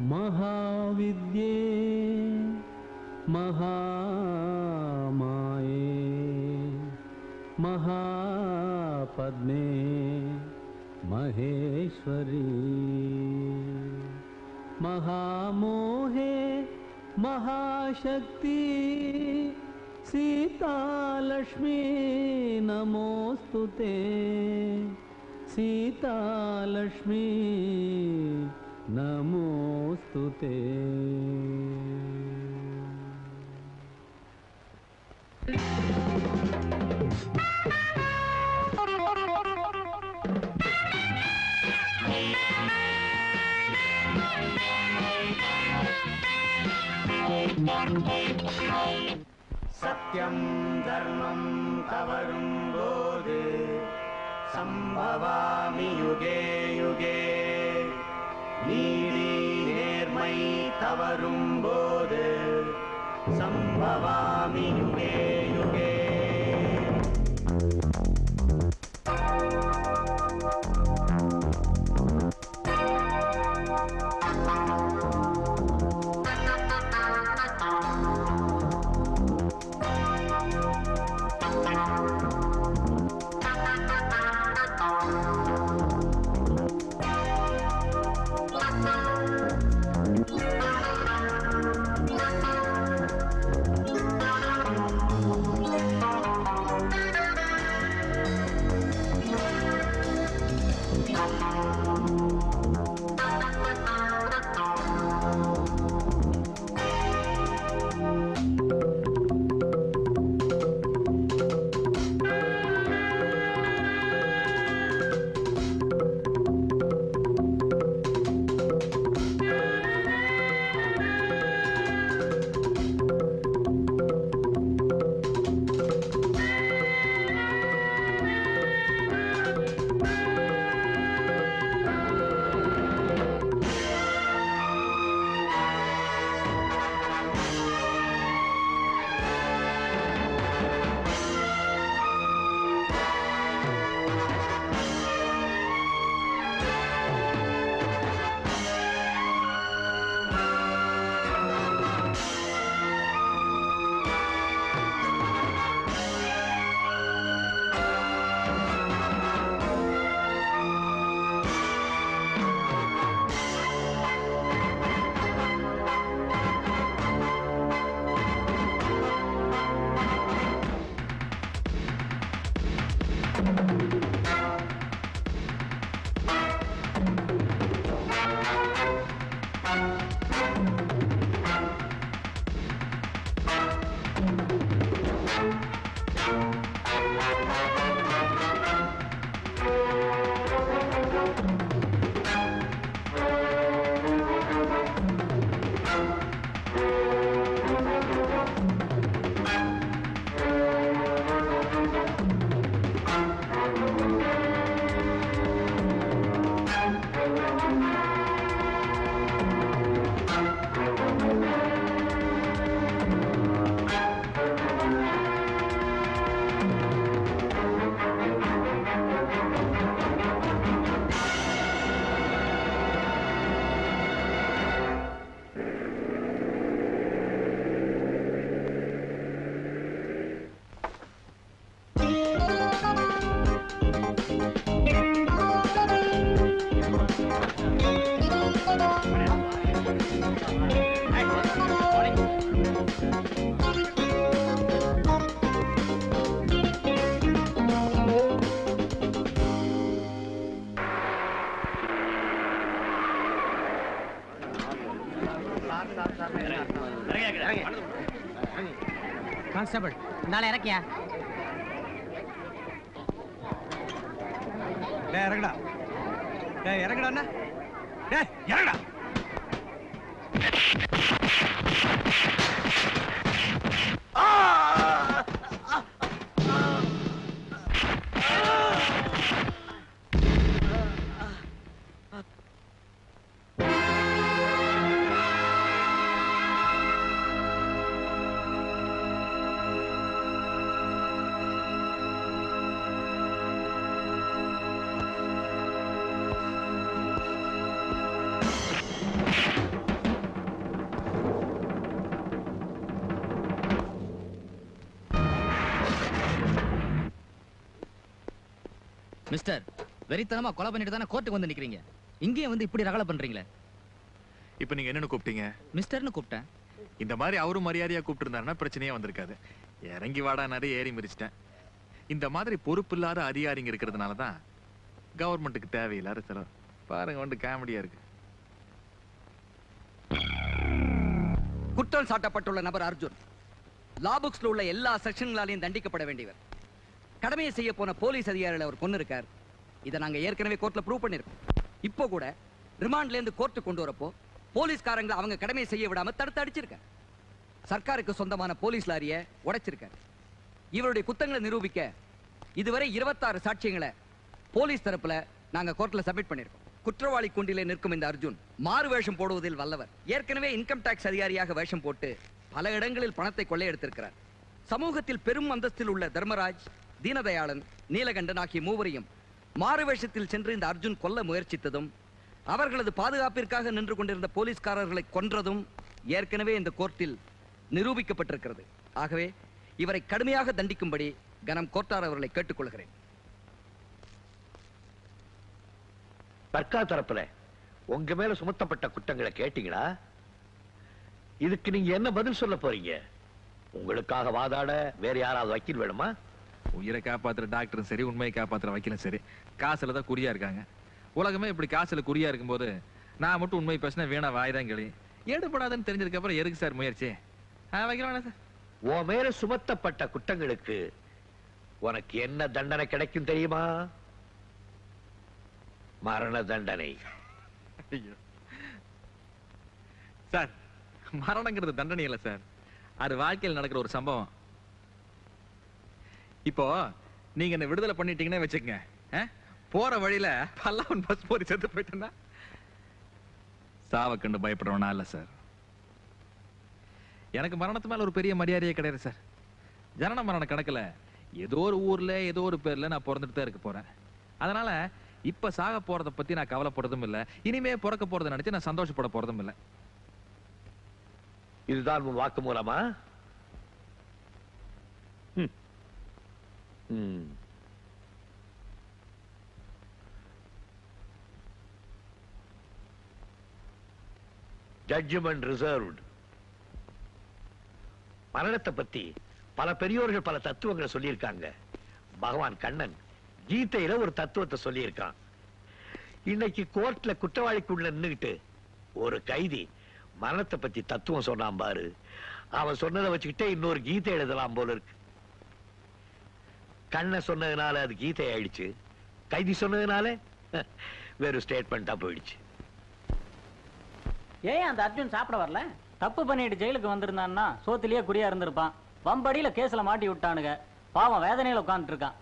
महाविद्ये महामाये महापद्मे महेश्वरी महामोहे महाशक्ति सीतालक्ष्मी नमोऽस्तु ते सीतालक्ष्मी नमोऽस्तु ते சத்யம் தர்மம் தவறும் போது சம்பவாமி யுகே யுகே நீதி நேர்மை தவறும் போது சம்பவாமி யுகே யுகே கான்ஸ்டபிள் இந்தால இறக்கியா டேய் இறங்குடா டேய் இறங்குடா அண்ணா டேய் இறங்குடா ஆ மிஸ்டர் வெறித்தனமா கொலை பண்ணிட்டு தானே கோர்ட்டுக்கு வந்து நிக்கிறீங்க இங்கேயும் வந்து இப்படி ரகலை பண்றீங்களே இப்போ நீங்க என்னன்னு கூப்பிட்டீங்க மிஸ்டர்னு கூப்பிட்டேன் இந்த மாதிரி அவரும் மரியாதையா கூப்பிட்டு இருந்தாருன்னா பிரச்சனையே வந்திருக்காது இறங்கி வாடா நிறைய ஏறி மிதிச்சிட்டேன் இந்த மாதிரி பொறுப்பு இல்லாத அதிகாரிங்க இருக்கிறதுனால தான் கவர்மெண்ட்டுக்கு தேவையில்லாத செலவு பாருங்க வந்து காமெடியா இருக்கு குற்றம் சாட்டப்பட்டுள்ள நபர் அர்ஜுன் லா புக்ஸ்ல உள்ள எல்லா செக்ஷன்களாலையும் தண்டிக்கப்பட வேண்டியவர் கடமையை செய்ய போன போலீஸ் அதிகாரிகளை அவர் கொண்டு இருக்கார் இதை நாங்க ஏற்கனவே கோர்ட்ல ப்ரூவ் பண்ணிருக்கோம் இப்போ கூட ரிமாண்ட்ல இருந்து கோர்ட்டு கொண்டு வரப்போ போலீஸ்காரங்களை அவங்க கடமையை செய்ய விடாம தடுத்து அடிச்சிருக்கார் சர்க்காருக்கு சொந்தமான போலீஸ் லாரியை உடைச்சிருக்கார் இவருடைய குத்தங்களை நிரூபிக்க இதுவரை இருபத்தாறு சாட்சியங்களை போலீஸ் தரப்புல நாங்க கோர்ட்ல சப்மிட் பண்ணிருக்கோம் குற்றவாளி குண்டிலே நிற்கும் இந்த அர்ஜுன் மாறு வேஷம் போடுவதில் வல்லவர் ஏற்கனவே இன்கம் டாக்ஸ் அதிகாரியாக வேஷம் போட்டு பல இடங்களில் பணத்தை கொள்ளையெடுத்திருக்கிறார் சமூகத்தில் பெரும் அந்தஸ்தில் உள்ள தர்மராஜ் தீனதயாளன் நீலகண்டன் ஆகிய மூவரையும் மாறு வேஷத்தில் சென்று இந்த அர்ஜுன் கொல்ல முயற்சித்ததும் அவர்களது பாதுகாப்பிற்காக நின்று கொண்டிருந்த போலீஸ்காரர்களை கொன்றதும் ஏற்கனவே இந்த கோர்ட்டில் நிரூபிக்கப்பட்டிருக்கிறது ஆகவே இவரை கடுமையாக தண்டிக்கும்படி கனம் கோர்ட்டார் அவர்களை கேட்டுக்கொள்கிறேன் தர்கா தரப்புல உங்க மேல சுமத்தப்பட்ட குற்றங்களை கேட்டீங்களா இதுக்கு நீங்க என்ன பதில் சொல்ல போறீங்க உங்களுக்காக வாதாட வேற யாராவது வக்கீல் வேணுமா உயிரை காப்பாத்துற டாக்டரும் சரி உண்மையை காப்பாத்துற வக்கீலும் சரி காசுல தான் குறியா இருக்காங்க உலகமே இப்படி காசுல குறியா இருக்கும்போது நான் மட்டும் உண்மை பேசினா வீணா வாய்தான் கிளி எடுபடாதுன்னு தெரிஞ்சதுக்கு அப்புறம் எதுக்கு சார் முயற்சி ஆ, வைக்கலாம் வேணாம் சார் உன் மேல சுமத்தப்பட்ட குற்றங்களுக்கு உனக்கு என்ன தண்டனை கிடைக்கும் தெரியுமா மரண தண்டனை ஐயோ. சார் மரணங்கிறது தண்டனை இல்ல சார் அது வாழ்க்கையில் நடக்கிற ஒரு சம்பவம் இப்போ நீங்க என்ன விடுதலை பண்ணிட்டீங்கன்னே வச்சுக்கங்க ஆ? போற வழியில பல்லாவன் பஸ் போரி செத்து போயிட்டேன்னா சாவ கண்டு பயப்படுறவனா இல்ல சார் எனக்கு மரணத்து மேல ஒரு பெரிய மரியாதையே கிடையாது சார் ஜனன மரண கணக்குல ஏதோ ஒரு ஊர்ல ஏதோ ஒரு பேர்ல நான் பிறந்துட்டு தான் இருக்க போறேன் அதனால இப்ப சாக போறத பத்தி நான் கவலைப்படுறதும் இல்ல இனிமே பிறக்க போறதை நினைச்சு நான் சந்தோஷப்பட போறதும் இல்ல இதுதான் உன் வாக்கு மூலமா ஜட்ஜ்மெண்ட் ரிசர்வ்டு மரணத்தை பத்தி பல பெரியோர்கள் பல தத்துவங்களை சொல்லியிருக்காங்க பகவான் கண்ணன் கீதையில ஒரு தத்துவத்தை சொல்லியிருக்கான் இன்னைக்கு கோர்ட்ல குற்றவாளிக்குள்ள நின்னுகிட்டு ஒரு கைதி மரணத்தை பத்தி தத்துவம் சொன்னான் பாரு அவன் சொன்னதை வச்சுக்கிட்டே இன்னொரு கீதை எழுதலாம் போல இருக்கு கண்ண சொன்னதுனால அது கீதை ஆயிடுச்சு கைதி சொன்னதுனால வெறும் ஸ்டேட்மெண்டா போயிடுச்சு ஏன் அந்த அர்ஜுன் சாப்பிட வரல தப்பு பண்ணிட்டு ஜெயிலுக்கு வந்திருந்தான்னா சோத்திலேயே குடியா இருந்திருப்பான் வம்படியில கேஸ்ல மாட்டி விட்டானுங்க பாவம் வேதனையில உட்கார்ந்துட்டு இருக்கான்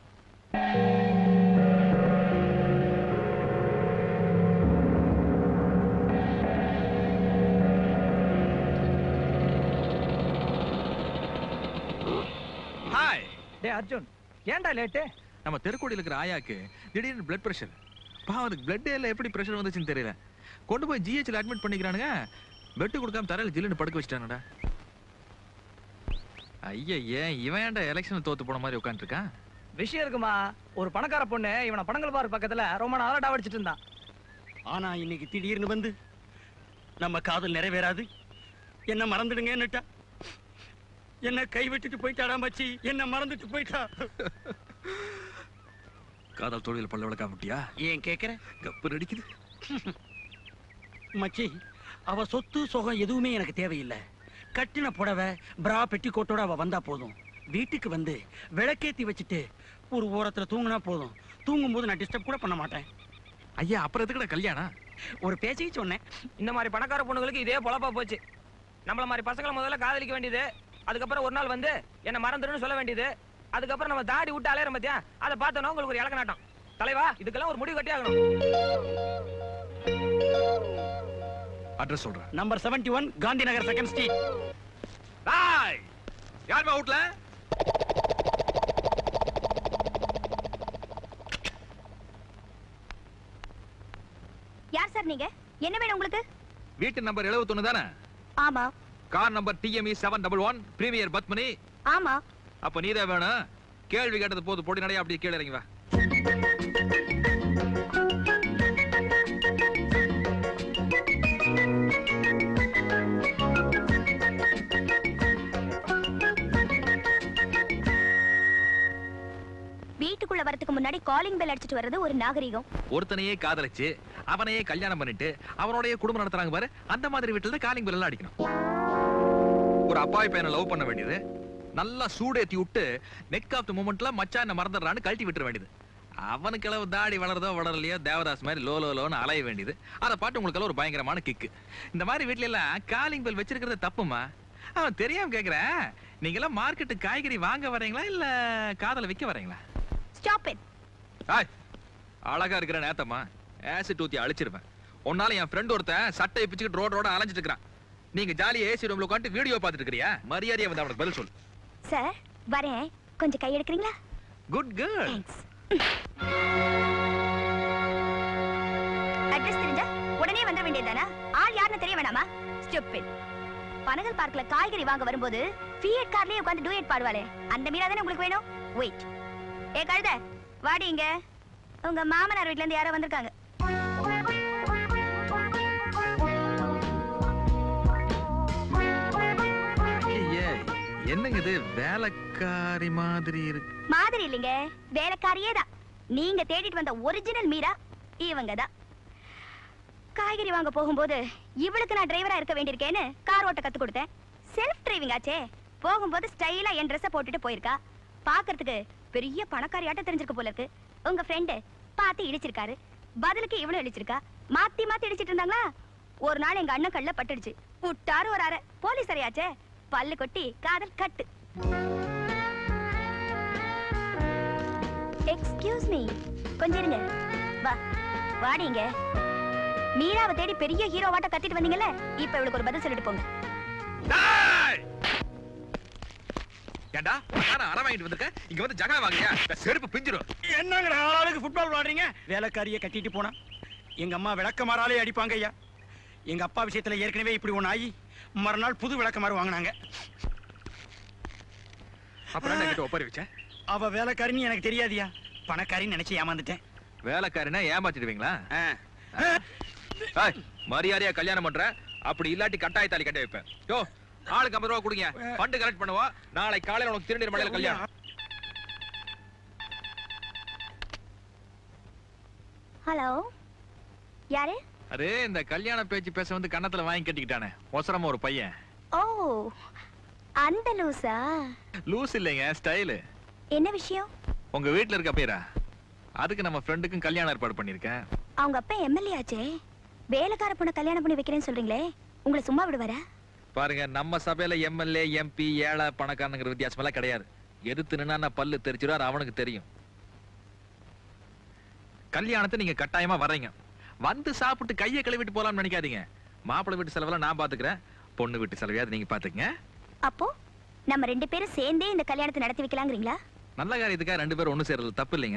ஹாய் டே அர்ஜுன் ஏன்டா லேட்டு நம்ம தெருக்கோடியில் இருக்கிற ஆயாக்கு திடீர்னு பிளட் பிரஷர் பாவம் அதுக்கு பிளட் இல்ல எப்படி பிரஷர் வந்துச்சுன்னு தெரியல கொண்டு போய் ஜிஹெச்ல அட்மிட் பண்ணிக்கிறானுங்க பெட்டு கொடுக்காம தரையில ஜில்லுன்னு படுக்க வச்சிட்டானுடா ஐயா ஏன் இவன் ஏன்டா எலெக்ஷன் தோத்து போன மாதிரி உட்காந்துருக்கான் விஷயம் இருக்குமா ஒரு பணக்கார பொண்ணு இவனை பணங்கள் பார் பக்கத்துல ரொம்ப நாளா டாவடிச்சிட்டு இருந்தான் ஆனா இன்னைக்கு திடீர்னு வந்து நம்ம காதல் நிறைவேறாது என்ன மறந்துடுங்கன்னுட்டா என்ன கைவிட்டுட்டு போயிட்டாடா மச்சி என்ன மறந்துட்டு போயிட்டா காதல் தொழில் பல்ல விளக்கா முட்டியா ஏன் கேக்குற கப்பு நடிக்குது மச்சி அவ சொத்து சுகம் எதுவுமே எனக்கு தேவையில்லை கட்டின புடவை பிரா பெட்டிக்கோட்டோட அவ வந்தா போதும் வீட்டுக்கு வந்து விளக்கேத்தி வச்சுட்டு ஒரு ஓரத்துல தூங்குனா போதும் தூங்கும்போது நான் டிஸ்டர்ப் கூட பண்ண மாட்டேன் ஐயா அப்புறம் எதுக்குடா கல்யாணம் ஒரு பேச்சுக்கு சொன்னேன் இந்த மாதிரி பணக்கார பொண்ணுங்களுக்கு இதே பொழப்பா போச்சு நம்மள மாதிரி பசங்களை முதல்ல காதலிக்க வேண்டியது அதுக்கப்புறம் ஒரு நாள் வந்து என்ன மறந்துடுன்னு சொல்ல வேண்டியது அதுக்கப்புறம் நம்ம தாடி விட்டு அலையற மத்தியா அதை பார்த்தோன்னா உங்களுக்கு ஒரு இலக்க நாட்டம் தலைவா இதுக்கெல்லாம் ஒரு முடிவு கட்டி ஆகணும் அட்ரஸ் சொல்றேன் number 71 one Gandhi Nagar second street hi யாருமா அவுட்ல யார் சார் நீங்க என்ன வேணும் உங்களுக்கு வீட்டு நம்பர் 71 தானே ஆமா car number TME seven double one premier Padmini ஆமா அப்ப நீதான் வேணும் கேள்வி கேட்டது போது பொடி நடையா அப்படியே கீழே இறங்கி வா வீட்டுக்குள்ள வரதுக்கு முன்னாடி காலிங் பெல் அடிச்சிட்டு வர்றது ஒரு நாகரிகம் ஒருத்தனையே காதலிச்சு அவனையே கல்யாணம் பண்ணிட்டு அவனோடய குடும்பம் நடத்துறாங்க பாரு அந்த மாதிரி வீட்டுல தான் காலிங் பெல் அடிக்கணும் ஒரு அப்பாவி பையனை லவ் பண்ண வேண்டியது நல்லா சூடேத்தி விட்டு நெக் ஆஃப் த மூமெண்ட்ல மச்சான் என்ன மறந்துடுறான்னு கழட்டி விட்டுற வேண்டியது அவனுக்கு அளவு தாடி வளருதோ வளரலையோ தேவதாஸ் மாதிரி லோ லோ லோன்னு அலைய வேண்டியது அதை பாட்டு உங்களுக்கு ஒரு பயங்கரமான கிக்கு இந்த மாதிரி வீட்ல எல்லாம் காலிங் பெல் வச்சிருக்கிறது தப்புமா அவன் தெரியாம கேக்குறேன் நீங்க எல்லாம் மார்க்கெட்டு காய்கறி வாங்க வரீங்களா இல்ல காதல விக்க வரீங்களா ஸ்டாப் இட் ஆய் அழகா இருக்கிற நேத்தம்மா ஆசிட் ஊத்தி அழிச்சிருவேன் உன்னால என் ஃப்ரெண்ட் ஒருத்தன் சட்டையை பிச்சுக்கிட்டு ரோட ரோட அலைஞ்சிட்டு இருக்கிறான் நீங்க ஜாலியா ஏசி ரூம்ல உட்காந்து வீடியோ பார்த்துட்டு இருக்கிறியா மரியாதையா வந்து அவனுக்கு பதில் சொல்லு சார் வரேன் கொஞ்சம் கை எடுக்கிறீங்களா குட் கேர்ள் அட்ரஸ் தெரிஞ்சா உடனே வந்துட வேண்டியதுதானா ஆள் யாருன்னு தெரிய வேணாமா ஸ்டூபிட் பனகல் பார்க்ல காய்கறி வாங்க வரும்போது ஃபியட் கார்லயே உட்கார்ந்து டூயட் பாடுவாளே அந்த மீரா தானே உங்களுக்கு வேணும் வெயிட் ஏ கழுத வாடி இங்க உங்க மாமனார் வீட்ல இருந்து யாரோ வந்திருக்காங்க ஐயே என்னங்க இது வேலைக்காரி மாதிரி இருக்கு மாதிரி இல்லைங்க வேலைக்காரியே தான் நீங்க தேடிட்டு வந்த ஒரிஜினல் மீரா இவங்க தான் காய்கறி வாங்க போகும்போது இவளுக்கு நான் டிரைவரா இருக்க வேண்டியிருக்கேன்னு கார் ஓட்ட கத்து கொடுத்தேன் செல்ஃப் டிரைவிங் ஆச்சே போகும்போது ஸ்டைலா என் ட்ரெஸ்ஸை போட்டுட்டு போயிருக்கா பாக்குறதுக்கு பெரிய பணக்காரியாட்ட தெரிஞ்சிருக்கு போல இருக்கு உங்க ஃப்ரெண்டு பார்த்து இடிச்சிருக்காரு பதிலுக்கு இவனும் இடிச்சிருக்கா மாத்தி மாத்தி இடிச்சிட்டு இருந்தாங்களா ஒரு நாள் எங்க அண்ணன் கல்ல பட்டுடுச்சு புட்டாரு ஒரு அரை போலீஸ் அறையாச்சே பல்லு கொட்டி காதல் கட்டு எக்ஸ்கியூஸ் மீ கொஞ்சம் இருங்க வா வாடிங்க மீராவை தேடி பெரிய ஹீரோவாட்ட கத்திட்டு வந்தீங்கல்ல இப்ப இவளுக்கு ஒரு பதில் சொல்லிட்டு போங்க ஏண்டா நான் அரை வாங்கிட்டு வந்திருக்கேன் இங்க வந்து ஜகா வாங்கியா இந்த செருப்பு பிஞ்சிரும் என்னங்கடா ஆளாளுக்கு ஃபுட்பால் விளையாடுறீங்க வேலைக்காரியை கட்டிட்டு போனா எங்க அம்மா விளக்க மாறாலே அடிப்பாங்க ஐயா எங்க அப்பா விஷயத்துல ஏற்கனவே இப்படி ஒண்ணு ஆகி மறுநாள் புது விளக்க மாறு வாங்கினாங்க அப்புறம் என்ன கிட்ட ஒப்பறி வச்சேன் அவ வேலைக்காரின்னு எனக்கு தெரியாதியா பணக்காரின்னு நினைச்சு ஏமாந்துட்டேன் வேலைக்காரனா ஏமாத்திடுவீங்களா ஏய், மரியாதையா கல்யாணம் பண்ற அப்படி இல்லாட்டி கட்டாய தாலி கட்ட வைப்பேன் யோ ஆளுக்கு ஐம்பது ரூபா கொடுங்க ஃபண்ட் கலெக்ட் பண்ணுவோம் நாளை காலையில உனக்கு திருநீர் மலையில கல்யாணம் ஹலோ யாரு அது இந்த கல்யாண பேச்சு பேச வந்து கன்னத்துல வாங்கி கட்டிக்கிட்டானே ஒசரமா ஒரு பையன் ஓ அந்த லூசா லூஸ் இல்லைங்க ஸ்டைலு என்ன விஷயம் உங்க வீட்ல இருக்க பேரா அதுக்கு நம்ம ஃப்ரெண்டுக்கும் கல்யாணம் ஏற்பாடு பண்ணிருக்கேன் அவங்க அப்பா எம்எல்ஏ ஆச்சே வேலைக்கார பொண்ணை கல்யாணம் பண்ணி வைக்கிறேன்னு சொல்றீங்களே உங்களை சும்மா விடுவாரா பாருங்க நம்ம சபையில எம்எல்ஏ எம்பி ஏழை பணக்காரங்கிற வித்தியாசம் எல்லாம் கிடையாது எதிர்த்து நின்னா பல்லு தெரிச்சிடும் அது அவனுக்கு தெரியும் கல்யாணத்தை நீங்க கட்டாயமா வர்றீங்க வந்து சாப்பிட்டு கையை கழுவிட்டு போலாம்னு நினைக்காதீங்க மாப்பிள்ளை வீட்டு செலவெல்லாம் நான் பாத்துக்கிறேன் பொண்ணு வீட்டு செலவையாவது நீங்க பாத்துக்கங்க அப்போ நம்ம ரெண்டு பேரும் சேர்ந்தே இந்த கல்யாணத்தை நடத்தி வைக்கலாங்கிறீங்களா நல்ல காரியத்துக்காக ரெண்டு பேரும் ஒண்ணு சேர்றது தப்பு இல்லைங்க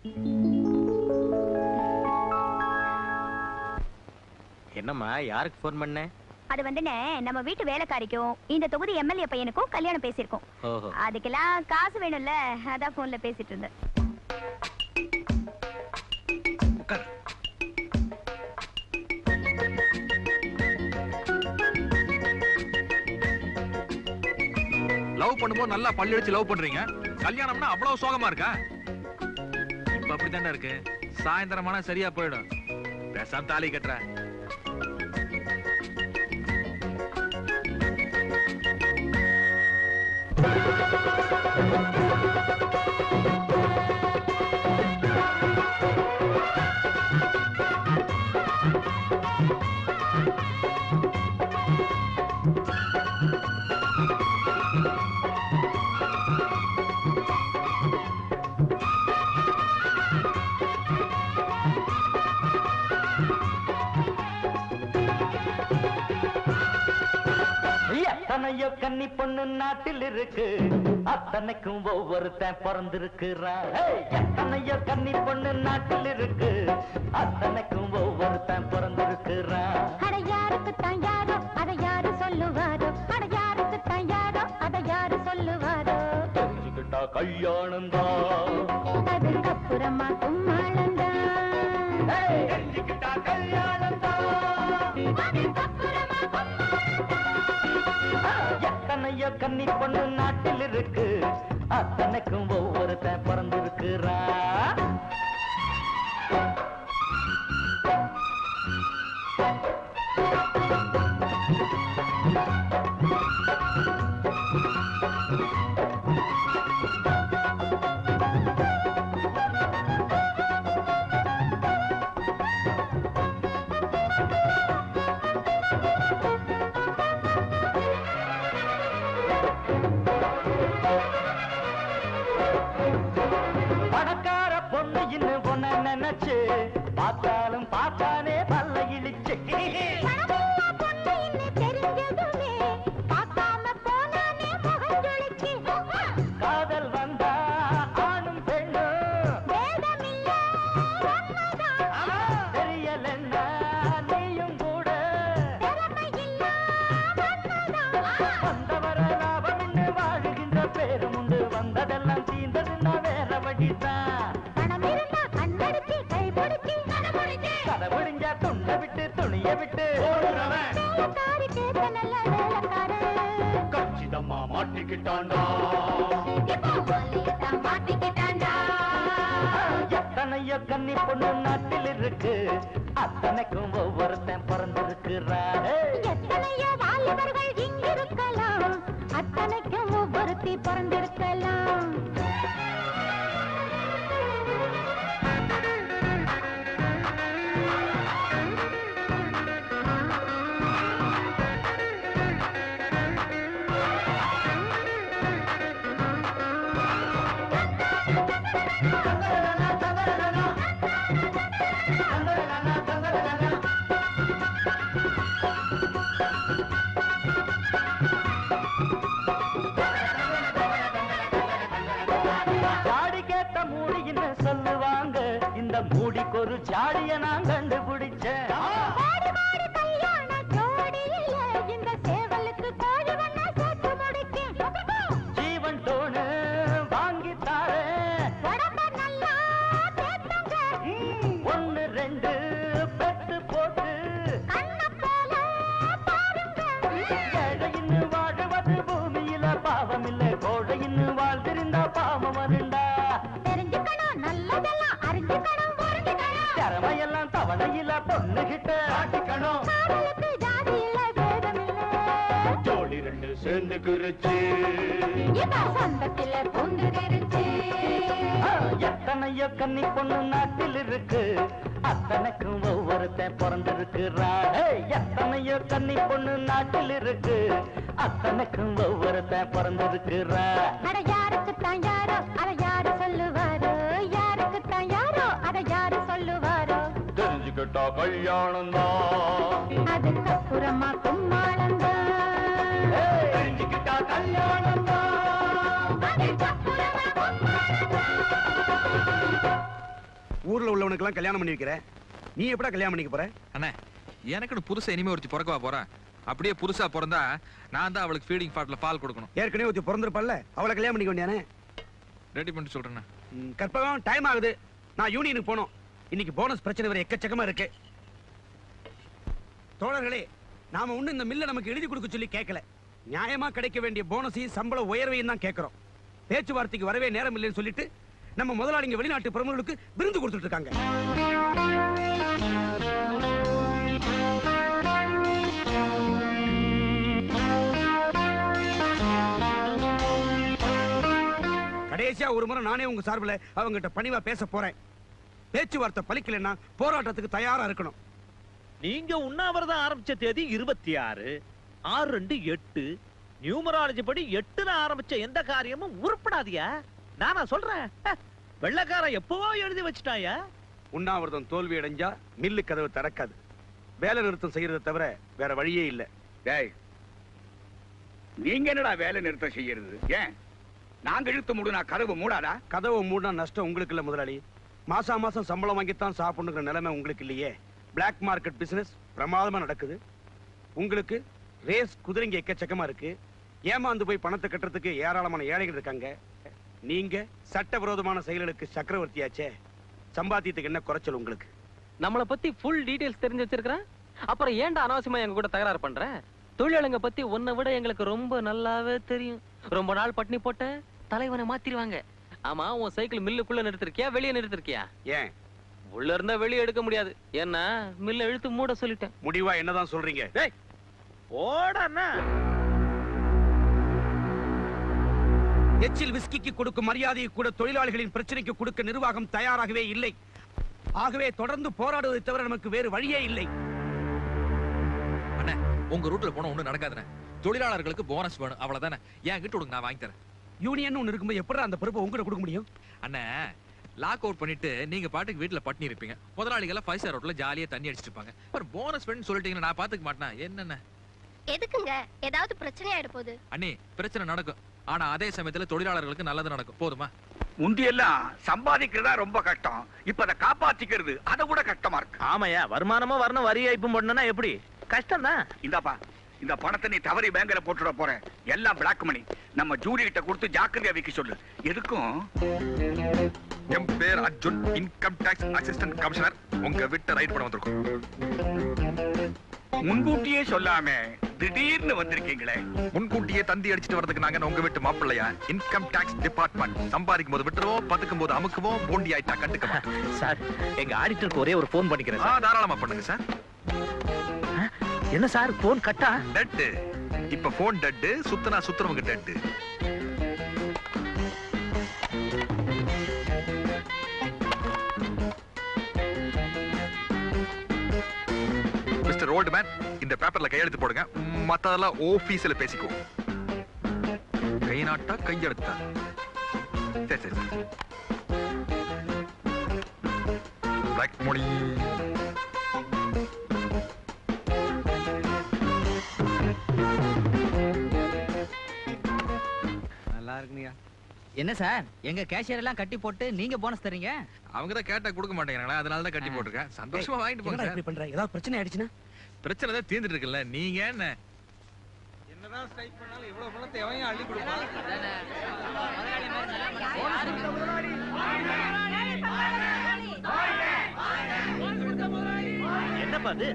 என்னம்மா யாருக்கு ஃபோன் பண்ண அது வந்துனே நம்ம வீட்டு வேலைக்காரிக்கும் இந்த தொகுதி எம்எல்ஏ பையனுக்கும் கல்யாணம் பேசியிருக்கோம் ஓஹோ அதுக்கெல்லாம் காசு வேணும்ல அதான் போன்ல பேசிட்டு இருந்தேன் லவ் பண்ணும்போது நல்லா பல்லு அடிச்சு லவ் பண்றீங்க கல்யாணம்னா அவ்வளவு சோகமா இருக்கா இப்ப அப்படித்தானே இருக்கு சாயந்தரமானா சரியா போயிடும் பேசாம தாலி கட்டுற எத்தனையோ கன்னி பொண்ணு நாட்டில் இருக்கு அத்தனைக்கும் ஒவ்வொருத்தன் பிறந்திருக்கிறான் ஏய், எத்தனையோ கன்னி பொண்ணு நாட்டில் இருக்கு அத்தனைக்கும் ஒவ்வொருத்தன் பிறந்திருக்கிறான் அட யாருக்கு தான் யாரோ அதை யாரு சொல்லுவாரோ அட யாருக்கு தான் யாரோ அதை யாரு சொல்லுவாரோ தெரிஞ்சுக்கிட்டா கல்யாணம் தான் அதுக்கப்புறமா கும்மாளந்தான் தெரிஞ்சுக்கிட்டா கல்யாணம் எத்தனையோ கன்னி பொண்ணு நாட்டில் இருக்கு அத்தனைக்கும் ஒவ்வொருத்தன் பிறந்திருக்கிறான் பார்த்தாலும் பார்த்தானே பல்ல இழிச்சு காதல் வந்தா ஆணும் பெண்ணும் தெரியலன்னா நீயும் கூட வந்தவர லாபம்னு வாழுகின்ற பேரும் உண்டு வந்ததெல்லாம் தீந்ததுன்னா வேற வழிதான் கதை முடிஞ்சா துண்டை விட்டு துணிய விட்டு கச்சிதம்மா மாட்டிக்கிட்டாண்டா எத்தனையோ கன்னி பொண்ணு நாட்டில் இருக்கு அத்தனைக்கும் ஒவ்வொருத்தன் பிறந்திருக்கிறாரு அத்தனைக்கும் ஒவ்வொருத்தி பிறந்திருக்கலாம் ஜாடி கேட்ட மூடின்னு சொல்லுவாங்க இந்த மூடிக்கு ஒரு ஜாடிய நான் கண்டுபிடிச்சேன் ஜீவன் டோனு வாங்கி தாரேன் ஒன்னு ரெண்டு பெட்டு போட்டு ஏழையின்னு வாழுவது பூமியில பாவம் இல்ல கோழையின்னு வாழ்ந்திருந்தா பாவம் வருண்டா திறமையெல்லாம் தவணையில பொண்ணுகிட்ட காட்டிக்கணும் ஜோடி ரெண்டு சேர்ந்து குறிச்சு எத்தனையோ கன்னி பொண்ணு நாட்டில் இருக்கு அத்தனைக்கும் ஒவ்வொருத்தன் பிறந்திருக்கிறான் எத்தனையோ கன்னி பொண்ணு நாட்டில் இருக்கு அத்தனைக்கும் ஒவ்வொருத்தன் பிறந்திருக்கிறான் அட யாருக்குத்தான் யாரோ அத யாரு சொல்லுவாரோ யாருக்குத்தான் யாரோ அத யாரு சொல்லுவாரோ தெரிஞ்சுக்கிட்டா கல்யாணம் தான் அதுக்கப்புறமா கும்மாளந்தான் தெரிஞ்சுக்கிட்டா கல்யாணம் தான் ஊர்ல உள்ளவனுக்கெல்லாம் கல்யாணம் பண்ணி வைக்கிற நீ எப்படா கல்யாணம் பண்ணிக்க போற அண்ணே எனக்குன்னு புருஷன் இனிமே ஒருத்தி பிறக்கவா போறா அப்படியே புருஷா பிறந்தா நான் தான் அவளுக்கு ஃபீடிங் பாட்டில் பால் கொடுக்கணும் ஏற்கனவே ஒருத்தி பிறந்திருப்பல்ல அவளை கல்யாணம் பண்ணிக்க வேண்டியானே ரெடி பண்ணிட்டு சொல்றேண்ணே ம், கற்பகம் டைம் ஆகுது நான் யூனியனுக்கு போனோம் இன்னைக்கு போனஸ் பிரச்சனை வேற எக்கச்சக்கமா இருக்கு தோழர்களே நாம ஒண்ணு இந்த மில்ல நமக்கு எழுதி கொடுக்க சொல்லி கேட்கல நியாயமா கிடைக்க வேண்டிய போனஸையும் சம்பள உயர்வையும் தான் கேட்கிறோம் பேச்சுவார்த்தைக்கு வரவே நேரம் இல்லைன்னு சொல்லிட்டு நம்ம முதலாளிங்க வெளிநாட்டு பிரமுகர்களுக்கு விருந்து கொடுத்துட்டு இருக்காங்க கடைசியா ஒரு முறை நானே உங்க சார்பில் அவங்ககிட்ட பணிவா பேச போறேன் பேச்சுவார்த்தை பலிக்கலைன்னா போராட்டத்துக்கு தயாரா இருக்கணும் நீங்க உண்ணாவிரதம் ஆரம்பிச்ச தேதி இருபத்தி ஆறு ஆறு ரெண்டு எட்டு நியூமராலஜி படி எட்டுல ஆரம்பிச்ச எந்த காரியமும் உருப்படாதியா நானா சொல்றேன் ஹ, வெள்ளைக்காரன் எப்பவோ எழுதி வச்சுட்டாயா உண்ணாவிரதம் தோல்வி அடைஞ்சா மில்லு கதவு திறக்காது வேலை நிறுத்தம் செய்யறதை தவிர வேற வழியே இல்ல டேய் நீங்க என்னடா வேலை நிறுத்தம் செய்யறது ஏன் நாங்க இழுத்து மூடுனா கதவு மூடாதா கதவை மூடினா நஷ்டம் உங்களுக்கு இல்ல முதலாளி மாசா மாசம் சம்பளம் வாங்கித்தான் சாப்பிடணுங்கிற நிலைமை உங்களுக்கு இல்லையே பிளாக் மார்க்கெட் பிசினஸ் பிரமாதமா நடக்குது உங்களுக்கு ரேஸ் குதிரைங்க எக்கச்சக்கமா இருக்கு ஏமாந்து போய் பணத்தை கட்டுறதுக்கு ஏராளமான ஏழைகள் இருக்காங்க நீங்க சட்டவிரோதமான செயல்களுக்கு சக்கரவர்த்தியாச்சே சம்பாத்தியத்துக்கு என்ன குறைச்சல் உங்களுக்கு நம்மளை பத்தி ஃபுல் டீடைல்ஸ் தெரிஞ்சு வச்சிருக்கிறேன் அப்புறம் ஏன்டா அனாவசியமா எங்க கூட தகராறு பண்ற தொழிலாளங்க பத்தி உன்னை விட எங்களுக்கு ரொம்ப நல்லாவே தெரியும் ரொம்ப நாள் பட்டினி போட்ட தலைவனை மாத்திருவாங்க ஆமா உன் சைக்கிள் மில்லுக்குள்ள நிறுத்திருக்கியா வெளியே நிறுத்திருக்கியா ஏன் உள்ள இருந்தா வெளியே எடுக்க முடியாது ஏன்னா மில்ல இழுத்து மூட சொல்லிட்டேன் முடிவா என்னதான் சொல்றீங்க ஓடண்ணா எச்சில் விஸ்கிக்கு கொடுக்கும் மரியாதையை கூட தொழிலாளிகளின் பிரச்சனைக்கு கொடுக்க நிர்வாகம் தயாராகவே இல்லை ஆகவே தொடர்ந்து போராடுவதை தவிர நமக்கு வேறு வழியே இல்லை அண்ணே உங்க ரூட்ல போனா ஒண்ணும் நடக்காதுண்ணே தொழிலாளர்களுக்கு போனஸ் வேணும் அவ்வளவுதானே என் கிட்ட கொடுங்க நான் வாங்கி தரேன் யூனியன் ஒண்ணு இருக்கும்போது எப்படி அந்த பொறுப்பை உங்ககிட்ட கொடுக்க முடியும் அண்ணே லாக் அவுட் பண்ணிட்டு நீங்க பாட்டுக்கு வீட்டுல பட்டினி இருப்பீங்க முதலாளிகள் ஃபைவ் ஸ்டார் ஹோட்டல்ல ஜாலியா தண்ணி அடிச்சிட்டு இருப்பாங்க ஒரு போனஸ் ஃப்ரெண்ட் சொல்லிட்டீங்கன்னா நான் பாத்துக்க மாட்டேனா என்னென்ன எதுக்குங்க ஏதாவது பிரச்சனை ஆயிட போகுது அண்ணி பிரச்சனை நடக்கும் ஆனா அதே சமயத்துல தொழிலாளர்களுக்கு நல்லது நடக்கும் போதுமா முந்தியெல்லாம் சம்பாதிக்கிறதா ரொம்ப கஷ்டம் இப்ப அதை காப்பாத்திக்கிறது அதை கூட கஷ்டமா இருக்கு ஆமாயா வருமானமும் வரணும் வரி ஏய்ப்பும் பண்ணணும்னா எப்படி கஷ்டம் தான் இந்தாப்பா இந்த பணத்தை நீ தவறி பேங்க்ல போட்டுட போற எல்லாம் பிளாக் மணி நம்ம ஜூலி கிட்ட கொடுத்து ஜாக்கிரதையா வைக்க சொல்லு எதுக்கும் என் பேர் Arjun income tax assistant commissioner உங்க விட்ட ரைட் பண்ண வந்திருக்கோம் முன்கூட்டியே சொல்லாம திடீர்னு வந்திருக்கீங்களே முன்கூட்டியே தந்தி அடிச்சிட்டு வரதுக்கு நாங்க உங்க வீட்டு மாப்பிள்ளையா இன்கம் டாக்ஸ் டிபார்ட்மெண்ட் சம்பாதிக்கும் போது விட்டுருவோம் பதுக்கும் போது அமுக்குவோம் போண்டி ஆயிட்டா கண்டுக்க மாட்டோம் சார் எங்க ஆடிட்டருக்கு ஒரே ஒரு ஃபோன் பண்ணிக்கிறேன் ஆ, சார் தாராளமா பண்ணுங்க சார் என்ன சார் ஃபோன் கட்டா டட்டு இப்ப போன் டட்டு சுத்தனா சுத்துறவங்க டட்டு மிஸ்டர் ஓல்டு மேன் இந்த பேப்பர்ல கையெழுத்து போடுங்க மத்ததெல்லாம் ஆபீஸ்ல பேசிக்குவோம் கை நாட்டா கையெழுத்தா சரி சரி சரி பிளாக் மணி நல்லா இருக்குனியா என்ன சார் எங்க கேஷியர் எல்லாம் கட்டி போட்டு நீங்க போனஸ் தரீங்க அவங்க தான் கேட்டா கொடுக்க மாட்டேங்கிறாங்களா அதனால தான் கட்டி போட்டிருக்கேன் சந்தோஷமா வாங்கிட்டு போங்க என்னடா சார் இப்படி பண்ற ஏதாவது பிரச்சனை ஆயிடுச்சுன்னா பிரச்சனை தான் தீர்ந்துட்டு இருக்குல்ல நீங்க என்ன என்னதான் ஸ்ட்ரைக் பண்ணாலும் இவ்வளவு பணத்தை எவன் அள்ளி கொடுப்பான் என்னப்பா அது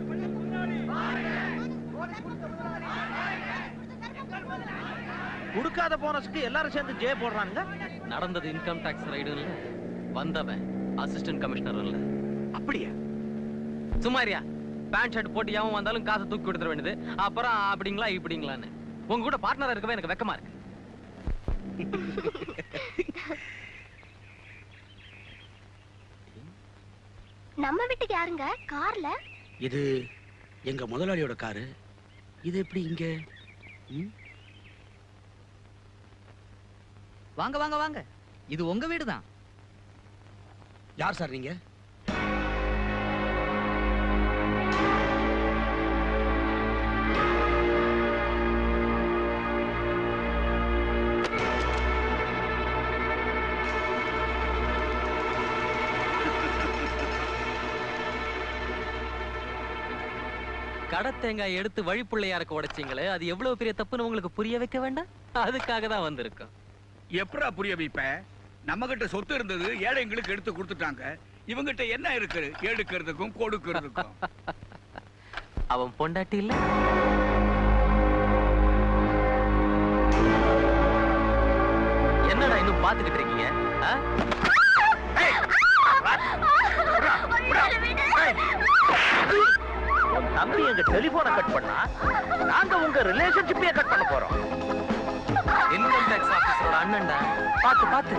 கொடுக்காத போனஸ்க்கு எல்லாரும் சேர்ந்து ஜே போடுறாங்க நடந்தது இன்கம் டாக்ஸ் ரைடு இல்ல வந்தவன் அசிஸ்டன்ட் கமிஷனர் இல்ல அப்படியா சும்மாரியா பேண்ட் ஷர்ட் போட்டு எவன் வந்தாலும் காசை தூக்கி கொடுத்துட வேண்டியது அப்புறம் அப்படிங்களா இப்படிங்களான்னு உங்க கூட பார்ட்னரா இருக்கவே எனக்கு வெக்கமா இருக்கு நம்ம வீட்டுக்கு யாருங்க கார்ல இது எங்க முதலாளியோட காரு இது எப்படி இங்க ம்? வாங்க வாங்க வாங்க இது உங்க வீடு தான் யார் சார் நீங்க கடை தேங்காய் எடுத்து வழிப்புள்ளையாருக்கு உடைச்சீங்களே அது எவ்வளவு பெரிய தப்புன்னு உங்களுக்கு புரிய வைக்க வேண்டாம் அதுக்காக தான் வந்திருக்கோம் எப்படா புரிய வைப்ப நம்ம கிட்ட சொத்து இருந்தது ஏழைங்களுக்கு எடுத்து கொடுத்துட்டாங்க இவங்கிட்ட என்ன இருக்கு எடுக்கிறதுக்கும் கொடுக்கிறதுக்கும் அவன் பொண்டாட்டி இல்ல என்னடா இன்னும் பாத்துக்கிட்டு இருக்கீங்க ஆ? உன் தம்பி எங்க டெலிபோனை கட் பண்ணா நாங்க உங்க ரிலேஷன்ஷிப்பையே கட் பண்ண போறோம் இன்கம் டாக்ஸ் ஆபீசரோட அண்ணன்டா பாத்து பாத்து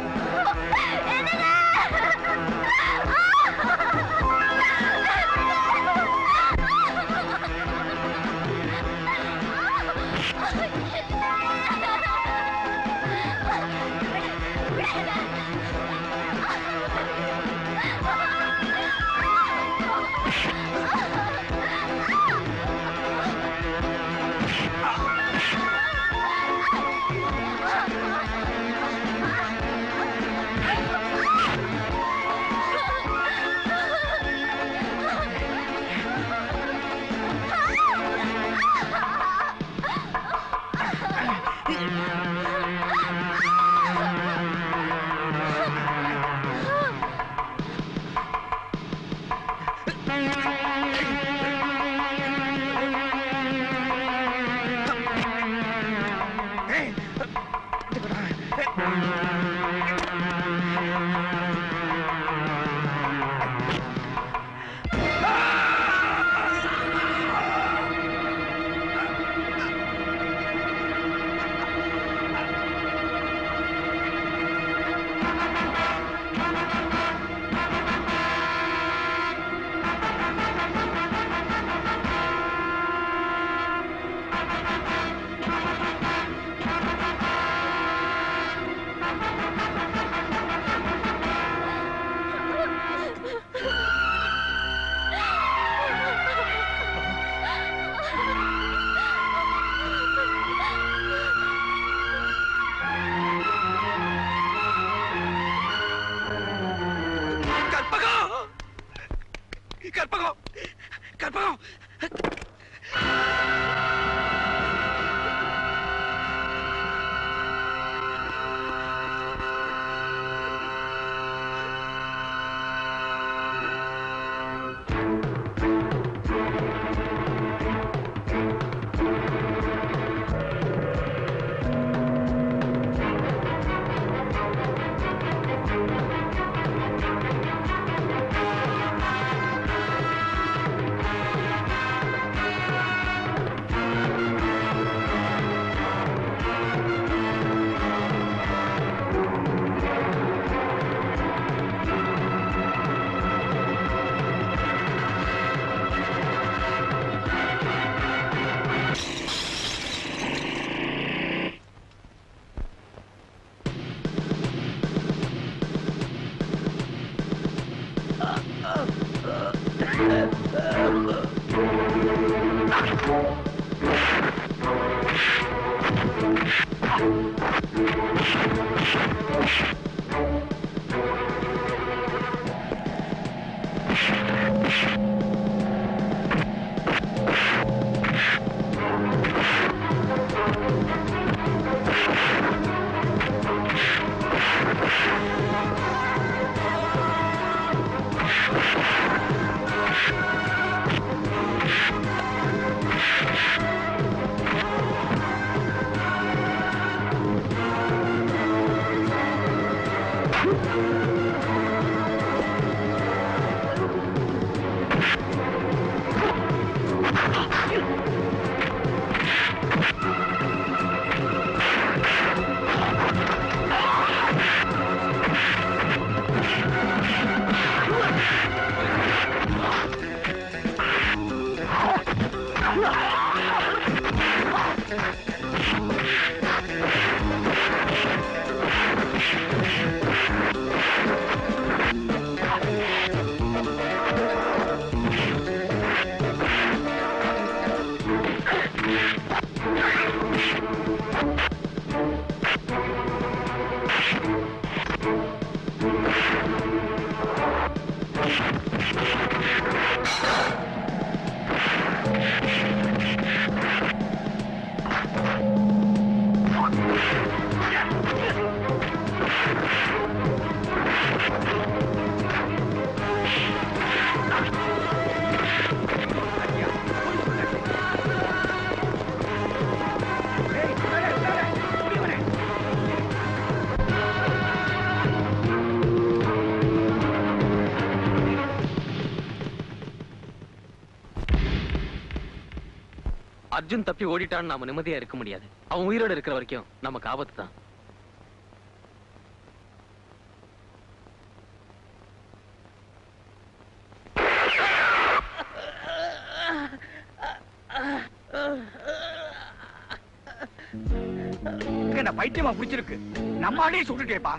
கற்பகம் கற்பகம் அர்ஜுன் தப்பி ஓடிட்டான்னு நாம நிம்மதியா இருக்க முடியாது அவன் உயிரோட இருக்கிற வரைக்கும் நமக்கு ஆபத்து தான் என்ன பைத்தியமா பிடிச்சிருக்கு நம்ம ஆளே சுட்டுட்டேப்பா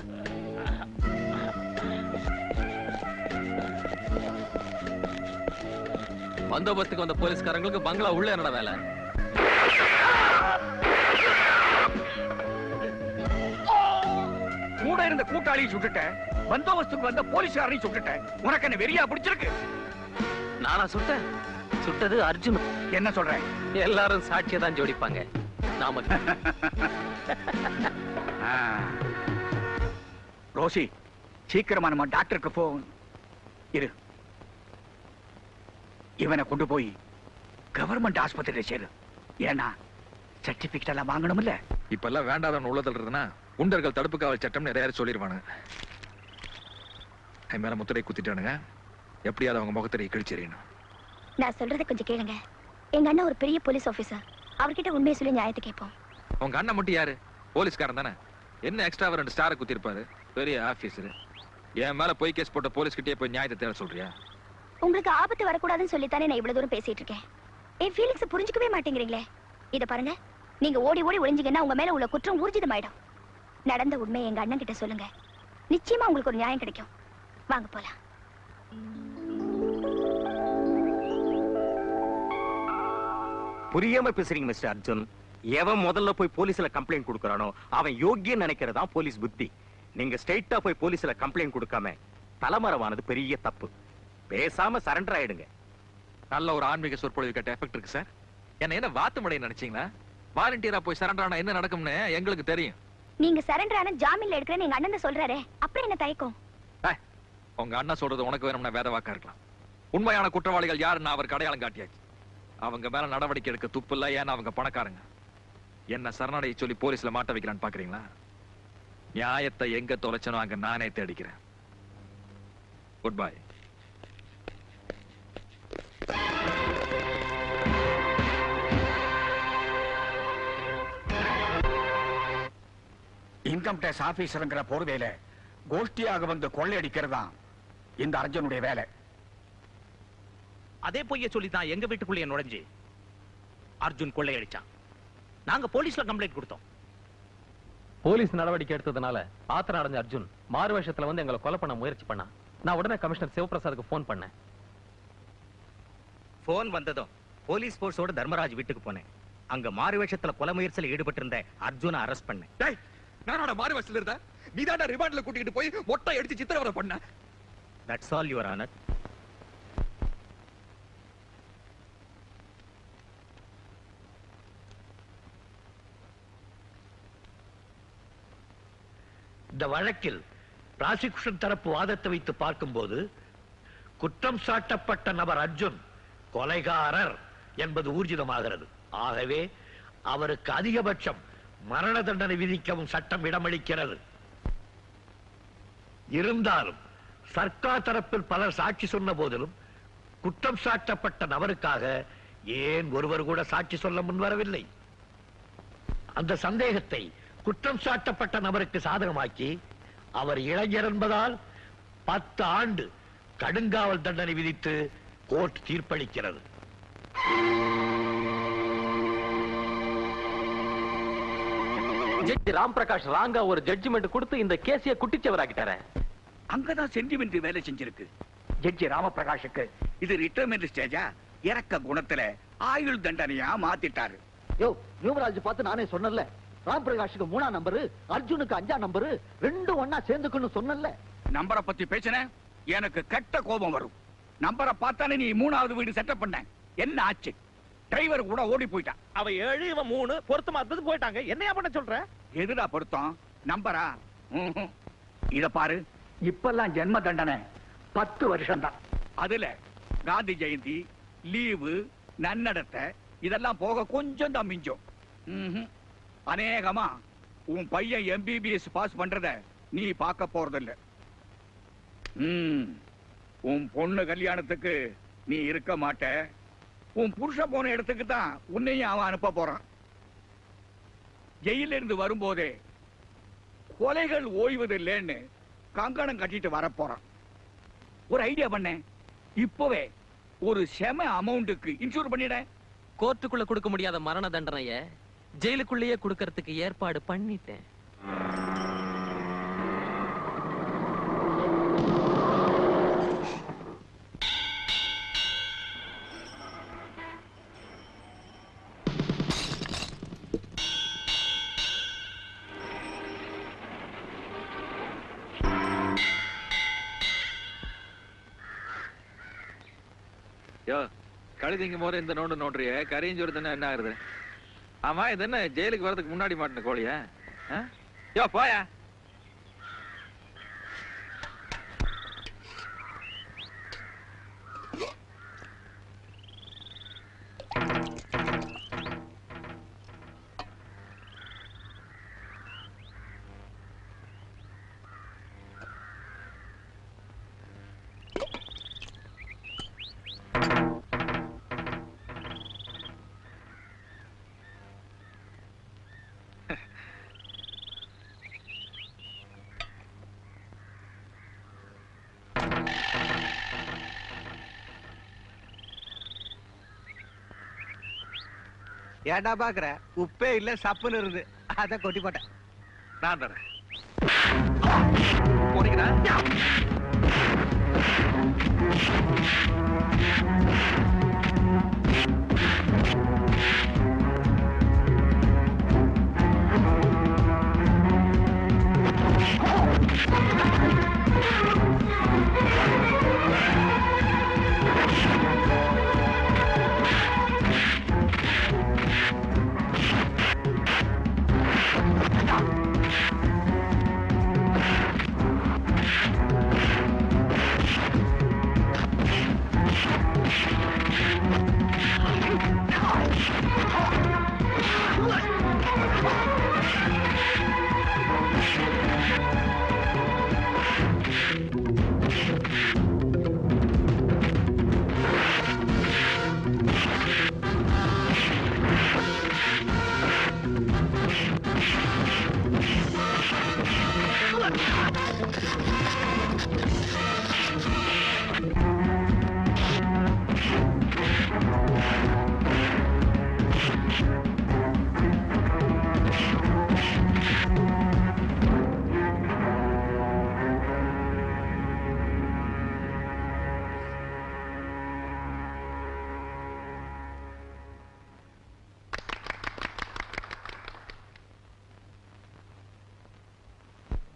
பந்தோபஸ்துக்கு வந்த போலீஸ்காரங்களுக்கு பங்களா உள்ள என்னடா வேலை கூட இருந்த கூட்டாளியை சுட்டுட்டேன் பந்தோபஸ்துக்கு வந்த போலீஸ்காரனையும் சுட்டுட்டேன் உனக்கு என்ன வெறியா பிடிச்சிருக்கு நானா சுட்டேன் சுட்டது அர்ஜுன் என்ன சொல்ற எல்லாரும் சாட்சியை தான் ஜோடிப்பாங்க நாம ஆ. ரோசி சீக்கிரமா நம்ம டாக்டருக்கு போன் இரு இவனை கொண்டு போய் கவர்மெண்ட் ஆஸ்பத்திரியில சேரு ஏன்னா சர்டிபிகேட் எல்லாம் வாங்கணும்ல இப்பெல்லாம் வேண்டாதவன் உள்ள தள்ளுறதுன்னா குண்டர்கள் தடுப்பு காவல் சட்டம் நிறைய சொல்லிடுவானுங்க என் மேல முத்திரை குத்திட்டானுங்க எப்படியாவது அவங்க முகத்திரை கிழிச்செறியணும் நான் சொல்றதை கொஞ்சம் கேளுங்க எங்க அண்ணன் ஒரு பெரிய போலீஸ் ஆபீசர் அவர்கிட்ட உண்மையை சொல்லி நியாயத்தை கேட்போம் உங்க அண்ணன் மட்டும் யாரு போலீஸ்காரன் தானே என்ன எக்ஸ்ட்ரா ரெண்டு ஸ்டாரை குத்திருப்பாரு பெரிய ஆபீசர் என் மேல பொய் கேஸ் போட்ட போலீஸ் கிட்டே போய் நியாயத்தை தேட சொல்றியா உங்களுக்கு ஆபத்து வரக்கூடாதுன்னு சொல்லித்தானே நான் இவ்வளவு தூரம் பேசிட்டு இருக்கேன் என் ஃபீலிங்ஸ் புரிஞ்சுக்கவே மாட்டேங்கிறீங்களே இத பாருங்க நீங்க ஓடி ஓடி ஒளிஞ்சீங்கன்னா உங்க மேல உள்ள குற்றம் ஊர்ஜிதமாயிடும் நடந்த உண்மையை எங்க அண்ணன் கிட்ட சொல்லுங்க நிச்சயமா உங்களுக்கு ஒரு நியாயம் கிடைக்கும் வாங்க போலாம் புரியாம பேசுறீங்க மிஸ்டர் அர்ஜுன் எவன் முதல்ல போய் போலீஸ்ல கம்ப்ளைண்ட் கொடுக்கறானோ அவன் யோக்கியம் நினைக்கிறதா போலீஸ் புத்தி நீங்க ஸ்ட்ரைட்டா போய் போலீஸ்ல கம்ப்ளைண்ட் கொடுக்காம தலைமறைவானது பெரிய தப்பு பேசாம சரண்டர் ஆயிடுங்க நல்ல ஒரு ஆன்மீக சொற்பொழிவு கேட்ட எஃபெக்ட் இருக்கு சார் என்ன என்ன வாத்து மடைய நினைச்சீங்களா வாலண்டியரா போய் சரண்டர் ஆனா என்ன நடக்கும்னு எங்களுக்கு தெரியும் நீங்க சரண்டர் ஆன ஜாமீன்ல எடுக்கிறேன்னு எங்க அண்ணன் சொல்றாரே அப்புறம் என்ன தயக்கம் உங்க அண்ணா சொல்றது உனக்கு வேணும்னா வேத வாக்கா இருக்கலாம் உண்மையான குற்றவாளிகள் யாருன்னு அவருக்கு அடையாளம் காட்டியாச்சு அவங்க மேல நடவடிக்கை எடுக்க துப்பு இல்ல ஏன்னா அவங்க பணக்காரங்க என்ன சரணடைய சொல்லி போலீஸ்ல மாட்ட வைக்கிறான்னு பாக்குறீங்களா நியாயத்தை எங்க தொலைச்சனோ அங்க நானே தேடிக்கிறேன் குட் பை இன்கம் டேக்ஸ் ஆபீசருங்கிற போர்வையில கோஷ்டியாக வந்து கொள்ளையடிக்கிறதா இந்த அர்ஜுனுடைய வேலை அதே பொய்ய சொல்லி தான் எங்க வீட்டுக்குள்ளேயே நுழைஞ்சு அர்ஜுன் கொள்ளையடிச்சான் நாங்க போலீஸ்ல கம்ப்ளைண்ட் கொடுத்தோம் போலீஸ் நடவடிக்கை எடுத்ததுனால ஆத்திரம் அடைஞ்ச அர்ஜுன் மாறு வேஷத்துல வந்து எங்களை கொலை பண்ண முயற்சி பண்ணா நான் உடனே கமிஷனர் சிவபிரசாத்துக்கு ஃபோன் பண்ணேன் போன் வந்ததும் போலீஸ் போர்ஸோட தர்மராஜ் வீட்டுக்கு போனேன் அங்க மாறு வேஷத்துல கொலை முயற்சியில் ஈடுபட்டு இருந்த அர்ஜுனை அரெஸ்ட் பண்ணேன் டேய் நானோட மாறு வசல இருந்த நீ தாண்டா ரிமாண்ட்ல கூட்டிட்டு போய் மொட்டை அடிச்சு சித்திரவதை பண்ண தட்ஸ் ஆல் யுவர் ஆனர் இந்த வழக்கில் பிராசிகுஷன் தரப்பு வாதத்தை வைத்து பார்க்கும்போது குற்றம் சாட்டப்பட்ட நபர் அர்ஜுன் கொலைகாரர் என்பது ஊர்ஜிதமாகிறது ஆகவே அவருக்கு அதிகபட்சம் மரண தண்டனை விதிக்கவும் சட்டம் இடமளிக்கிறது இருந்தாலும் சர்க்கார் தரப்பில் பலர் சாட்சி சொன்ன போதிலும் குற்றம் சாட்டப்பட்ட நபருக்காக ஏன் ஒருவர் கூட சாட்சி சொல்ல முன்வரவில்லை அந்த சந்தேகத்தை குற்றம் சாட்டப்பட்ட நபருக்கு சாதகமாக்கி அவர் இளைஞர் என்பதால் பத்து ஆண்டு கடுங்காவல் தண்டனை விதித்து கோர்ட் தீர்ப்பளிக்கிறது ஜட்ஜி ராம் பிரகாஷ் ராங்கா ஒரு ஜட்ஜ்மெண்ட் கொடுத்து இந்த கேஸைய குட்டிச்சவராக்கிட்டாரே அங்கதான் சென்டிமெண்ட் வேலை செஞ்சிருக்கு ஜட்ஜி ராமபிரகாஷுக்கு இது ரிட்டைர்மெண்ட் ஸ்டேஜா இறக்க குணத்துல ஆயுள் தண்டனையா மாத்திட்டாரு யோ நியூமராஜ் பார்த்து நானே சொன்னல ராம் பிரகாஷுக்கு மூணாம் நம்பரு அர்ஜுனுக்கு அஞ்சாம் நம்பரு ரெண்டும் ஒன்னா சேர்ந்துக்குன்னு சொன்னல நம்பரை பத்தி பேசின எனக்கு கெட்ட கோபம் வரும் நம்பரை பார்த்தானே நீ மூணாவது வீடு செட்டப் பண்ண என்ன ஆச்சு டிரைவர் கூட ஓடி போயிட்டான் அவ ஏழு இவன் மூணு பொருத்தமா இருந்தது போயிட்டாங்க என்னையா பண்ண சொல்ற எதுடா பொருத்தம் நம்பரா ம்ஹும். இத பாரு இப்பெல்லாம் ஜென்ம தண்டனை பத்து வருஷம் தான் அதுல காந்தி ஜெயந்தி லீவு நன்னடத்தை இதெல்லாம் போக கொஞ்சம் தான் மிஞ்சம் ம்ஹும். அநேகமா உன் பையன் எம்பிபிஎஸ் பாஸ் பண்றத நீ பார்க்க போறதில்ல ம். உன் பொண்ணு கல்யாணத்துக்கு நீ இருக்க மாட்ட உன் புருஷன் போன இடத்துக்கு தான் உன்னையும் அவன் அனுப்ப போறான் ஜெயில இருந்து வரும்போதே கொலைகள் ஓய்வதில்லைன்னு கங்கணம் கட்டிட்டு வர போறான் ஒரு ஐடியா பண்ணேன் இப்பவே ஒரு செம அமௌண்ட்டுக்கு இன்சூர் பண்ணிட கோர்ட்டுக்குள்ள கொடுக்க முடியாத மரண தண்டனைய ஜெயிலுக்குள்ளேயே கொடுக்கறதுக்கு ஏற்பாடு பண்ணிட்டேன் யோ கழுதிங்க போற இந்த நோண்டு நோண்டுறிய கரையும் தானே என்ன ஆகுது ஆமா இது என்ன ஜெயிலுக்கு வரதுக்கு முன்னாடி மாட்டின கோழியா ஆ? யோ போயா ஏன்டா பாக்குற உப்பே இல்ல சப்புன்னு இருந்து அத கொட்டி போட்டேன் நான் தரேன் போறீங்களா Thank you.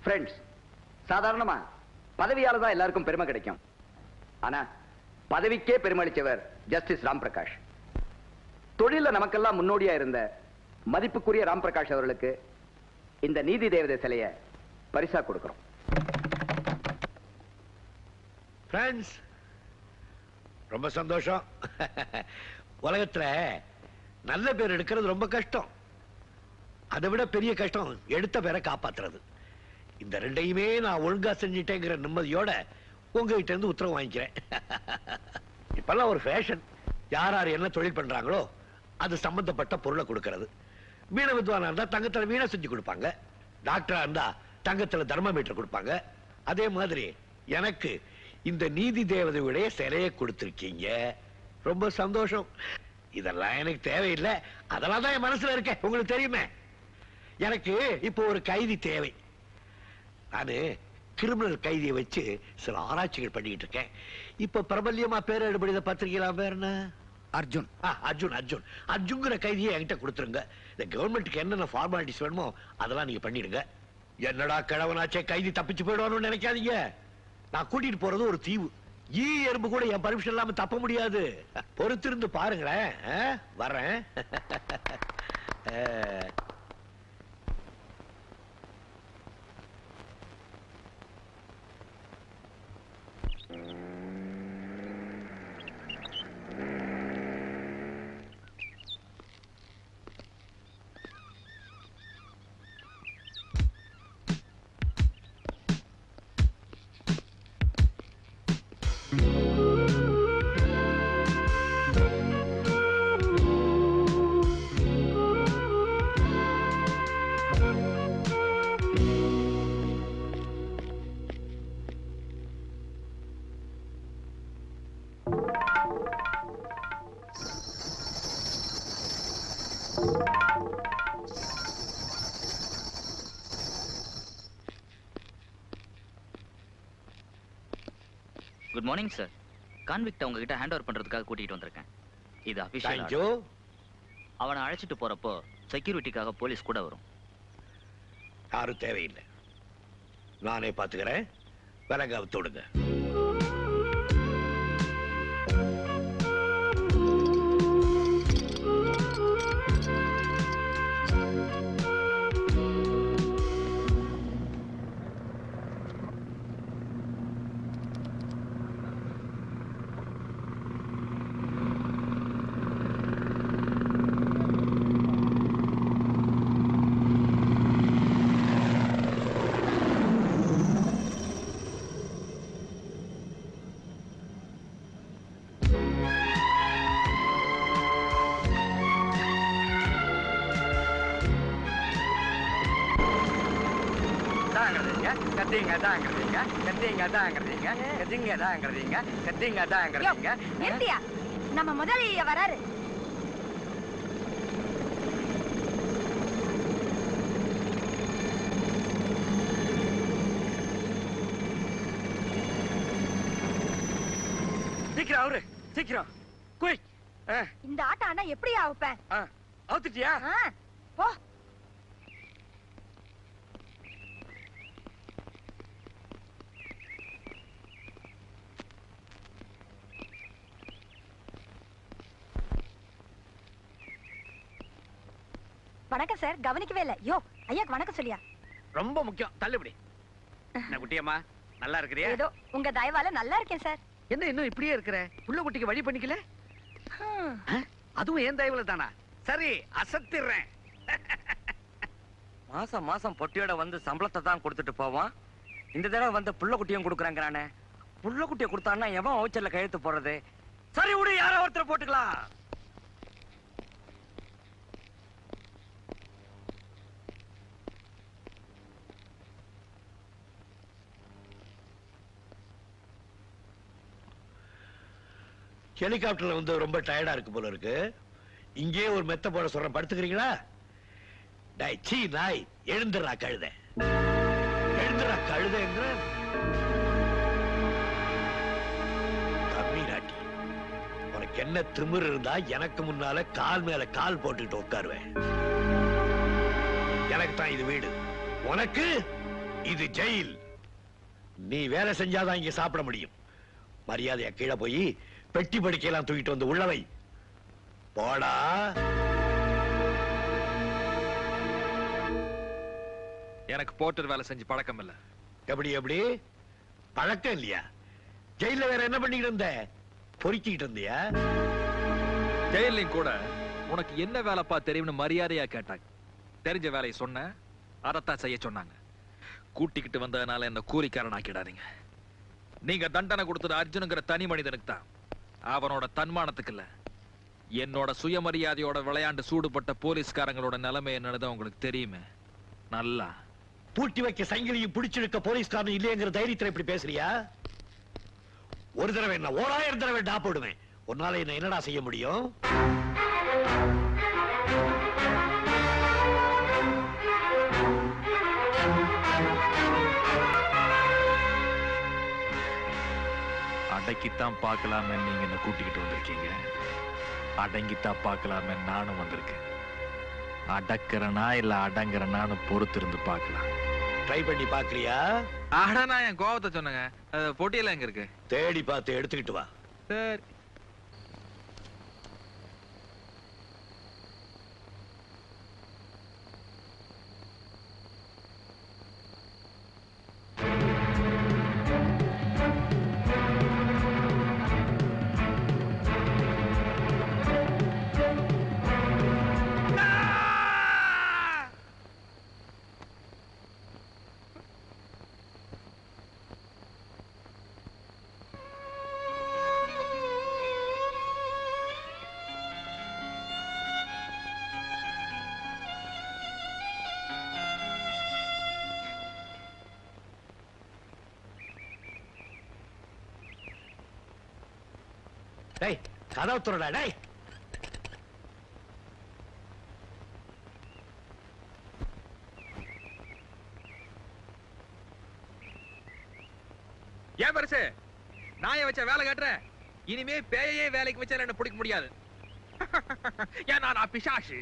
ஃப்ரெண்ட்ஸ் சாதாரணமா பதவியால தான் எல்லாருக்கும் பெருமை கிடைக்கும் ஆனா பதவிக்கே பெருமளிச்சவர் ஜஸ்டிஸ் ராம் பிரகாஷ் தொழில நமக்கெல்லாம் முன்னோடியா இருந்த மதிப்புக்குரிய ராம் பிரகாஷ் அவர்களுக்கு இந்த நீதி தேவதை சிலைய பரிசா கொடுக்கிறோம் ஃப்ரெண்ட்ஸ் ரொம்ப சந்தோஷம் உலகத்துல நல்ல பேர் எடுக்கிறது ரொம்ப கஷ்டம் அதை விட பெரிய கஷ்டம் எடுத்த பேரை காப்பாத்துறது இந்த ரெண்டையுமே நான் ஒழுங்கா செஞ்சிட்டேங்கிற நிம்மதியோட உங்ககிட்ட இருந்து உத்தரவு வாங்கிக்கிறேன் இப்பெல்லாம் ஒரு ஃபேஷன் யார் யார் என்ன தொழில் பண்றாங்களோ அது சம்பந்தப்பட்ட பொருளை கொடுக்கறது மீன வித்வானா இருந்தா தங்கத்துல வீணை செஞ்சு கொடுப்பாங்க டாக்டரா இருந்தா தங்கத்துல தர்மமீட்டர் கொடுப்பாங்க அதே மாதிரி எனக்கு இந்த நீதி தேவதையுடைய சிலையை கொடுத்திருக்கீங்க ரொம்ப சந்தோஷம் இதெல்லாம் எனக்கு தேவையில்லை அதெல்லாம் தான் என் மனசுல இருக்க உங்களுக்கு தெரியுமே எனக்கு இப்போ ஒரு கைதி தேவை நானு கிரிமினல் கைதியை வச்சு சில ஆராய்ச்சிகள் பண்ணிட்டு இருக்கேன் இப்ப பிரபல்யமா பேர் எடுபடித பத்திரிகைலாம் பேர் என்ன அர்ஜுன் அர்ஜுன் அர்ஜுன் அர்ஜுங்கிற கைதியை என்கிட்ட கொடுத்துருங்க இந்த கவர்மெண்ட்டுக்கு என்னென்ன ஃபார்மாலிட்டிஸ் வேணுமோ அதெல்லாம் நீங்க பண்ணிடுங்க என்னடா கிழவனாச்சே கைதி தப்பிச்சு போயிடுவான்னு நினைக்காதீங்க நான் கூட்டிட்டு போறது ஒரு தீவு ஈ எறும்பு கூட என் பர்மிஷன் இல்லாம தப்ப முடியாது பொறுத்திருந்து பாருங்களேன் ஆ? வர்றேன் ஆ. குட் மார்னிங் சார் கான்விக்ட் உங்ககிட்ட ஹேண்ட் ஓவர் பண்றதுக்காக கூட்டிட்டு வந்திருக்கேன் இது அபிஷியல் Thank you. அவனை அழைச்சிட்டு போறப்போ செக்யூரிட்டிக்காக போலீஸ் கூட வரும் யாரும் தேவையில்லை நானே பாத்துக்கிறேன் விலங்க அவுத்து விடுங்க தாங்கிறீங்க கத்திங்க தாங்கிறீங்க கத்திங்க தாங்கிறீங்க கத்திங்க தாங்கிறீங்க கத்திங்க தாங்கிறீங்க நிறுத்தியா நம்ம முதலாளிய வராரு சீக்கிரம் அவரு சீக்கிரம் குயிக் இந்த ஆட்டம் ஆனா எப்படி ஆவுப்பேன் அவுத்துட்டியா போ வணக்கம் சார் கவனிக்கவே இல்ல யோ ஐயாக்கு வணக்கம் சொல்லியா ரொம்ப முக்கியம் தள்ளுபடி என்ன குட்டியம்மா நல்லா இருக்கிறியா ஏதோ உங்க தயவால நல்லா இருக்கேன் சார் என்ன இன்னும் இப்படியே இருக்கிற புள்ள குட்டிக்கு வழி பண்ணிக்கல அதுவும் ஏன் தயவுல தானா சரி அசத்திடுறேன் மாசம் மாசம் பொட்டியோட வந்து சம்பளத்தை தான் கொடுத்துட்டு போவான் இந்த தடவை வந்து புள்ள குட்டியும் கொடுக்குறாங்கிறானே புள்ள குட்டியை கொடுத்தான்னா எவன் ஓச்சல்ல கையெழுத்து போடுறது சரி விடு யாரோ ஒருத்தர் போட்டுக்கலாம் ஹெலிகாப்டர்ல வந்து ரொம்ப டயர்டா இருக்கு போல இருக்கு இங்கேயே ஒரு மெத்த போட சொல்றேன் படுத்துக்கிறீங்களா டேய் சீ நாய் எழுந்துடுறா கழுத எழுந்துடா கழுதைங்கிற தமிழ்நாட்டி உனக்கு என்ன திமிரு இருந்தா எனக்கு முன்னால கால் மேல கால் போட்டுக்கிட்டு உட்காருவேன் எனக்கு தான் இது வீடு உனக்கு இது ஜெயில் நீ வேலை செஞ்சாதான் இங்க சாப்பிட முடியும் மரியாதையா கீழே போய் பெட்டி படுக்கையெல்லாம் தூக்கிட்டு வந்து உள்ளவை போடா எனக்கு போர்ட்டர் வேலை செஞ்சு பழக்கம் இல்ல எப்படி எப்படி பழக்கம் இல்லையா ஜெயில வேற என்ன பண்ணிக்கிட்டு இருந்த பொறுக்கிட்டு இருந்தியா ஜெயிலையும் கூட உனக்கு என்ன வேலைப்பா தெரியும்னு மரியாதையா கேட்டாங்க தெரிஞ்ச வேலையை சொன்னேன் அதைத்தான் செய்ய சொன்னாங்க கூட்டிக்கிட்டு வந்ததுனால என்ன கூலிக்காரன் ஆக்கிடாதீங்க நீங்க தண்டனை கொடுத்தது அர்ஜுனுங்கிற தனி மனிதனுக்கு தான் அவனோட தன்மானத்துக்கு இல்ல என்னோட சுயமரியாதையோட விளையாண்டு சூடுபட்ட போலீஸ்காரங்களோட நிலைமை என்னன்னு உங்களுக்கு தெரியுமே நல்லா பூட்டி வைக்க சங்கிலியும் பிடிச்சிருக்க போலீஸ்காரன் இல்லையங்கிற தைரியத்துல இப்படி பேசுறியா ஒரு தடவை என்ன ஓராயிரம் தடவை டா போடுவேன் உன்னால என்ன என்னடா செய்ய முடியும் அடக்கித்தான் பார்க்கலாமே நீங்க என்ன கூட்டிக்கிட்டு வந்திருக்கீங்க அடங்கித்தான் பார்க்கலாமே நானும் வந்திருக்கேன் அடக்கிறனா இல்ல அடங்குறனான்னு பொறுத்து இருந்து பார்க்கலாம் ட்ரை பண்ணி பாக்குறியா அட நான் என் கோவத்தை சொன்னேங்க அது பொட்டியெல்லாம் எங்க இருக்கு தேடி பார்த்து எடுத்துக்கிட்டு வா சரி டேய் கதவு துறடா டேய் ஏன் பெருசு நாயை வச்ச வேலை காட்டுறேன் இனிமே பேயையே வேலைக்கு வச்சா என்ன பிடிக்க முடியாது ஏன் நான் பிசாசு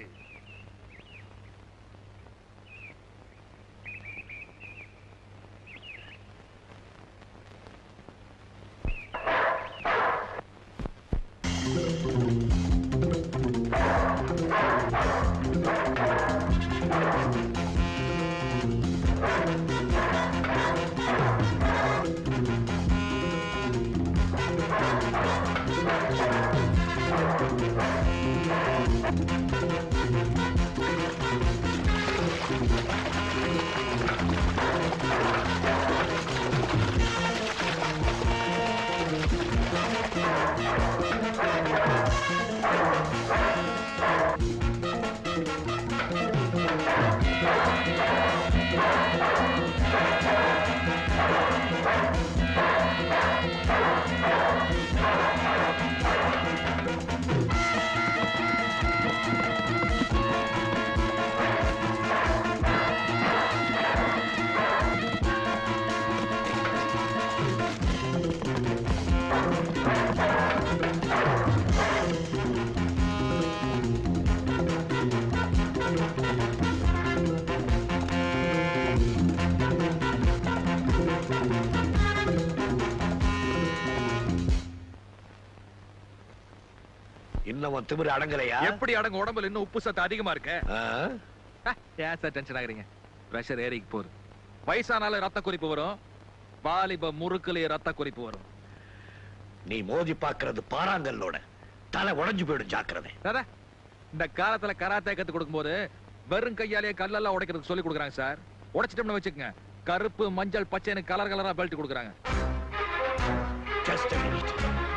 இன்னும் திமிரு அடங்கலையா எப்படி அடங்க உடம்புல இன்னும் உப்பு சத்து அதிகமா இருக்க ஆ? ஏன் சார் டென்ஷன் ஆகுறீங்க பிரஷர் ஏறிக்கு போகுது வயசானால ரத்த குறிப்பு வரும் வாலிப முறுக்குலயே ரத்த குறிப்பு வரும் நீ மோதி பாக்குறது பாறாங்கல்லோட தலை உடைஞ்சு போயிடும் ஜாக்கிரதை தாதா இந்த காலத்துல கராத்தே கத்து கொடுக்கும்போது வெறும் கையாலேயே கல்லெல்லாம் உடைக்கிறதுக்கு சொல்லி கொடுக்குறாங்க சார் உடைச்சிட்டோம்னு வச்சுக்கங்க கருப்பு மஞ்சள் பச்சைன்னு கலர் கலரா பெல்ட் கொடுக்குறாங்க Just a minute.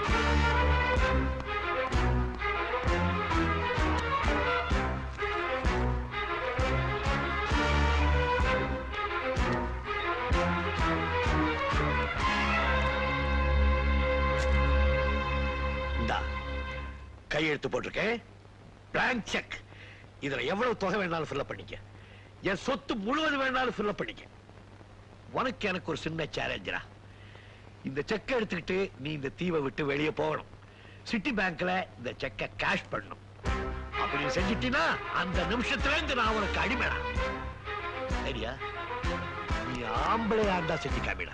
இந்தா கையெழுத்து போட்டிருக்கேன் blank செக் இதுல எவ்வளவு தொகை வேணாலும் ஃபில்அப் பண்ணிக்க என் சொத்து முழுவதும் வேணாலும் ஃபில்அப் பண்ணிக்க உனக்கு எனக்கு ஒரு சின்ன சேலஞ்சரா இந்த செக்கை எடுத்துக்கிட்டு நீ இந்த தீவை விட்டு வெளியே போகணும் சிட்டி பேங்க்ல இந்த செக்கை கேஷ் பண்ணணும் அப்படி நீ செஞ்சிட்டீன்னா அந்த நிமிஷத்துல இருந்து நான் உனக்கு அடிமைடா சரியா நீ ஆம்பளையா இருந்தா செஞ்சு காமிடா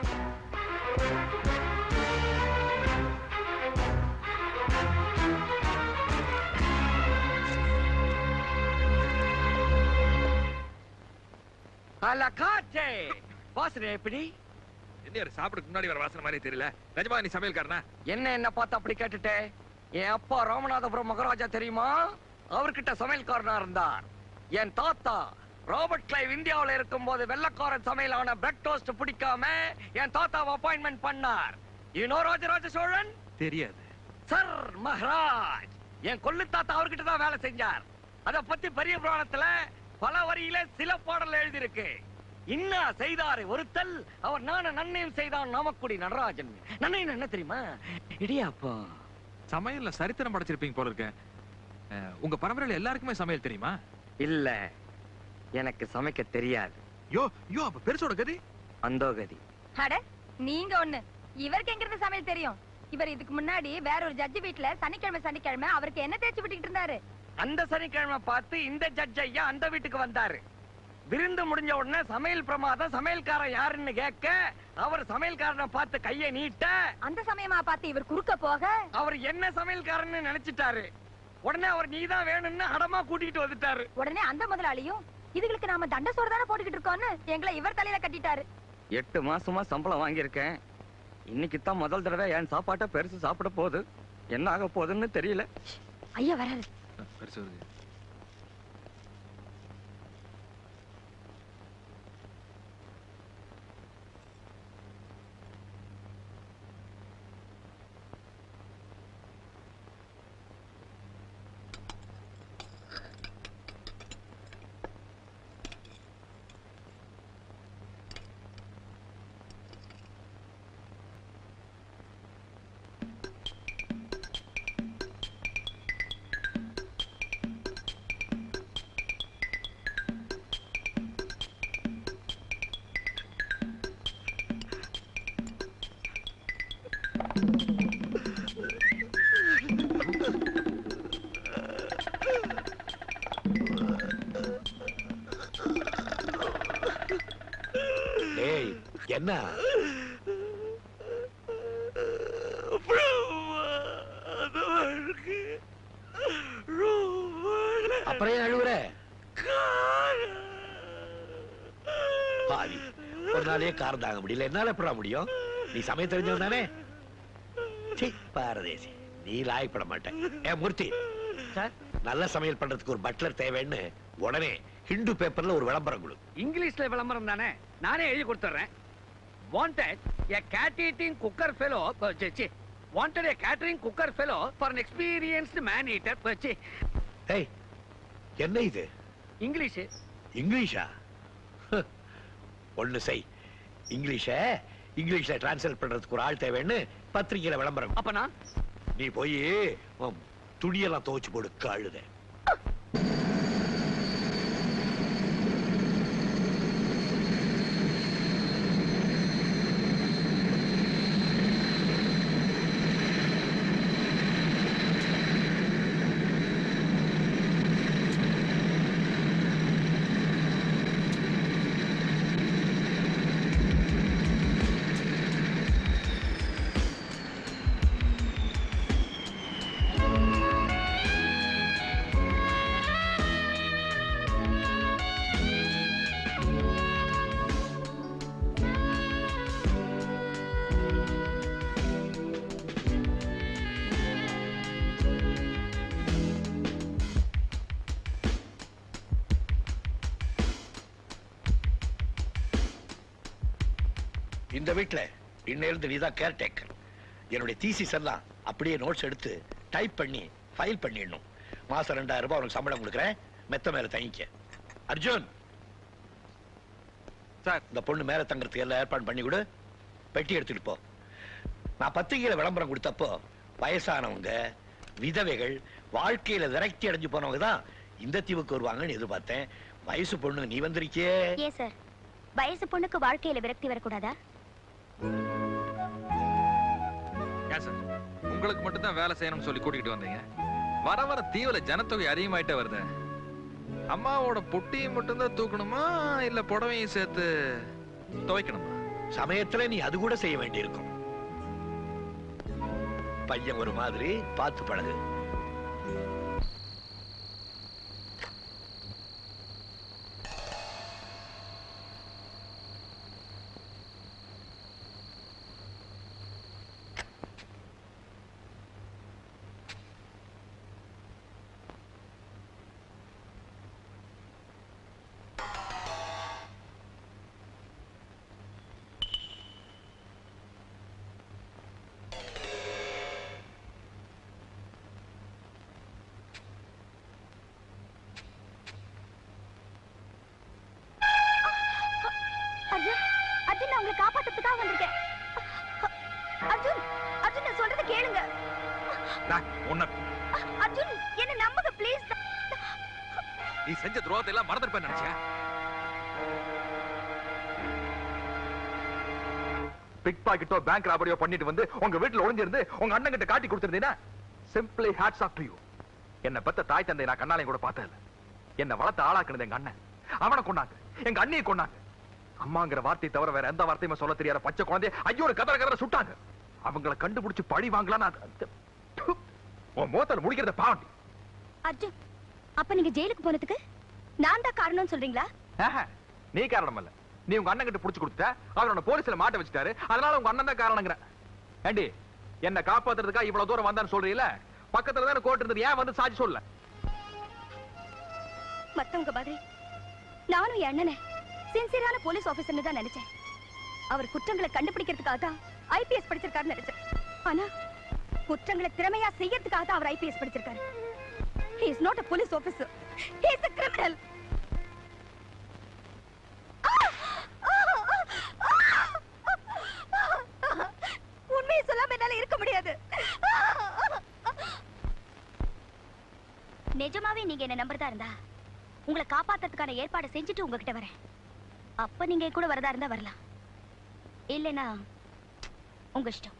அலகாச்சே வாசனை எப்படி என்ன ஒரு சாப்பிடுறதுக்கு முன்னாடி வர வாசனை மாதிரி தெரியல நிஜமா நீ சமையல்காரனா என்ன என்ன பார்த்து அப்படி கேட்டுட்டே என் அப்பா ராமநாதபுரம் மகாராஜா தெரியுமா அவர்கிட்ட சமையல்காரனா இருந்தார் என் தாத்தா ராபர்ட் கிளைவ் இந்தியாவுல இருக்கும்போது வெள்ளக்காரன் சமையலான பிரெட் டோஸ்ட் பிடிக்காம என் தாத்தாவை அப்பாயின்மெண்ட் பண்ணார் யூனோ ராஜராஜ சோழன் தெரியாது சர் மகாராஜ் என் கொள்ளு தாத்தா அவர்கிட்ட தான் வேலை செஞ்சார் அத பத்தி பெரிய புராணத்துல பல வரியில சில பாடல் எழுதியிருக்கு இன்னா செய்தாரு ஒருத்தல் அவர் நான நன்மையும் செய்தான் நாமக்குடி நடராஜன் நன்மைன்னு என்ன தெரியுமா இடியாப்பா சமையல்ல சரித்திரம் படைச்சிருப்பீங்க போல இருக்க அஹ், உங்க பரம்பரையில எல்லாருக்குமே சமையல் தெரியுமா இல்ல எனக்கு சமைக்க தெரியாது யோ யோ அப்ப பெருசோட கதி அந்தோ கதி அட நீங்க ஒண்ணு இவருக்கு எங்கிருந்து சமையல் தெரியும் இவர் இதுக்கு முன்னாடி வேற ஒரு ஜட்ஜி வீட்ல சனிக்கிழமை சனிக்கிழமை அவருக்கு என்ன தேய்ச்சி விட்டுக்கிட்டு இருந்தாரு அந்த சனிக்கிழமை பார்த்து இந்த ஜட்ஜ் ஐயா அந்த வீட்டுக்கு வந்தாரு விருந்து முடிஞ்ச உடனே சமையல் பிரமாதம் சமையல்காரன் யாருன்னு கேட்க அவர் சமையல்காரனை பார்த்து கையை நீட்ட அந்த சமயமா பார்த்து இவர் குறுக்க போக அவர் என்ன சமையல்காரன்னு நினைச்சிட்டாரு உடனே அவர் நீதான் வேணும்னு அடமா கூட்டிட்டு வந்துட்டாரு உடனே அந்த முதலாளியும் இதுகளுக்கு நாம தண்ட சோறு தானே போட்டுக்கிட்டு இருக்கோம்னு எங்களை இவர் தலையில கட்டிட்டாரு எட்டு மாசமா சம்பளம் வாங்கியிருக்கேன் இன்னைக்கு தான் முதல் தடவை என் சாப்பாட்டை பெருசு சாப்பிட போகுது என்ன ஆக போகுதுன்னு தெரியல ஐயா வராரு பெருசு வருது டேய் என்ன அப்புறம் ஏன் அழுவுற பாவி ஒரு நாளே காரம் தாங்க முடியல என்னால எப்படா முடியும் நீ சமயம் தெரிஞ்சவன் தானே சீ, பாரதேசி நீ லாயப்பட மாட்டேன் ஏ மூர்த்தி நல்ல சமையல் பண்றதுக்கு ஒரு பட்லர் தேவைன்னு உடனே ஹிந்து பேப்பர்ல ஒரு விளம்பரம் கொடு இங்கிலீஷ்ல விளம்பரம் தானே நானே எழுதி கொடுத்துறேன் wanted a cat eating cooker fellow சி wanted a catering cooker fellow for an experienced man eater சி ஏய் என்ன இது இங்கிலீஷ் இங்கிலீஷா ஹ். ஒண்ணு செய் இங்கிலீஷ இங்கிலீஷ்ல டிரான்ஸ்லேட் பண்றதுக்கு ஒரு ஆள் தேவைன்னு பத்திரிக்கையில விளம்பரம் அப்ப நான் நீ போய் உன் துணியெல்லாம் துவைச்சு போடு கழுத இந்த வீட்ல இன்னையிலிருந்து நீதான் கேர்டேக்கர் என்னுடைய தீசிஸ் எல்லாம் அப்படியே நோட்ஸ் எடுத்து டைப் பண்ணி ஃபைல் பண்ணிடணும் மாசம் ரெண்டாயிரம் ரூபாய் உனக்கு சம்பளம் கொடுக்குறேன் மெத்த மேல தங்கிக்க அர்ஜுன் சார் இந்த பொண்ணு மேல தங்கறதுக்கு எல்லாம் ஏற்பாடு பண்ணி கொடு பெட்டி எடுத்துட்டு போ நான் பத்திரிகையில விளம்பரம் கொடுத்தப்போ வயசானவங்க விதவைகள் வாழ்க்கையில விரக்தி அடைஞ்சு போனவங்க தான் இந்த தீவுக்கு வருவாங்கன்னு எதிர்பார்த்தேன் வயசு பொண்ணு நீ வந்திருக்கியே ஏன் சார் வயசு பொண்ணுக்கு வாழ்க்கையில விரக்தி வரக்கூடாதா ஏன் சார் உங்களுக்கு மட்டும் தான் வேலை செய்யணும்னு சொல்லி கூட்டிகிட்டு வந்தீங்க வர வர தீவுல ஜனத்தொகை அதிகமாயிட்டே வருது அம்மாவோட பொட்டியை மட்டும்தான் தூக்கணுமா இல்ல புடவையும் சேர்த்து துவைக்கணுமா சமயத்துல நீ அது கூட செய்ய வேண்டியிருக்கும் பையன் ஒரு மாதிரி பார்த்து பழகு அர்ஜுன் அர்ஜுன் நான் உங்களை காப்பாத்துறதுக்காக வந்திருக்கேன் அர்ஜுன் அர்ஜுன் நான் சொல்றதை கேளுங்க உன்ன அர்ஜுன் என்ன நம்புங்க ப்ளீஸ் நீ செஞ்ச துரோகத்தை எல்லாம் மறந்துருப்பேன் நினைச்சியா பிக் பாக்கெட்டோ பேங்க் ராபரியோ பண்ணிட்டு வந்து உங்க வீட்டுல ஒளிஞ்சிருந்து உங்க அண்ணன் கிட்ட காட்டி கொடுத்திருந்தீங்கன்னா simply hats off to you என்ன பெத்த தாய் தந்தை நான் கண்ணாலையும் கூட பார்த்தது இல்ல என்ன வளர்த்து ஆளாக்குனது எங்க அண்ணன் அவனை கொண்டாங்க எங்க அண்ணியை கொண்டாங்க அம்மாங்கிற வார்த்தை தவிர வேற எந்த வார்த்தையுமே சொல்ல தெரியாத பச்சை குழந்தை ஐயோ ஒரு கதற கதற சுட்டாங்க அவங்கள கண்டுபிடிச்சு பழி வாங்கலாம்னு அது- அது- ப்பு. உன் மோத்தல் முடிக்கிறத பாவண்டி அர்ஜுன் அப்ப நீங்க ஜெயிலுக்கு போனதுக்கு நான் தான் காரணம்னு சொல்றீங்களா ஆஹா, நீ காரணம் இல்ல நீ உங்க அண்ணன் கிட்ட புடிச்சு கொடுத்த அவர் உன்னை போலீஸ்ல மாட்ட வச்சுட்டாரு அதனால உங்க அண்ணன் தான் காரணங்கிற ஏண்டி என்ன காப்பாத்துறதுக்கா இவ்வளவு தூரம் வந்தான்னு சொல்றீல பக்கத்துல தானே கோர்ட் இருந்தது ஏன் வந்து சாட்சி சொல்ல மத்தவங்க மாதிரி நானும் என் அண்ணனை சின்சியரான போலீஸ் ஆபீசர்னு தான் நினைச்சேன் அவர் குற்றங்களை கண்டுபிடிக்கிறதுக்காக தான் ஐபிஎஸ் படிச்சிருக்காருன்னு நினைச்சேன் ஆனா குற்றங்களை திறமையா செய்யறதுக்காக தான் அவர் ஐபிஎஸ் படிச்சிருக்காரு he is not a police officer he is a criminal உண்மையை சொல்லாம என்னால இருக்க முடியாது நிஜமாவே நீங்க என்ன நம்புறதா இருந்தா உங்களை காப்பாத்துறதுக்கான ஏற்பாடு செஞ்சுட்டு உங்ககிட்ட வரேன் அப்ப நீங்க என் கூட வரதா இருந்தா வரலாம் இல்லைன்னா உங்க இஷ்டம்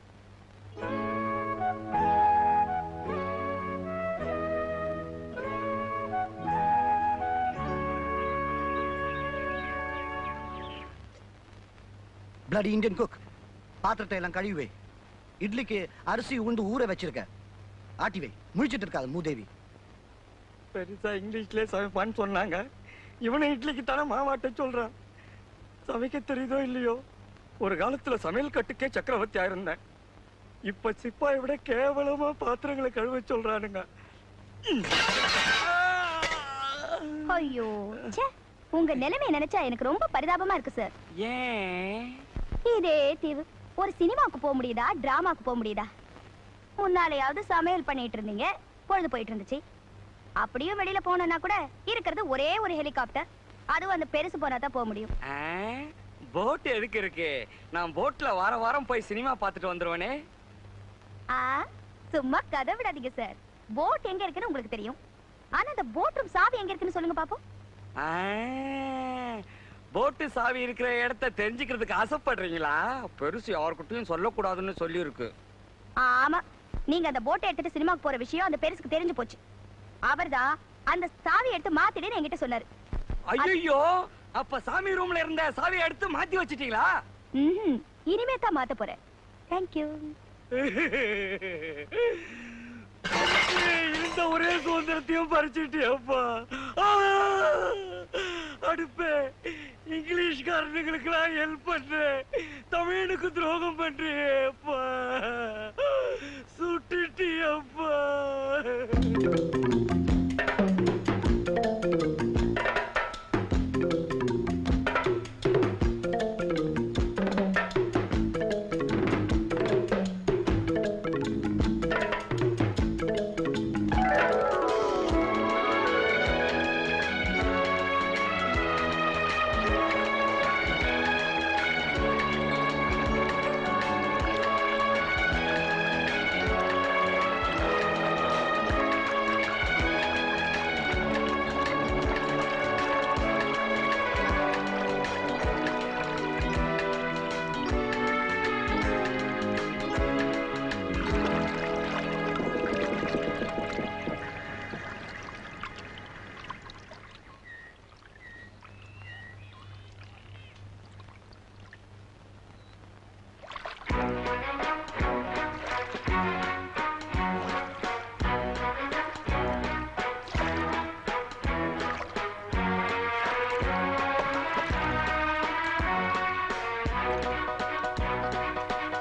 பிளட் இந்தியன் குக் பாத்திரத்தை எல்லாம் கழுவி வை இட்லிக்கு அரிசி உண்டு ஊற வச்சிருக்க ஆட்டி வை முழிச்சிட்டு இருக்காது மூதேவி பெருசா இங்கிலீஷ்ல சமைப்பான்னு சொன்னாங்க இவனை இட்லிக்கு தானே மாவாட்ட சொல்றான் சமைக்க தெரியுதோ இல்லையோ ஒரு காலத்துல சமையல் கட்டுக்கே சக்கரவர்த்தியா இருந்தேன் இப்ப சிப்பாயை விட கேவலமா பாத்திரங்களை கழுவ சொல்றானுங்க ஐயோ ச்சே உங்க நிலைமைய நினைச்சா எனக்கு ரொம்ப பரிதாபமா இருக்கு சார் ஏன் இதே தீவு ஒரு சினிமாவுக்கு போக முடியுதா டிராமாக்கு போக முடியுதா முன்னாலேயாவது சமையல் பண்ணிட்டு இருந்தீங்க பொழுது போயிட்டு இருந்துச்சு அப்படியும் வெளியில போனோம்னா கூட இருக்கிறது ஒரே ஒரு ஹெலிகாப்டர் அதுவும் அந்த பெருசு போனா தான் போக முடியும் போட் எதுக்கு இருக்கு நான் போட்ல வார வாரம் போய் சினிமா பார்த்துட்டு வந்துருவேனே ஆ சும்மா கதை விடாதீங்க சார் போட் எங்க இருக்குன்னு உங்களுக்கு தெரியும் ஆனா அந்த போட் ரூம் சாவி எங்க இருக்குன்னு சொல்லுங்க பாப்போம் போட்டு சாவி இருக்கிற இடத்த தெரிஞ்சுக்கிறதுக்கு ஆசைப்படுறீங்களா பெருசு யாருக்கிட்டையும் சொல்லக்கூடாதுன்னு சொல்லி இருக்கு ஆமா நீங்க அந்த போட்டை எடுத்துட்டு சினிமாக்கு போற விஷயம் அந்த பெருசுக்கு தெரிஞ்சு போச்சு அவர்தான் அந்த சாவி எடுத்து மாத்திடுன்னு என்கிட்ட சொன்னாரு ஐயோ அப்ப சாமி ரூம்ல இருந்த சாவியை எடுத்து மாத்தி வச்சிட்டீங்களா ம்ஹும். இனிமே தான் மாத்த போறேன் தேங்க்யூ இந்த ஒரே சுதந்திரத்தையும் பறிச்சுட்டியப்பா அடுப்பே இங்கிலீஷ்காரனுங்களுக்கு நான் ஹெல்ப் பண்றேன் தமிழனுக்கு துரோகம் பண்றியேப்பா சுட்டுட்டியப்பா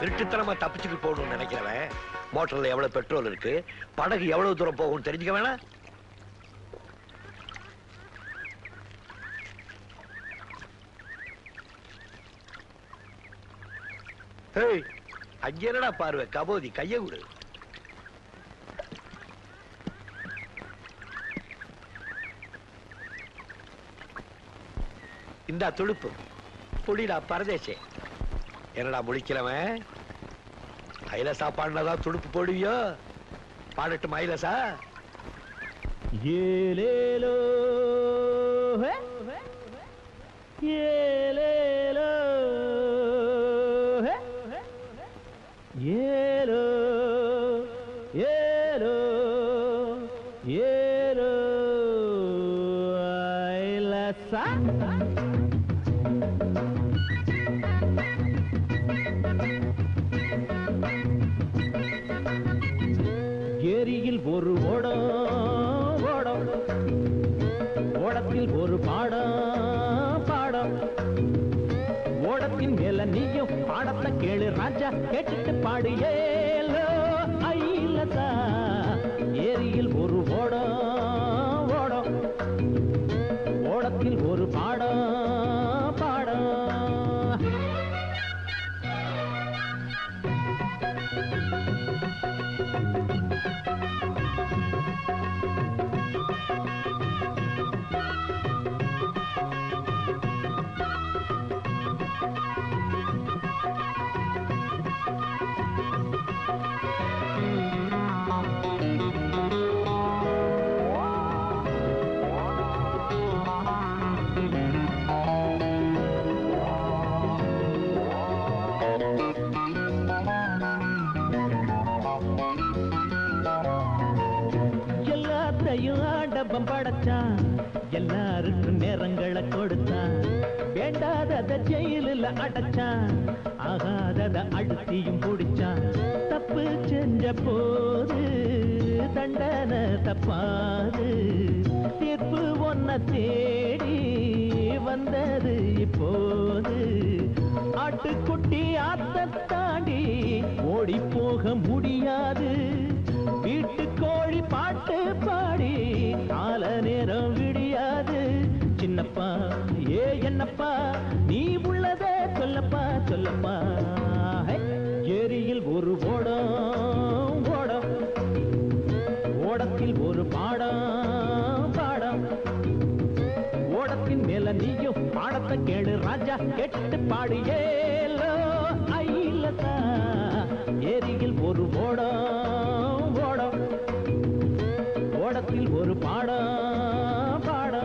திருட்டுத்தனமா தப்பிச்சுட்டு போகணும்னு நினைக்கிறவன் மோட்டர்ல எவ்வளவு பெட்ரோல் இருக்கு படகு எவ்வளவு தூரம் போகும்னு தெரிஞ்சுக்க வேணாம் ஏய் அங்க என்னடா பார்வை கபோதி கைய விடு இந்தா துடுப்பு புடிடா பரதேசே என்னடா முடிக்கிறவன் ஐலசா பாடினதான் துடுப்பு போடுவியோ பாடட்டும் ஐலசா ஏலேலோ ஹே. ஏலேலோ ஹே. ஏலோ ஏலோ ஏலோ ஐலசா ஏரியில் ஒரு ஓடம் ஓடம் ஓடத்தில் ஒரு பாடம் பாடம் ஓடத்தின் மேல நீயும் பாடத்தை கேளு ராஜா கேட்டுட்டு பாடு ஏலோ ஐலசா ஏரியில் ஒரு ஓடம் ஓடம் ஓடத்தில் ஒரு பாடம் பாடம் எல்லாத்தையும் ஆண்டவன் படைச்சான் எல்லாருக்கும் நேரங்களை கொடுத்தான் வேண்டாதத ஜெயிலில் அடைச்சான் ஆகாதத அழுத்தியும் பிடிச்சான் தப்பு செஞ்ச போது தண்டனை தப்பாது தீர்ப்பு ஒன்ன தேடி வந்தது இப்போது ஆட்டுக்குட்டி ஆத்த தாண்டி ஓடி போக முடியாது வீட்டு கோழி பாட்டு பாடி கால நேரம் விடியாது சின்னப்பா ஏ என்னப்பா நீ உள்ளதே சொல்லப்பா சொல்லப்பா ஹே, ஏரியில் ஒரு ஓடம் ஓடம் ஓடத்தில் ஒரு பாடம் பாடம் ஓடத்தின் மேல நீயும் பாடத்தை கேளு ராஜா கேட்டு பாடு ஏலோ ஐலசா ஏரியில் ஒரு ஓடம் ஓடம் ஓடத்தில் ஒரு பாடம் பாடம்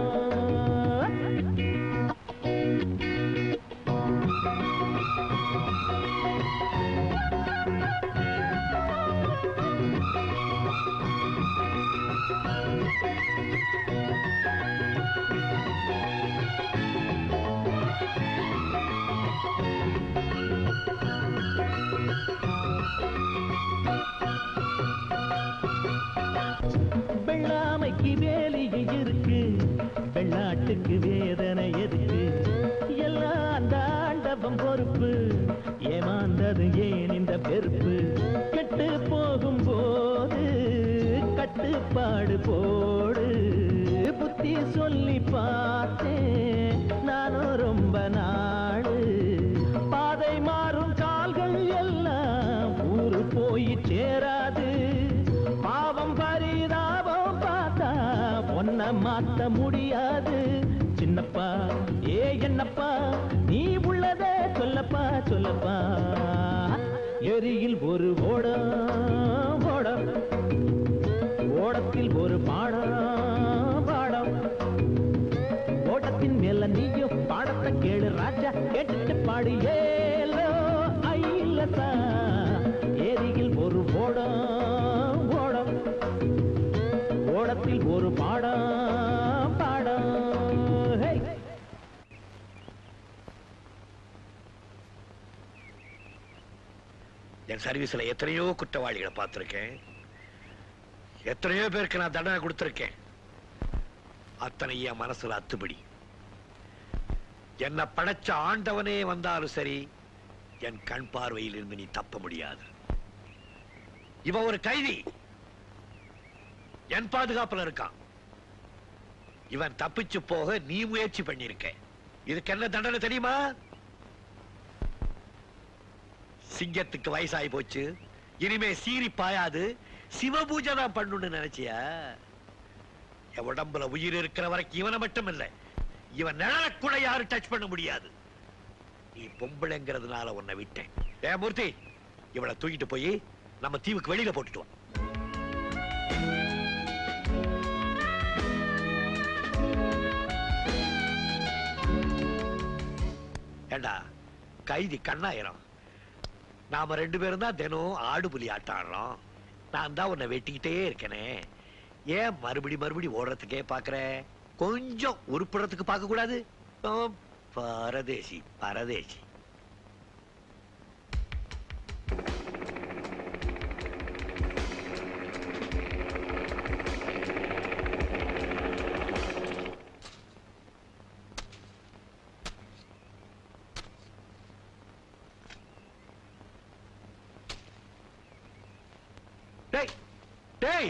வெள்ளாமைக்கு வேலிகை இருக்கு வெள்ளாட்டுக்கு வேதனை எதுக்கு எல்லாம் அந்த ஆண்டவன் பொறுப்பு ஏமாந்தது ஏன் இந்த பெருப்பு கெட்டு போகும் போது கட்டுப்பாடு போடு புத்தி சொல்லி பார்த்தேன் நானும் ரொம்ப நாடு பாதை மாறும் கால்கள் எல்லாம் ஊரு போய் சேராது பாவம் பரிதாபம் பார்த்தா ஒன்ன மாத்த முடியாது சின்னப்பா ஏ என்னப்பா நீ உள்ளதே சொல்லப்பா சொல்லப்பா எரியில் ஒரு ஓடம் ஓடம் ஓடத்தில் ஒரு பாடம் பாடம் ஓட்டத்தின் மேல நீயும் பாடத்தை கேளு ராஜா கேட்டுட்டு பாடு ஏலோ ஐலசா ஏரியில் ஒரு ஓடம் ஓடம் ஓடத்தில் ஒரு பாடம் பாடம் ஹே என் சர்வீஸ்ல எத்தனையோ குற்றவாளிகளை பார்த்திருக்கேன் எத்தனையோ பேருக்கு நான் தண்டனை கொடுத்திருக்கேன் அத்தனை என் மனசுல அத்துபடி என்ன படைச்ச ஆண்டவனே வந்தாலும் சரி என் கண் பார்வையில் இருந்து நீ தப்ப முடியாது இவன் ஒரு கைதி என் பாதுகாப்புல இருக்கான் இவன் தப்பிச்சு போக நீ முயற்சி பண்ணிருக்க இதுக்கு என்ன தண்டனை தெரியுமா சிங்கத்துக்கு வயசாகி போச்சு இனிமே சீறி பாயாது சிவபூஜை தான் பண்ணணும்னு நினைச்சியா என் உடம்புல உயிர் இருக்கிற வரைக்கும் இவனை மட்டும் இல்ல இவன் நிழல கூட யாரும் டச் பண்ண முடியாது நீ பொம்பளைங்கிறதுனால உன்னை விட்டேன் ஏ மூர்த்தி இவளை தூக்கிட்டு போய் நம்ம தீவுக்கு வெளியில போட்டுட்டு வா ஏண்டா கைதி கண்ணாயிரம் நாம ரெண்டு பேரும் தான் தினம் ஆடு புலி ஆட்டம் ஆடுறோம் நான் தான் உன்னை வெட்டிக்கிட்டே இருக்கேனே ஏன் மறுபடி மறுபடி ஓடுறதுக்கே பாக்குற கொஞ்சம் உருப்படுறதுக்கு பார்க்க கூடாது ஆ, பரதேசி பரதேசி டேய் டேய்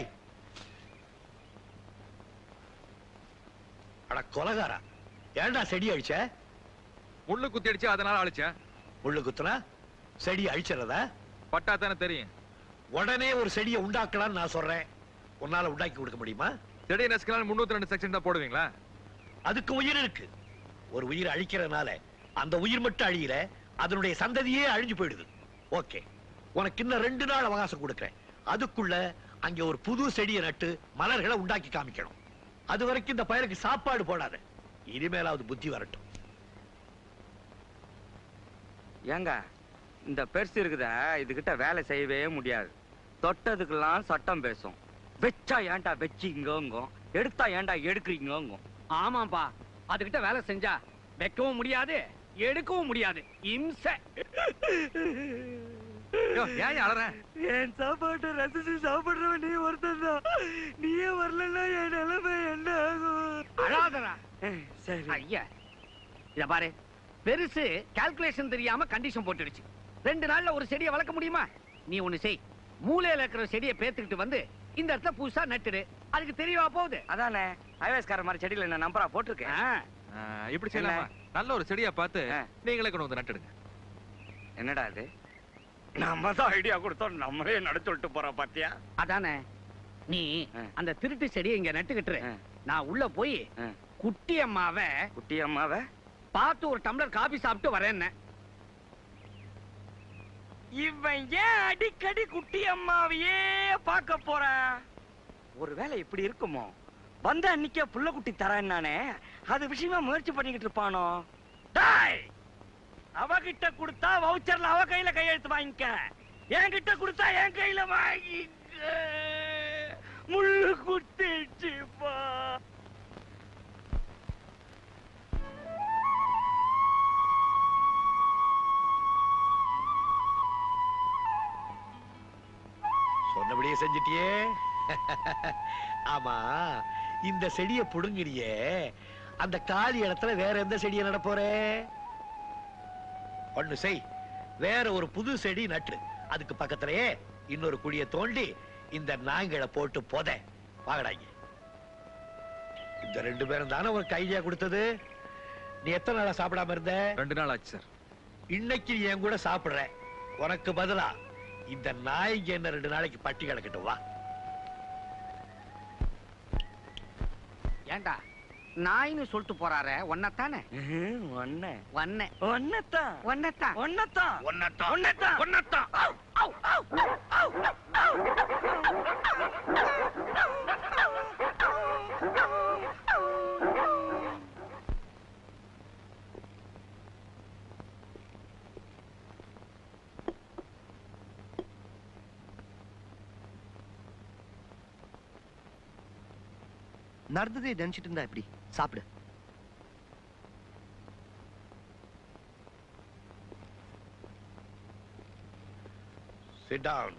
அட கொலகாரா ஏன்டா செடி அழிச்ச முள்ளு குத்தி அடிச்சு அதனால அழிச்சேன் முள்ளு குத்துனா செடி அழிச்சிடறதா பட்டா தானே தெரியும் உடனே ஒரு செடியை உண்டாக்கலாம்னு நான் சொல்றேன் உன்னால உண்டாக்கி கொடுக்க முடியுமா செடியை நசுக்கலாம் முன்னூத்தி ரெண்டு செக்ஷன் தான் போடுவீங்களா அதுக்கு உயிர் இருக்கு ஒரு உயிர் அழிக்கிறதுனால அந்த உயிர் மட்டும் அழியல அதனுடைய சந்ததியே அழிஞ்சு போயிடுது ஓகே உனக்கு இன்னும் ரெண்டு நாள் அவகாசம் கொடுக்கிறேன் அதுக்குள்ள அங்க ஒரு புது செடியை நட்டு மலர்களை உண்டாக்கி காமிக்கணும் அது வரைக்கும் இந்த பயலுக்கு சாப்பாடு போடாத இனிமேலாவது புத்தி வரட்டும் ஏங்க இந்த பெருசு இருக்குதா இதுகிட்ட வேலை செய்யவே முடியாது தொட்டதுக்கெல்லாம் சட்டம் பேசும் வச்சா ஏன்டா வச்சிங்கோங்க எடுத்தா ஏன்டா எடுக்கிறீங்கோங்க ஆமாப்பா அதுகிட்ட வேலை செஞ்சா வைக்கவும் முடியாது எடுக்கவும் முடியாது இம்சை ஏன் அழற என் சாப்பாட்டை ரசிச்சு சாப்பிடுறவன் நீ ஒருத்தன் தான் நீயே வரலன்னா என் நிலைமை என்ன ஆகும் அழாதடா சரி ஐயா இத பாரு பெருசு கால்குலேஷன் தெரியாம கண்டிஷன் போட்டுடுச்சு ரெண்டு நாள்ல ஒரு செடியை வளர்க்க முடியுமா நீ ஒண்ணு செய் மூலையில இருக்கிற செடியை பேத்துக்கிட்டு வந்து இந்த இடத்துல புதுசா நட்டுடு அதுக்கு தெரியவா போகுது அதானே ஐவேஸ்கார மாதிரி செடியில நான் நம்பரா போட்டிருக்கேன் ஆ, இப்படி செய்யலாமா நல்ல ஒரு செடியா பார்த்து நீங்களே கொண்டு வந்து நட்டுடுங்க என்னடா இது நம்ம தான் ஐடியா கொடுத்தோம் நம்மளே நட சொல்லிட்டு போறோம் பாத்தியா அதானே நீ அந்த திருட்டு செடியை இங்க நட்டுக்கிட்டு நான் உள்ள போய் குட்டி அம்மாவை குட்டி அம்மாவை பார்த்து ஒரு டம்ளர் காபி சாப்பிட்டு வரேன்னு இவன் ஏன் அடிக்கடி குட்டி அம்மாவையே பார்க்க போறான் ஒருவேளை இப்படி இருக்குமோ வந்த அன்னைக்கே புள்ள குட்டி தரேன் நானே அது விஷயமா முயற்சி பண்ணிக்கிட்டு இருப்பானோ டேய் அவகிட்ட கொடுத்தா வவுச்சர்ல அவ கையில கையெழுத்து வாங்கிக்க என்கிட்ட கொடுத்தா என் கையில வாங்கிக்க முள்ளு குத்திடுச்சுப்பா சொன்னபடியே செஞ்சிட்டியே ஆமா இந்த செடியை புடுங்கிறியே அந்த காலி இடத்துல வேற எந்த செடியை நட போற ஒண்ணு செய் வேற ஒரு புது செடி நட்டு அதுக்கு பக்கத்திலேயே இன்னொரு குழிய தோண்டி இந்த நாய்களை போட்டு போத வாங்கடாங்க இந்த ரெண்டு பேரும் தானே ஒரு கைதியா கொடுத்தது நீ எத்தனை நாளா சாப்பிடாம இருந்த ரெண்டு நாள் ஆச்சு சார் இன்னைக்கு நீ என் கூட சாப்பிடுற உனக்கு பதிலா இந்த நாய்க்கு என்ன ரெண்டு நாளைக்கு பட்டி கிடக்கட்டும் வா ஏண்டா நாயின்னு சொல்லிட்டு போறாரே ஒன்னத்தானே ஒன்ன ஒன்ன ஒன்னத்தான் ஒன்னத்தான் ஒன்னத்தான் ஒன்னத்தான் ஒன்னத்தான் ஒன்னத்தான் நடந்ததே நினைச்சிட்டு இருந்தா எப்படி சாப்பிடு Sit down.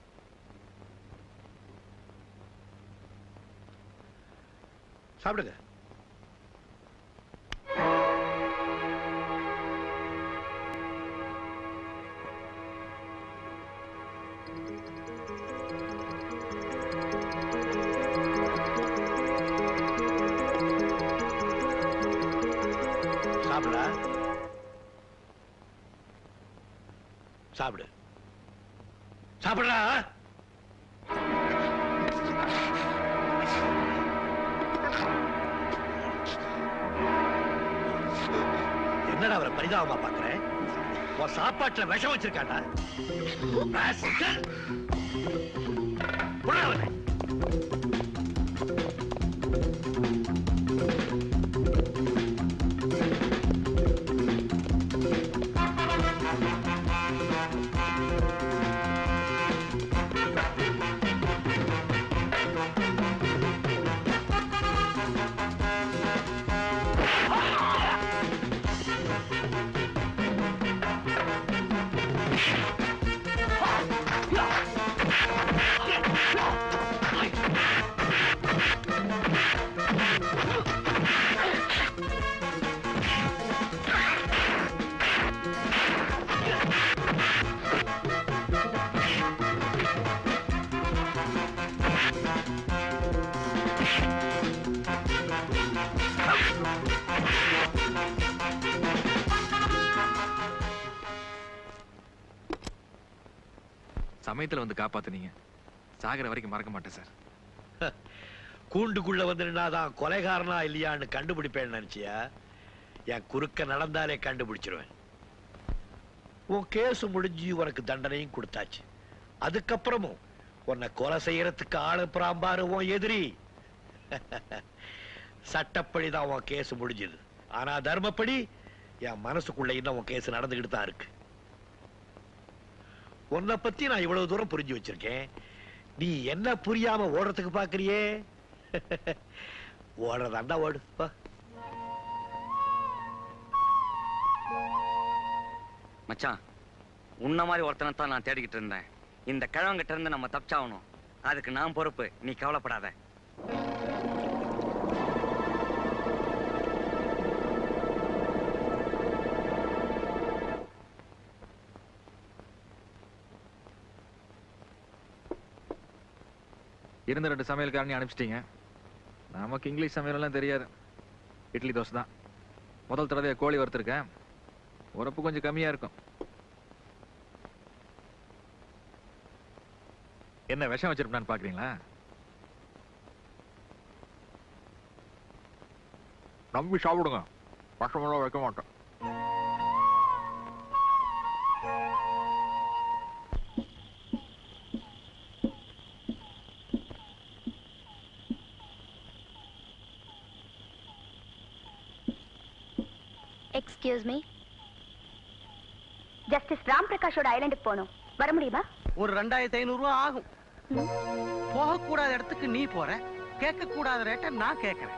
சாப்பிடுங்க சாப்பிடுடா சாப்பிடு சாப்பிடுறா என்னடா அவரை பரிதாபமா பாக்குறேன் உன் சாப்பாட்டுல விஷம் வச்சிருக்காண்டா rascal. புடா அவனை. சமயத்துல வந்து காப்பாத்துனீங்க சாகிற வரைக்கும் மறக்க மாட்டேன் சார் கூண்டுக்குள்ள வந்து நின்னாதான் கொலைகாரனா இல்லையான்னு கண்டுபிடிப்பேன்னு நினைச்சியா என் குறுக்க நடந்தாலே கண்டுபிடிச்சிருவேன் உன் கேஸ் முடிஞ்சு உனக்கு தண்டனையும் கொடுத்தாச்சு அதுக்கப்புறமும் உன்னை கொலை செய்யறதுக்கு ஆளு பிராம்பாரு உன் எதிரி சட்டப்படிதான் உன் கேஸ் முடிஞ்சது ஆனா தர்மப்படி என் மனசுக்குள்ள இன்னும் உன் கேஸ் நடந்துகிட்டு தான் இருக்கு உன்னை பத்தி நான் இவ்வளவு தூரம் புரிஞ்சு வச்சிருக்கேன் நீ என்ன புரியாம ஓடுறதுக்கு பாக்குறியே ஓடுறதாண்டா ஓடு வா மச்சான் உன்ன மாதிரி ஒருத்தனை தான் நான் தேடிக்கிட்டு இருந்தேன் இந்த கிழவங்கிட்ட இருந்து நம்ம தப்பிச்சாகணும் அதுக்கு நான் பொறுப்பு நீ கவலைப்படாத இருந்த ரெண்டு சமையல்காரனையும் அனுப்பிச்சிட்டீங்க நமக்கு இங்கிலீஷ் சமையலெல்லாம் தெரியாது இட்லி தோசை தான் முதல் தடவையா கோழி வறுத்துருக்கேன் உரப்பு கொஞ்சம் கம்மியா இருக்கும் என்ன விஷம் வச்சிருப்பான்னு பாக்குறீங்களா நம்பி சாப்பிடுங்க விஷமெல்லாம் வைக்க மாட்டோம் எக்ஸ்கியூஸ் மீ ஜஸ்டிஸ் ராம் பிரகாஷோட ஐலண்டுக்கு போகணும் வர முடியுமா ஒரு ரெண்டாயிரத்தி ஐநூறு ரூபா ஆகும் போகக்கூடாத இடத்துக்கு நீ போற கேட்க கூடாத ரேட்டை நான் கேட்கறேன்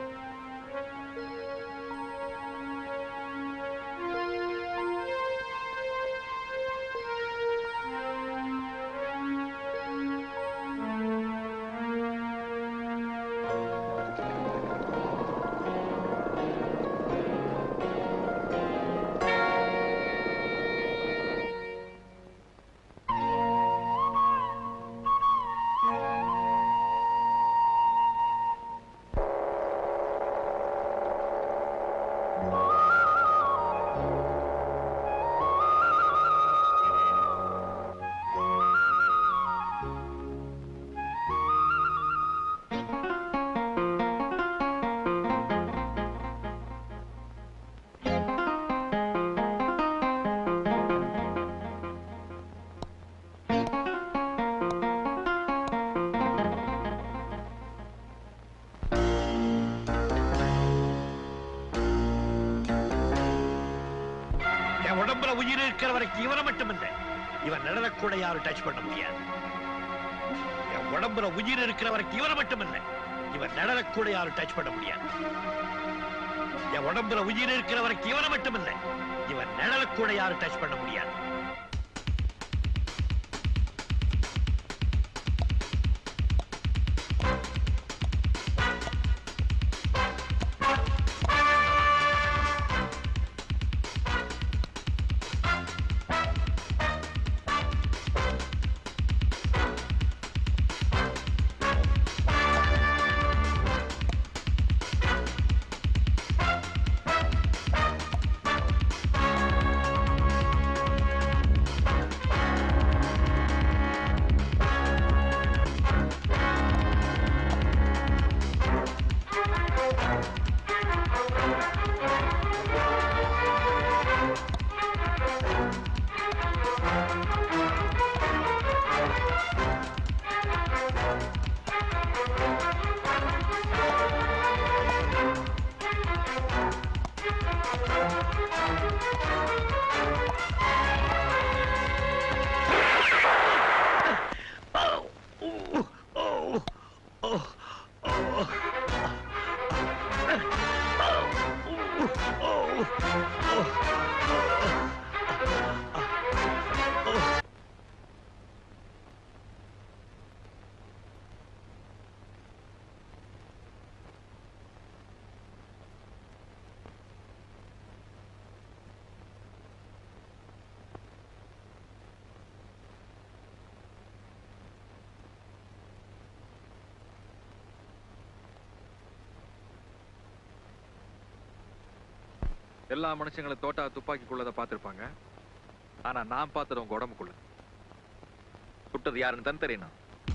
என் உடம்புல உயிர் இருக்கிற வரைக்கும் இவனை மட்டும் இல்லை இவன் நிழலை கூட யாரும் டச் பண்ண முடியாது என் உடம்புல உயிர் இருக்கிற வரைக்கும் இவனை மட்டும் இல்லை இவன் நிழலை கூட யாரும் டச் பண்ண முடியாது என் உடம்புல உயிர் இருக்கிற வரைக்கும் இவனை மட்டும் இல்லை இவன் நிழலை கூட யாரும் டச் பண்ண முடியாது எல்லா மனுஷங்களும் தோட்டா துப்பாக்கிக்குள்ளத பார்த்திருப்பாங்க ஆனா நான் பார்த்தது உங்க உடம்புக்குள்ள சுட்டது யாருன்னு தான் தெரியணும்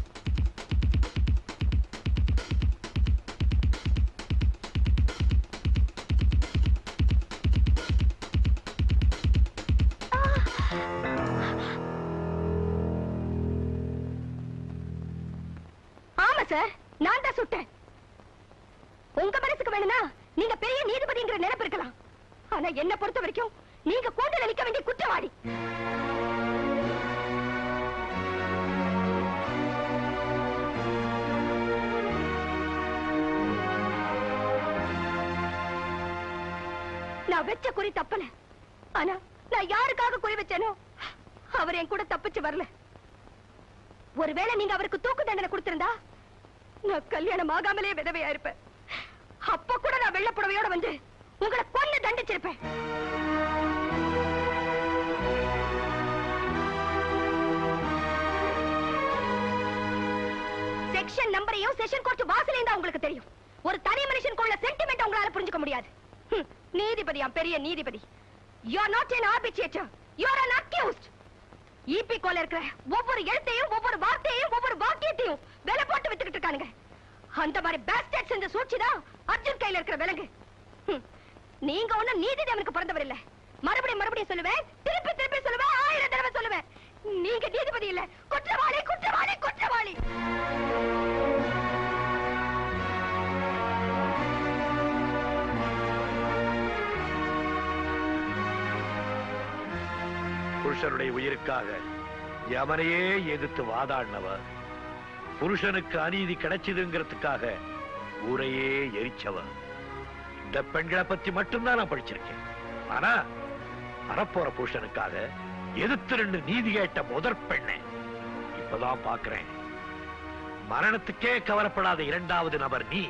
ஆமா சார் நான் தான் சுட்டேன் உங்க மனசுக்கு வேணும்னா நீங்க பெரிய நீதிபதிங்கிற நினைப்பு இருக்கலாம் ஆனா என்ன பொறுத்த வரைக்கும் நீங்க கூண்டல நிக்க வேண்டிய குற்றவாளி நான் வெச்ச குறி தப்பல ஆனா நான் யாருக்காக குறி வச்சேனோ அவர் என் கூட தப்பிச்சு வரல ஒருவேளை நீங்க அவருக்கு தூக்கு தண்டனை கொடுத்திருந்தா நான் கல்யாணம் ஆகாமலே விதவையா இருப்பேன் அப்ப கூட நான் வெள்ளை புடவையோட வந்து உங்களை கொன்னு தண்டிச்சிருப்பேன் செக்ஷன் நம்பரையும் செஷன் கோர்ட் வாசலையும் தான் உங்களுக்கு தெரியும் ஒரு தனி மனுஷனுக்குள்ள சென்டிமெண்ட் உங்களால புரிஞ்சுக்க முடியாது ஹம், நீதிபதியா பெரிய நீதிபதி you are not an arbitrator you are an accused EB கோல இருக்கிற ஒவ்வொரு எழுத்தையும் ஒவ்வொரு வார்த்தையையும் ஒவ்வொரு வாக்கியத்தையும் விலை போட்டு வித்துக்கிட்டு இருக்கானுங்க அந்த மாதிரி பேஸ்டர்ட்ஸ் இந்த சூழ்ச்சி தான் அர்ஜுன் கையில இருக்கிற விலங்கு ஹம், நீங்க ஒண்ணும் நீதி தேவனுக்கு பிறந்தவர் இல்ல மறுபடியும் மறுபடியும் சொல்லுவேன் திருப்பி திருப்பி சொல்லுவேன் ஆயிரம் தடவை சொல்லுவேன் நீங்க நீதிபதி இல்ல குற்றவாளி குற்றவாளி குற்றவாளி புருஷனுடைய உயிருக்காக யமனையே எதிர்த்து வாதாடினவ புருஷனுக்கு அநீதி கிடைச்சதுங்கிறதுக்காக ஊரையே எரிச்சவ இந்த பெண்களை பத்தி மட்டும்தான் நான் படிச்சிருக்கேன் ஆனா வரப்போற புருஷனுக்காக எதிர்த்து ரெண்டு நீதி கேட்ட முதற் பெண்ணை இப்பதான் பாக்குறேன் மரணத்துக்கே கவலைப்படாத இரண்டாவது நபர் நீ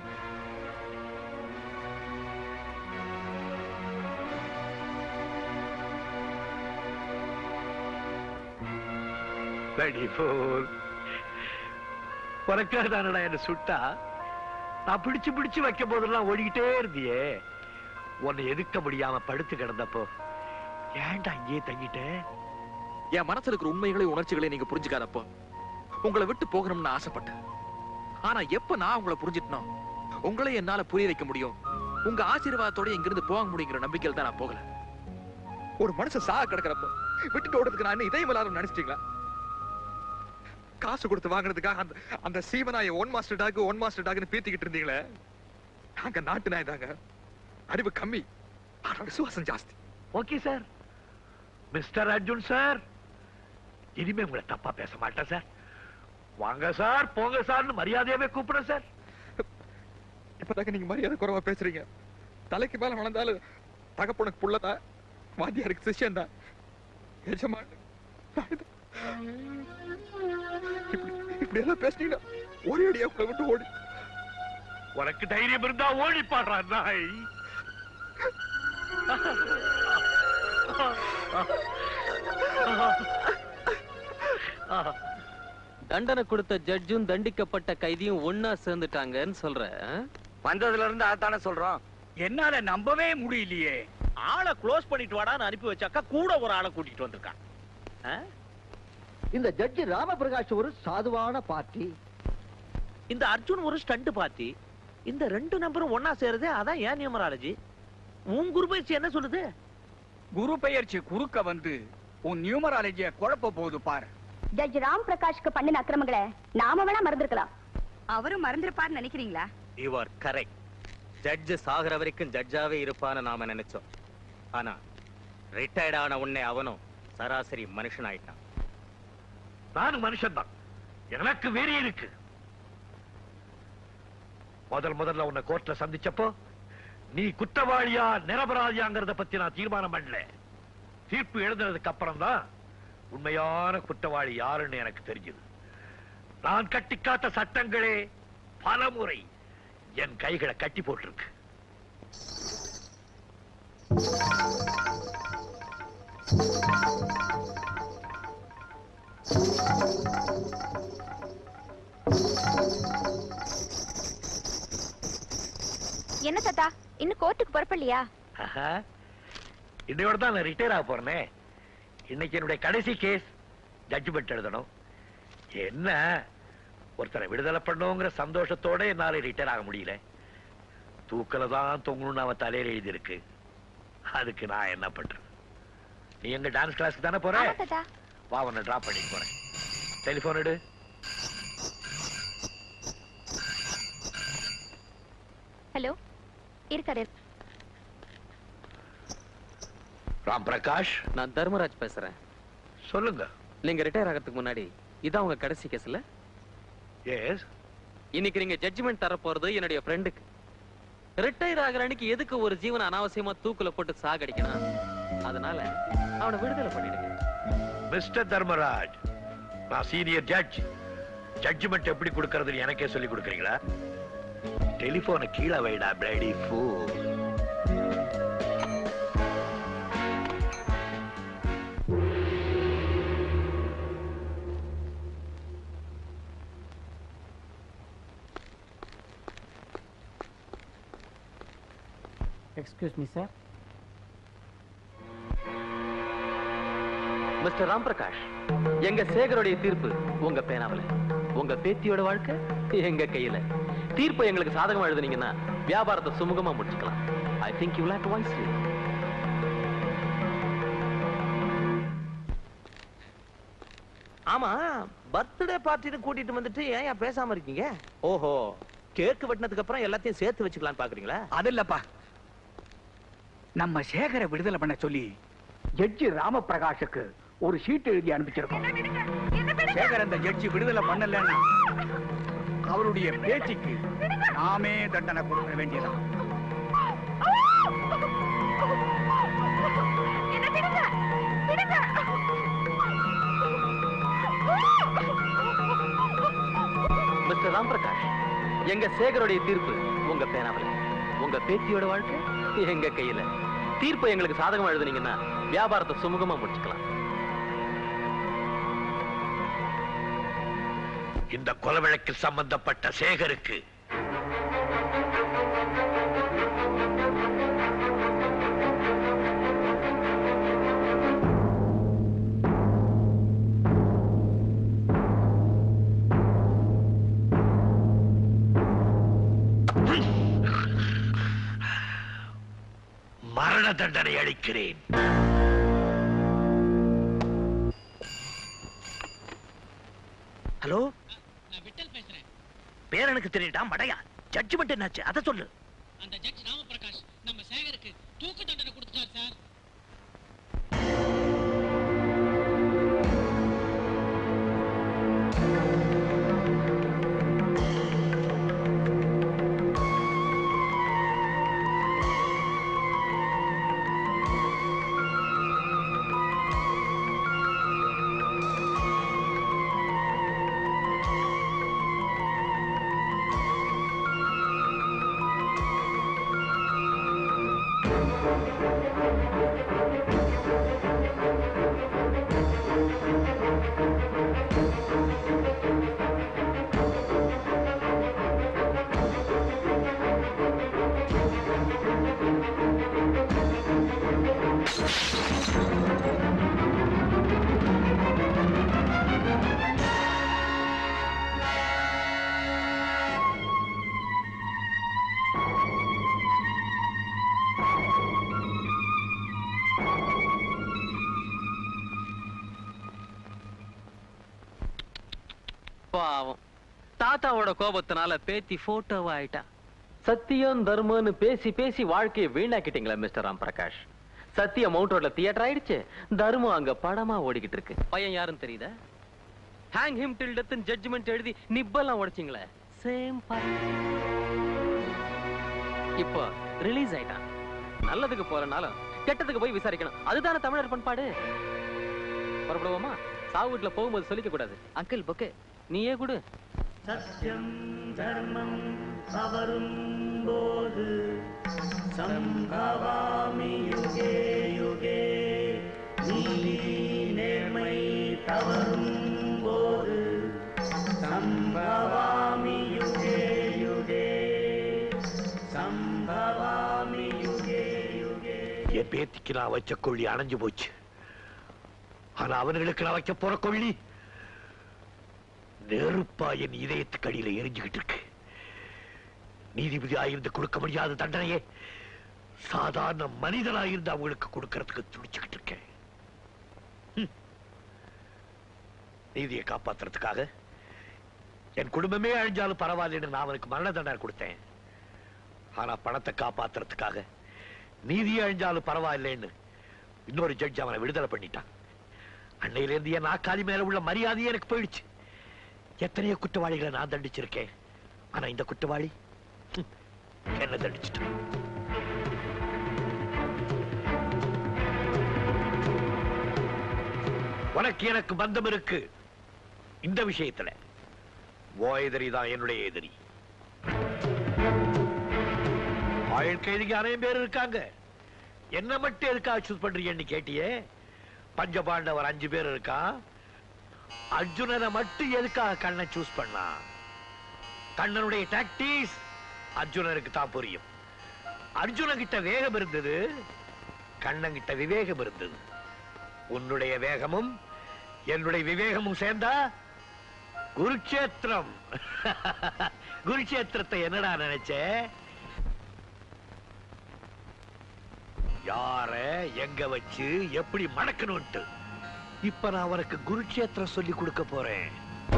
Bloody fool. உனக்காக தானடா என்ன சுட்டா நான் பிடிச்சு பிடிச்சு வைக்கும் போதெல்லாம் ஓடிக்கிட்டே இருந்தியே உன்னை எதுக்க முடியாம படுத்து கிடந்தப்போ ஏன்டா இங்கே தங்கிட்ட என் மனசுல இருக்கிற உண்மைகளை உணர்ச்சிகளை நீங்க புரிஞ்சுக்காதப்போ உங்களை விட்டு போகணும்னு ஆசைப்பட்டேன் ஆனா எப்ப நான் உங்களை புரிஞ்சிட்டனோ உங்களை என்னால புரிய வைக்க முடியும் உங்க ஆசீர்வாதத்தோட இங்கிருந்து போக முடியுங்கிற நம்பிக்கையில் தான் நான் போகல ஒரு மனுஷன் சாக கிடக்கிறப்போ விட்டுட்டு ஓடுறதுக்கு நான் என்ன இதயம் இல்லாத நினைச்சிட்டீங்களா காசு கொடுத்து வாங்குறதுக்காக அந்த அந்த சீவனாய one master dog one master டாக்னு பீத்திக்கிட்டு இருந்தீங்களே நாங்க நாட்டு நாய் தாங்க அறிவு கம்மி ஆனா விசுவாசம் ஜாஸ்தி okay sir mister Arjun sir இனிமே உங்களை தப்பா பேச மாட்டேன் சார் வாங்க சார் போங்க சார்னு மரியாதையாவே கூப்பிடுறேன் சார் இப்பதாங்க நீங்க மரியாதை குறைவா பேசுறீங்க தலைக்கு மேல வளர்ந்தாலும் தகப்பனுக்கு புள்ளதான் வாத்தியாருக்கு சிஷ்யன் தான் எஜமான் நான்தான். இப்படி இப்படி எல்லாம் பேசுனீங்கன்னா ஒரே அடியா உங்களை விட்டு ஓடி உனக்கு தைரியம் இருந்தா ஓடி பாடுறா நாய் தண்டனை கொடுத்த ஜட்ஜும் தண்டிக்கப்பட்ட கைதியும் ஒன்னா சேர்ந்துட்டாங்கன்னு சொல்ற ஆ? வந்ததுல இருந்து அதானே சொல்றோம் என்னால நம்பவே முடியலையே ஆளை க்ளோஸ் பண்ணிட்டு வாடான்னு அனுப்பி வச்சாக்கா கூட ஒரு ஆளை கூட்டிட்டு வந்திருக்கான் ஆ? இந்த ஜட்ஜி ராமபிரகாஷ் ஒரு சாதுவான பார்ட்டி இந்த அர்ஜுன் ஒரு ஸ்டண்ட் பாத்தி இந்த ரெண்டு நம்பரும் ஒன்னா சேருதே அதான் ஏன் நியூமராலஜி உன் குரு பயிற்சி என்ன சொல்லுது குரு பெயர்ச்சி குறுக்க வந்து உன் நியூமராலஜிய குழப்ப போகுது பாரு ஜட்ஜ் ராம் பிரகாஷ்க்கு பண்ணின அக்கிரமங்களை நாம வேணா மறந்திருக்கலாம் அவரும் மறந்துருப்பாருன்னு நினைக்கிறீங்களா யூ ஆர் கரெக்ட் ஜட்ஜ் சாகுற வரைக்கும் ஜட்ஜாவே இருப்பான்னு நாம நினைச்சோம் ஆனா ரிட்டையர்ட் ஆன உடனே அவனும் சராசரி மனுஷன் ஆயிட்டான் நானும் மனுஷன்தான் எனக்கு வெறி இருக்கு முதல் முதல்ல உன்னை கோர்ட்ல சந்திச்சப்போ நீ குற்றவாளியா நிரபராதியாங்கிறத பத்தி நான் தீர்மானம் பண்ணல தீர்ப்பு எழுதுனதுக்கு அப்புறம் தான் உண்மையான குற்றவாளி யாருன்னு எனக்கு தெரிஞ்சது நான் கட்டிக்காத்த சட்டங்களே பலமுறை என் கைகளை கட்டி போட்டிருக்கு என்ன தாத்தா இன்னும் கோர்ட்டுக்கு புறப்படலையா ஆஹா. இன்னையோட தான் நான் ரிட்டையர் ஆக போறேனே இன்னைக்கு என்னுடைய கடைசி கேஸ் ஜட்ஜ்மெண்ட் எழுதணும் என்ன ஒருத்தரை விடுதலை பண்ணுங்கிற சந்தோஷத்தோட என்னால ரிட்டையர் ஆக முடியல தூக்கல தான் தொங்கணும்னு அவன் தலையில எழுதி இருக்கு அதுக்கு நான் என்ன பண்றது நீ எங்க டான்ஸ் கிளாஸ்க்கு தானே போற ஆமா தாத்தா வா உன்னை டிராப் பண்ணிட்டு போறேன் டெலிபோன் எடு ஹலோ இருக்காரு ராம் பிரகாஷ் நான் தர்மராஜ் பேசுறேன் சொல்லுங்க நீங்க ரிட்டையர் ஆகிறதுக்கு முன்னாடி இதான் உங்க கடைசி கேஸ்ல எஸ் இன்னைக்கு நீங்க ஜட்ஜ்மெண்ட் தர போறது என்னுடைய ஃப்ரெண்டுக்கு ரிட்டையர் ஆகிற அன்னைக்கு எதுக்கு ஒரு ஜீவனை அனாவசியமா தூக்குல போட்டு சாகடிக்கணும் அதனால அவனை விடுதலை பண்ணிடுங்க மிஸ்டர் தர்மராஜ் நான் சீனியர் ஜட்ஜ் ஜட்ஜ்மெண்ட் எப்படி கொடுக்கறதுன்னு எனக்கே சொல்லி கொடுக்குறீங்களா டெலிபோனை கீழே வைடா bloody fool excuse me sir mister Ram Prakash எங்க சேகருடைய தீர்ப்பு உங்க பேனாவுல உங்க பேத்தியோட வாழ்க்கை எங்க கையில தீர்ப்பு எங்களுக்கு சாதகமா எழுதுனீங்கன்னா வியாபாரத்தை சுமூகமா முடிச்சுக்கலாம் I think you lake wisely ஆமா பர்த்டே பார்ட்டின்னு கூட்டிட்டு வந்துட்டு ஏன் ஏன் பேசாம இருக்கீங்க ஓஹோ கேக் வெட்டினதுக்கு அப்புறம் எல்லாத்தையும் சேர்த்து வச்சுக்கலாம்னு பாக்குறீங்களா அது இல்லப்பா நம்ம சேகரை விடுதலை பண்ண சொல்லி ஜட்ஜி ராமபிரகாஷுக்கு ஒரு ஷீட் எழுதி அனுப்பிச்சிருக்கோம் சேகர் அந்த ஜட்ஜி விடுதலை பண்ணலன்னா அவருடைய பேச்சுக்கு நாமே தண்டனை கொடுக்க வேண்டியதான் மிஸ்டர் ராம் பிரகாஷ் எங்க சேகருடைய தீர்ப்பு உங்க பேனாவுல உங்க பேத்தியோட வாழ்க்கை எங்க கையில தீர்ப்பை எங்களுக்கு சாதகமா எழுதுனீங்கன்னா வியாபாரத்தை சுமூகமா முடிச்சுக்கலாம் இந்த கொலை வழக்கில் சம்பந்தப்பட்ட சேகருக்கு மரண தண்டனை அளிக்கிறேன் ஹலோ பேர் எனக்கு தெரியட்டா மடையா ஜட்ஜ்மெண்ட் என்னாச்சு அதை சொல்லு அந்த ஜட்ஜ் ராமபிரகாஷ் நம்ம சேகருக்கு தூக்கு தண்டனை கொடுத்துட்டார் சார் தாத்தாவோட கோபத்தினால பேத்தி போட்டோவா ஆயிட்டா சத்தியம் தர்மம்னு பேசி பேசி வாழ்க்கையை வீணாக்கிட்டீங்களா மிஸ்டர் ராம் பிரகாஷ் சத்தியம் மவுண்ட் ரோட்ல தியேட்டர் ஆயிடுச்சு தர்மம் அங்க படமா ஓடிக்கிட்டு இருக்கு பையன் யாருன்னு தெரியுதா hang him till death judgement எழுதி நிப்பெல்லாம் உடைச்சிங்களே சேம் இப்போ ரிலீஸ் ஆயிட்டான் நல்லதுக்கு போறனாலும் கெட்டதுக்கு போய் விசாரிக்கணும் அதுதானே தமிழர் பண்பாடு புறப்படுவோமா சாவு வீட்டுல போகும்போது சொல்லிக்க கூடாது அங்கிள் புக்கு நீயே கொடு சத்தியம் தர்மம் தவறும் போது சம்பவாமி யுகே யுகே நீதி நேர்மை தவறும் போது சம்பவாமி யுகே யுகே சம்பவாமி யுகே யுகே என் பேத்திக்கு நான் வச்ச கொள்ளி அணைஞ்சு போச்சு ஆனா அவனுங்களுக்கு நான் வைக்க போற கொள்ளி நெருப்பா என் இதயத்துக்கு அடியில எரிஞ்சுகிட்டு இருக்கு நீதிபதி ஆயிருந்து கொடுக்க முடியாத தண்டனையே சாதாரண மனிதனாயிருந்து அவங்களுக்கு கொடுக்கறதுக்கு துடிச்சுக்கிட்டு இருக்கேன் ஹம். நீதியை காப்பாத்துறதுக்காக என் குடும்பமே அழிஞ்சாலும் பரவாயில்லைன்னு நான் அவனுக்கு மரண தண்டனை கொடுத்தேன் ஆனா பணத்தை காப்பாத்துறதுக்காக நீதியே அழிஞ்சாலும் பரவாயில்லைன்னு இன்னொரு ஜட்ஜ் அவனை விடுதலை பண்ணிட்டான் அன்னையில இருந்து என் நாக்காளி மேல உள்ள மரியாதையே எனக்கு போயிடுச்சு எத்தனையோ குற்றவாளிகளை நான் தண்டிச்சிருக்கேன் ஆனா இந்த குற்றவாளி ஹம், என்ன தண்டிச்சிட்டான் உனக்கு எனக்கு பந்தம் இருக்கு இந்த விஷயத்துல ஓ எதிரி தான் என்னுடைய எதிரி ஆயுள் கைதிக்கு அனைவரும் பேர் இருக்காங்க என்ன மட்டும் எதுக்காக சூஸ் பண்றீங்கன்னு கேட்டியே பஞ்சபாண்டவர் அஞ்சு பேர் இருக்கா அர்ஜுனனை மட்டும் எதுக்காக கண்ணன் சூஸ் பண்ணா கண்ணனுடைய டாக்டிஸ் அர்ஜுனனுக்கு தான் புரியும் அர்ஜுனன் கிட்ட வேகம் இருந்தது கண்ணன் கிட்ட விவேகம் இருந்தது உன்னுடைய வேகமும் என்னுடைய விவேகமும் சேர்ந்தா குருட்சேத்திரம் குருட்சேத்திரத்தை என்னடா நினைச்ச யார எங்க வச்சு எப்படி மடக்கணும்ட்டு இப்ப நான் அவனுக்கு குருட்சேத்திரம் சொல்லி கொடுக்க போறேன்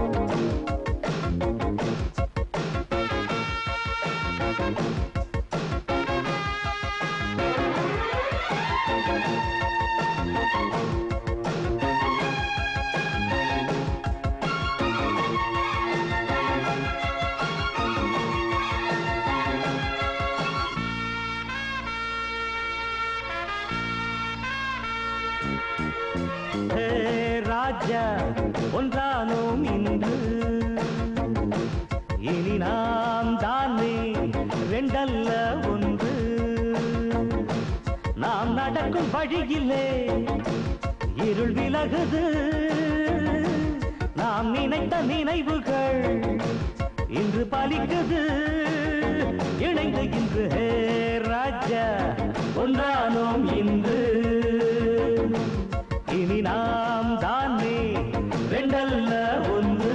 ஹே ராஜா ஒன்றானோம் இன்று இனி நாம் தானே ரெண்டல்ல ஒன்று நாம் நடக்கும் வழியிலே இருள் விலகுது நாம் நினைத்த நினைவுகள் இன்று பலிக்குது இணைந்து இன்று ஹே ராஜா ஒன்றானோம் இன்று இனி நாம் தானே ரெண்டல்ல ஒன்று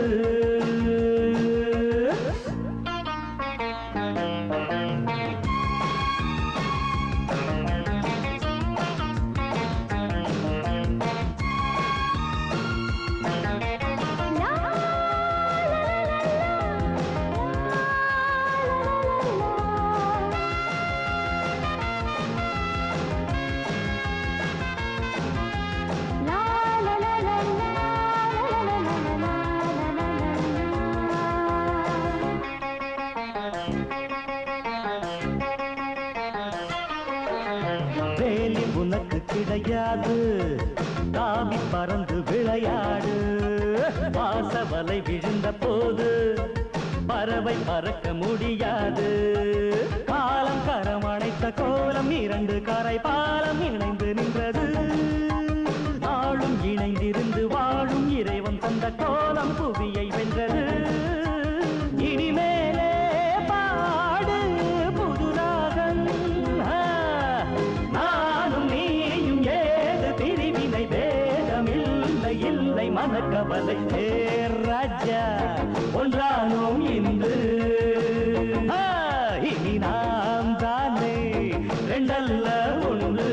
வேலி உனக்கு கிடையாது தாவி பறந்து விளையாடு வாசவலை விழுந்த போது பறவை பறக்க முடியாது காலம் கரம் அணைத்த கோலம் இரண்டு கரை பாலம் இணைந்து நின்றது நாளும் இணைந்திருந்து வாழும் இறைவன் தந்த கோலம் புவியை வென்றது இனிமேலே பாடு புது ராகம் ஆ, நானும் நீயும் ஏது பிரிவினை வேதமில்லை இல்லை மனக்கவலை சேர் ராஜா ஒன்றானோம் இன்று ஆ, இனி நாம் தானே ரெண்டல்ல ஒன்று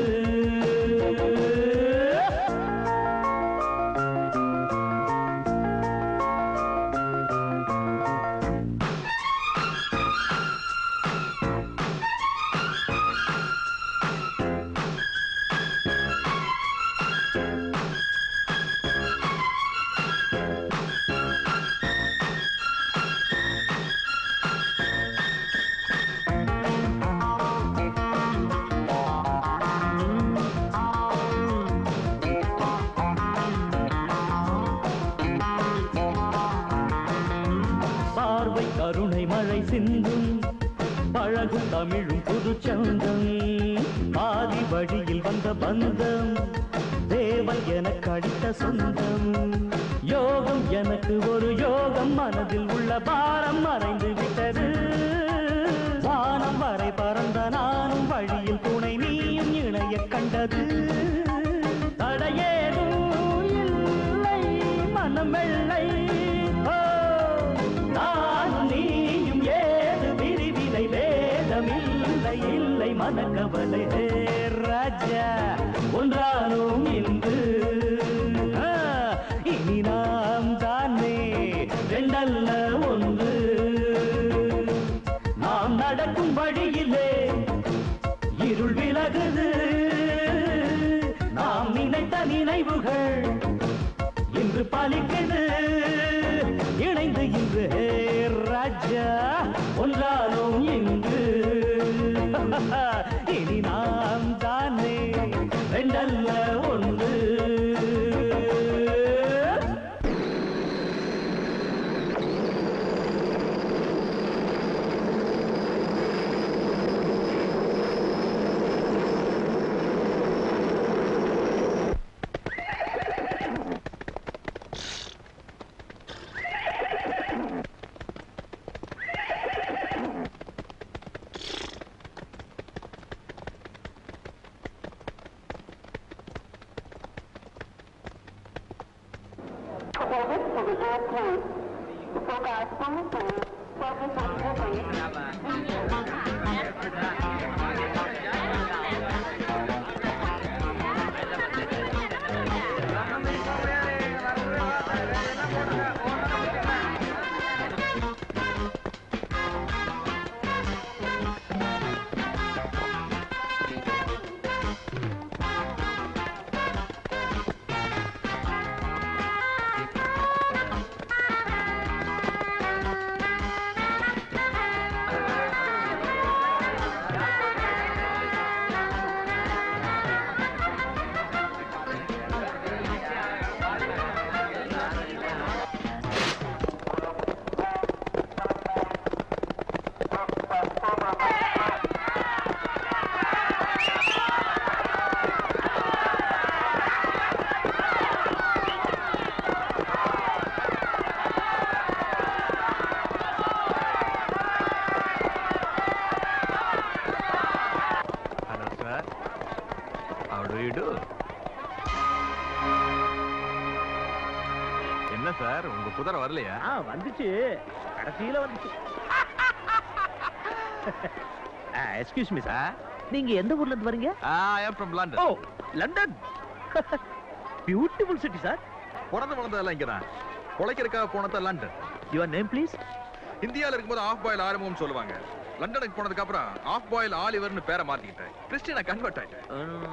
பார்வை கருணை மழை சிந்தும் பழகும் தமிழும் புது சந்தம் பாதி வழியில் வந்த பந்தம் தேவன் எனக்கு அடித்த சொந்தம் யோகம் எனக்கு ஒரு யோகம் மனதில் உள்ள பாரம் மறைந்து விட்டது வானம் வரை பறந்த நானும் வழியில் துணை நீயும் இணைய கண்டது தடையேதும் இல்லை மனம் வெள்ளை ஓ, நானும் நீயும் ஏது விரிவிலை வேதமில்லை இல்லை மனக்கவலை ஹே ராஜா ஒன்றானோம் இன்று ஆ, இனி நாம் தானே ரெண்டல்ல ஒன்று நாம் நடக்கும் வழியிலே இருள் விலகுது நாம் நினைத்த நினைவுகள் இன்று பலிக்குது இணைந்து இன்று ஹே ராஜா ஒன்றானோம் இன்று இனி நாம் தானே ரெண்டல்ல ஒன்று hello sir how do you do என்ன சார் உங்க குதிரை வரலையா ஆ வந்துச்சு கடைசியில வந்துச்சு எக்ஸ்கியூஸ் மீ சார் நீங்க எந்த ஊர்ல இருந்து வரீங்க I am from London oh London beautiful city sir பிறந்து வளர்ந்ததெல்லாம் இங்கதான் பொழைக்கிறதுக்காக போனது லண்டன் யுவர் நேம் ப்ளீஸ் இந்தியால இருக்கும்போது ஆஃப் பாயில் ஆரம்பம்னு சொல்லுவாங்க லண்டனுக்கு போனதுக்கு அப்புறம் ஆஃப் பாயில் ஆலிவர்னு பேரை மாத்திக்கிட்டேன் கிறிஸ்டியனா கன்வெர்ட் ஆயிட்டேன்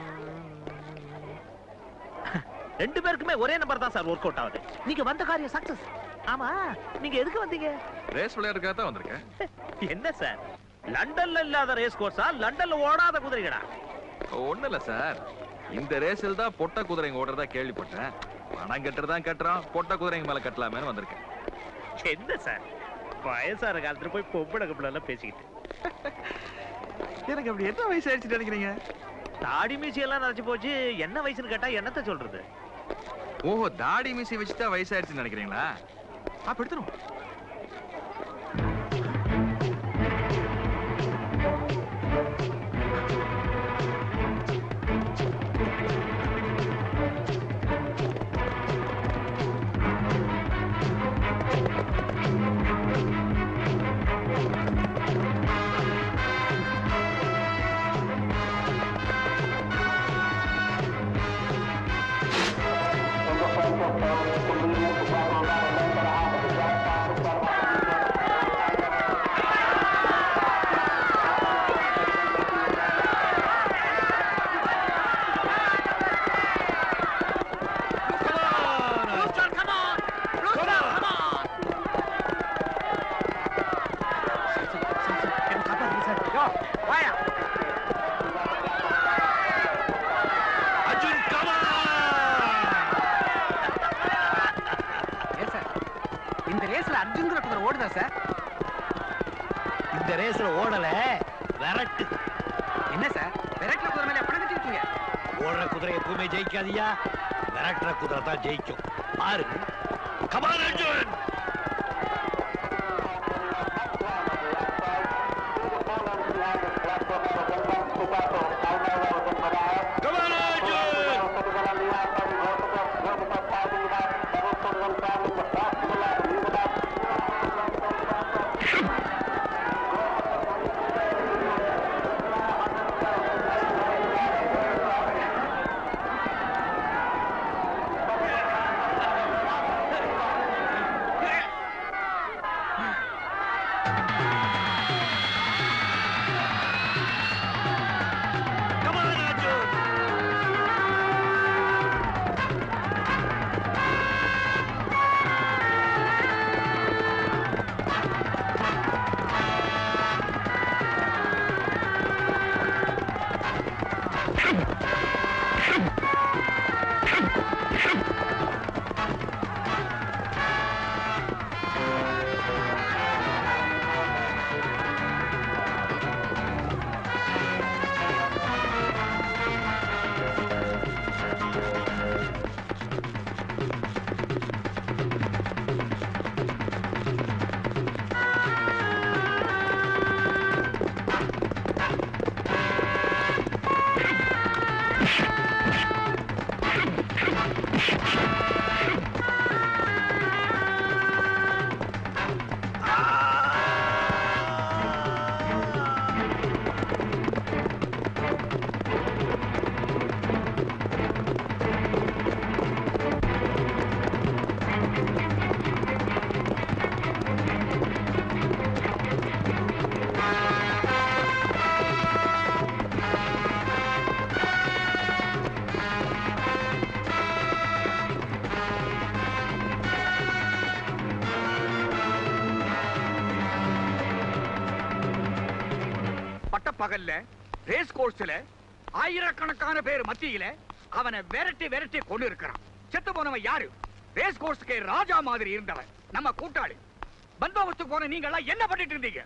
ரெண்டு பேருக்குமே ஒரே நம்பர் தான் சார் ஒர்க் அவுட் ஆகுது நீங்க வந்த காரியம் சக்சஸ் ஆமா நீங்க எதுக்கு வந்தீங்க ரேஸ் விளையாடுறதுக்காக தான் வந்திருக்கேன் என்ன சார் லண்டன்ல இல்லாத ரேஸ் கோர்ஸா லண்டன்ல ஓடாத குதிரைகளா ஒண்ணு இல்ல சார் இந்த ரேஸில் தான் பொட்ட குதிரைங்க ஓடுறதா கேள்விப்பட்டேன் பணம் கட்டுறதான் கட்டுறோம் பொட்ட குதிரைங்க மேல கட்டலாமேன்னு வந்திருக்கேன் என்ன சார் வயசான காலத்துல போய் பொம்பளை கப்பல எல்லாம் பேசிக்கிட்டு எனக்கு அப்படி என்ன வயசு ஆயிடுச்சு நினைக்கிறீங்க தாடி மீசி எல்லாம் நினைச்சு போச்சு என்ன வயசுன்னு கேட்டா என்னத்த சொல்றது ஓஹோ தாடி மீசி வச்சுட்டா வயசாயிடுச்சுன்னு நினைக்கிறீங்களா அப்ப எடுத்துரும் இந்த ரேஸ்ல ஓடல விரட்டு என்ன சார் விரட்டுல குதிரை மேல பணம் கட்டிருக்கீங்க ஓடுற குதிரை எப்பவுமே ஜெயிக்காதியா விரட்டுற குதிரை தான் ஜெயிக்கும் பாரு கமான் அர்ஜுன் பட்டப்பகல்ல ரேஸ் கோர்ஸ்ல ஆயிரக்கணக்கான பேர் மத்தியில அவனை விரட்டி விரட்டி கொண்டு இருக்கிறான் செத்து போனவன் யாரு ரேஸ் கோர்ஸ்க்கு ராஜா மாதிரி இருந்தவன் நம்ம கூட்டாளி பந்தோபஸ்துக்கு போன நீங்க எல்லாம் என்ன பண்ணிட்டு இருந்தீங்க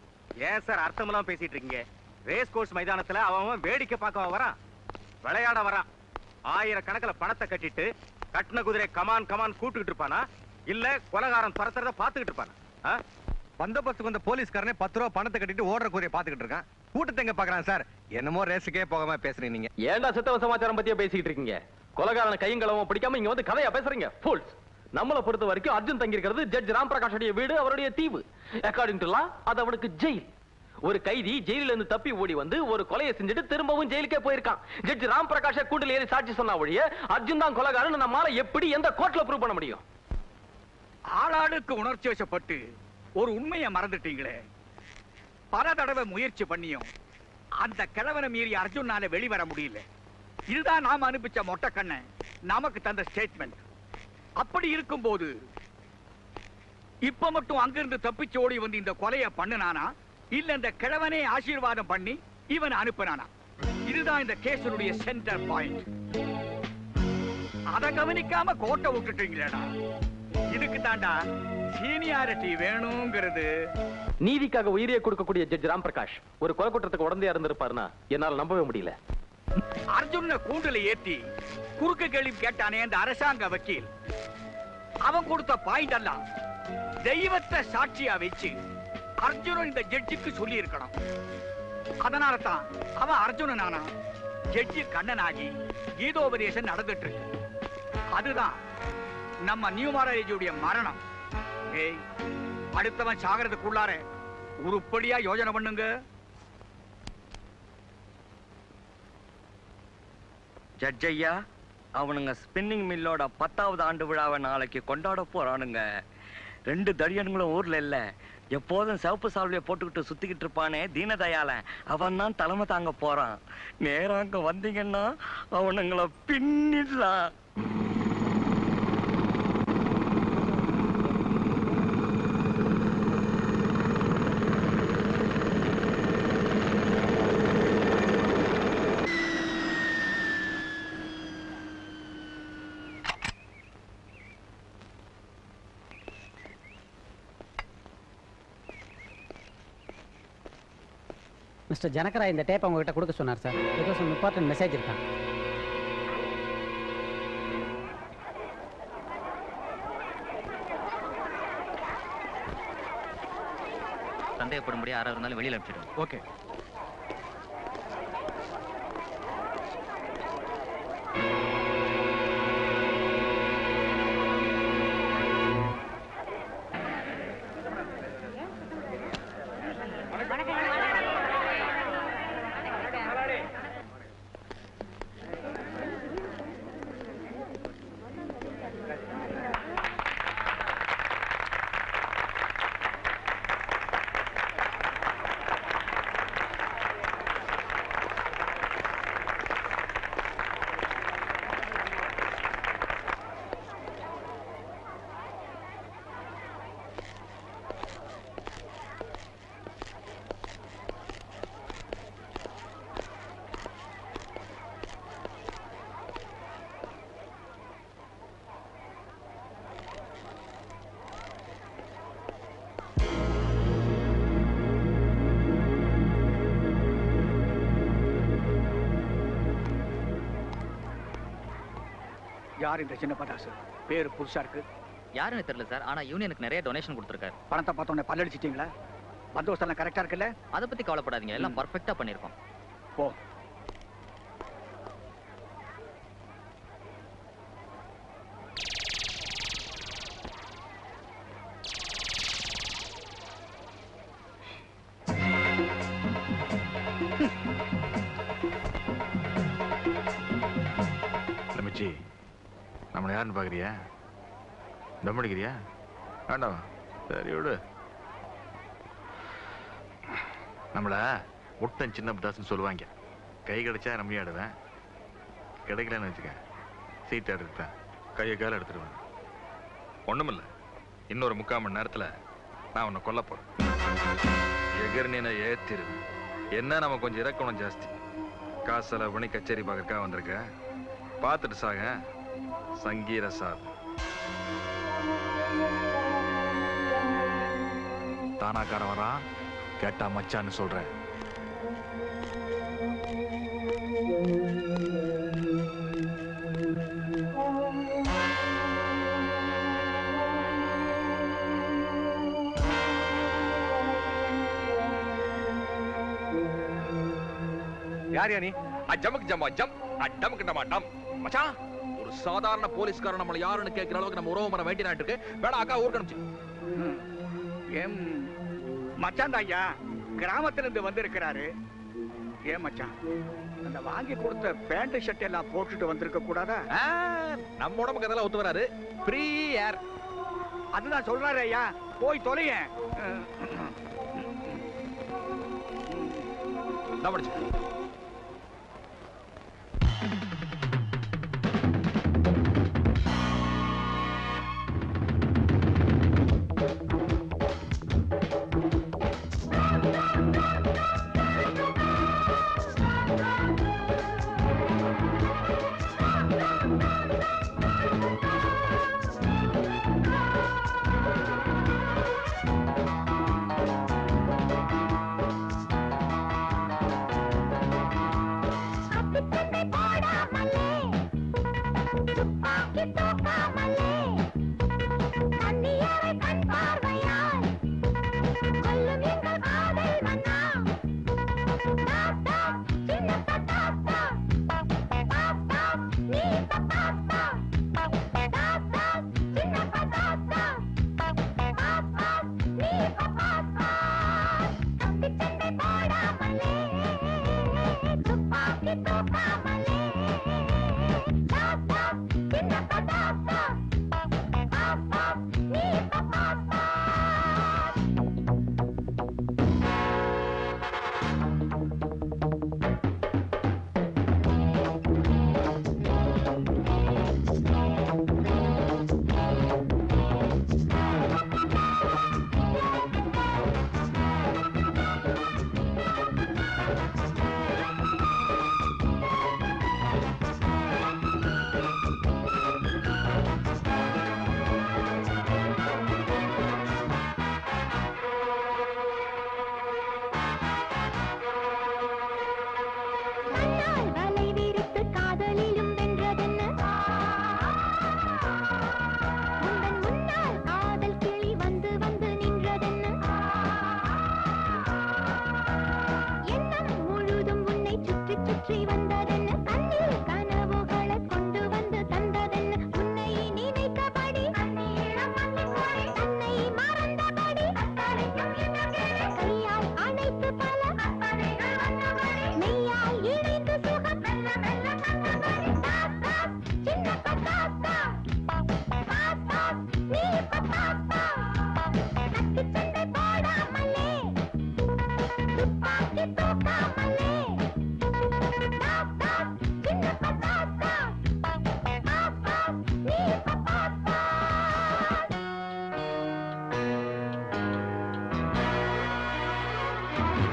ஏன் சார் அர்த்தமெல்லாம் பேசிட்டு இருக்கீங்க ரேஸ் கோர்ஸ் மைதானத்துல அவன் அவன் வேடிக்கை பார்க்க வரான் விளையாட வரான் ஆயிரக்கணக்கில் பணத்தை கட்டிட்டு கட்டின குதிரை கமான் கமான் கூட்டுக்கிட்டு இருப்பானா இல்ல கொலகாரன் துரத்துறத பாத்துக்கிட்டு இருப்பானா ஆ? பந்தோபஸ்துக்கு வந்த போலீஸ்காரனே பத்து ரூபா பணத்தை கட்டிட்டு ஓடுற கூறிய பாத்துக்கிட்டு இருக்கான் கூட்டத்தை எங்க பாக்குறான் சார் என்னமோ ரேஸுக்கே போகாம பேசுறீங்க நீங்க ஏன்டா சித்தவ சமாச்சாரம் பத்தியா பேசிக்கிட்டு இருக்கீங்க கொலகாரன கையும் களவும் பிடிக்காம இங்க வந்து கதையா பேசுறீங்க ஃபூல்ஸ் நம்மள பொறுத்த வரைக்கும் அர்ஜுன் தங்கி இருக்கிறது ஜட்ஜ் ராம் பிரகாஷுடைய வீடு அவருடைய தீவு அக்கார்டிங் டு லா அது அவனுக்கு ஜெயில் ஒரு கைதி ஜெயில இருந்து தப்பி ஓடி வந்து ஒரு கொலையை செஞ்சுட்டு திரும்பவும் ஜெயிலுக்கே போயிருக்கான் ஜட்ஜ் ராம் பிரகாஷ கூண்டில் ஏறி சாட்சி சொன்னா ஒழிய அர்ஜுன் தான் கொலகாரன் நம்மால எப்படி எந்த கோர்ட்ல ப்ரூவ் பண்ண முடியும் ஆளாளுக்கு உணர்ச்சி வசப்பட்டு ஒரு உண்மையை மறந்துட்டீங்களே பல தடவை முயற்சி பண்ணியும் அந்த கிழவனை மீறி அர்ஜுனால வெளிவர முடியல இதுதான் நாம அனுப்பிச்ச மொட்டை கண்ணை நமக்கு தந்த ஸ்டேட்மெண்ட் அப்படி இருக்கும்போது இப்ப மட்டும் அங்கிருந்து தப்பிச்சு ஓடி வந்து இந்த கொலையை பண்ணுனானா இல்ல இந்த கிழவனே ஆசீர்வாதம் பண்ணி இவன் அனுப்புனானா இதுதான் இந்த கேஸனுடைய சென்டர் பாயிண்ட் அத கவனிக்காம கோட்டை விட்டுட்டீங்களேடா இதுக்கு தாண்டா சீனியாரிட்டி வேணுங்கிறது நீதிக்காக உயிரியை கொடுக்கக்கூடிய ஜட்ஜ் ராம் பிரகாஷ் ஒரு கொலை குற்றத்துக்கு உடந்தையா இருந்திருப்பாருன்னா என்னால நம்பவே முடியல அர்ஜுன கூண்டுல ஏத்தி குறுக்கு கேள்வி கேட்டானே அந்த அரசாங்க வக்கீல் அவன் கொடுத்த பாயிண்ட் எல்லாம் தெய்வத்தை சாட்சியா வச்சு அர்ஜுனன் இந்த ஜட்ஜுக்கு சொல்லி இருக்கணும் அதனால தான் அவன் அர்ஜுனன் ஆனா ஜட்ஜி கண்ணனாகி கீதோபதேசம் நடந்துட்டு இருக்கு அதுதான் நம்ம நியூ மகாராஜுடைய மரணம் ஏய் அடுத்தவன் சாகிறதுக்குள்ளார உருப்படியா யோசனை பண்ணுங்க ஜட்ஜ் ஐயா அவனுங்க ஸ்பின்னிங் மில்லோட பத்தாவது ஆண்டு விழாவை நாளைக்கு கொண்டாட போறானுங்க ரெண்டு தடியனுங்களும் ஊர்ல இல்ல எப்போதும் சிவப்பு சால்வையை போட்டுக்கிட்டு சுத்திக்கிட்டு இருப்பானே தீனதயாளன் அவன் தான் தலைமை தாங்க போறான் நேரா அங்க வந்தீங்கன்னா அவனுங்களை பின்னிடலாம் மிஸ்டர் ஜனகரா இந்த டேப் உங்ககிட்ட கொடுக்க சொன்னார் சார் ஏதோ some இம்பார்ட்டன்ட் மெசேஜ் இருக்கான் சந்தேகப்படும்படி யாராவது இருந்தாலும் வெளியில அனுப்பிச்சிடுங்க ஓகே யார் இந்த சின்ன பட்டாசு பேரு புதுசா இருக்கு யாருன்னு தெரியல சார் ஆனா யூனியனுக்கு நிறைய டொனேஷன் கொடுத்துருக்காரு பணத்தை பார்த்தோன்னே பல்லடிச்சிட்டீங்களா பந்தோஸ்தெல்லாம் கரெக்டா இருக்குல்ல அதை பத்தி கவலைப்படாதீங்க எல்லாம் பர்ஃபெக்ட்டா பண்ணிருக்கோம் போ லமிச்சி நம்மளை யாருன்னு பாக்குறியா தம் அடிக்கிறியா வேண்டாம் சரி விடு நம்மள முட்டன் சின்ன பட்டாசுன்னு சொல்லுவாங்க கை கிடைச்சா ரம்மி ஆடுவேன் கிடைக்கலன்னு வச்சுக்க சீட் எடுப்பேன் கையை கால எடுத்துருவேன் ஒண்ணுமில்ல இன்னொரு முக்கால் மணி நேரத்துல நான் உன்னை கொல்ல போறேன் எகிர்னின ஏத்திருவேன் என்ன நம்ம கொஞ்சம் இறக்கணும் ஜாஸ்தி காசு செலவு பண்ணி கச்சேரி பார்க்கறக்கா வந்திருக்க பார்த்துட்டு சாக சங்கீர சாப் தானாக்கார வரான் கேட்டா மச்சான்னு சொல்றேன் யார் யா நீ ஜமக்கு ஜமா ஜம் டமக்கு டமா டம் மச்சான் ஒரு சாதாரண போலீஸ்காரன் நம்மள யாருன்னு கேட்கிற அளவுக்கு நம்ம உறவு மரம் வேண்டினாட்டு இருக்கு வேணா அக்கா ஊருக்கு அனுப்பிச்சு ஏம் மச்சான் ஐயா கிராமத்துல இருந்து வந்திருக்கிறாரு ஏன் மச்சான் அந்த வாங்கி கொடுத்த பேண்ட் ஷர்ட் எல்லாம் போட்டுட்டு வந்திருக்க கூடாதா நம்ம உடம்புக்கு அதெல்லாம் ஒத்து வராது ஃப்ரீ ஏர் அதுதான் சொல்றாரு ஐயா போய் தொலைங்க நான் படிச்சு ஆ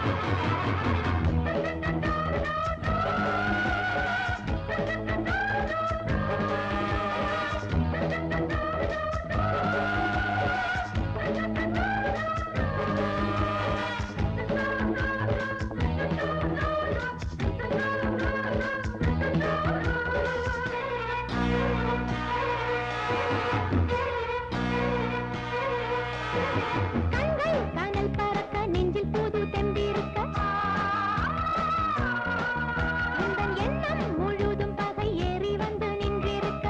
கனல் பறக்க நெஞ்சில் புது தெம்பிருக்க உந்தன் எண்ணம் முழுதும் பகை ஏறி வந்து நின்றிருக்க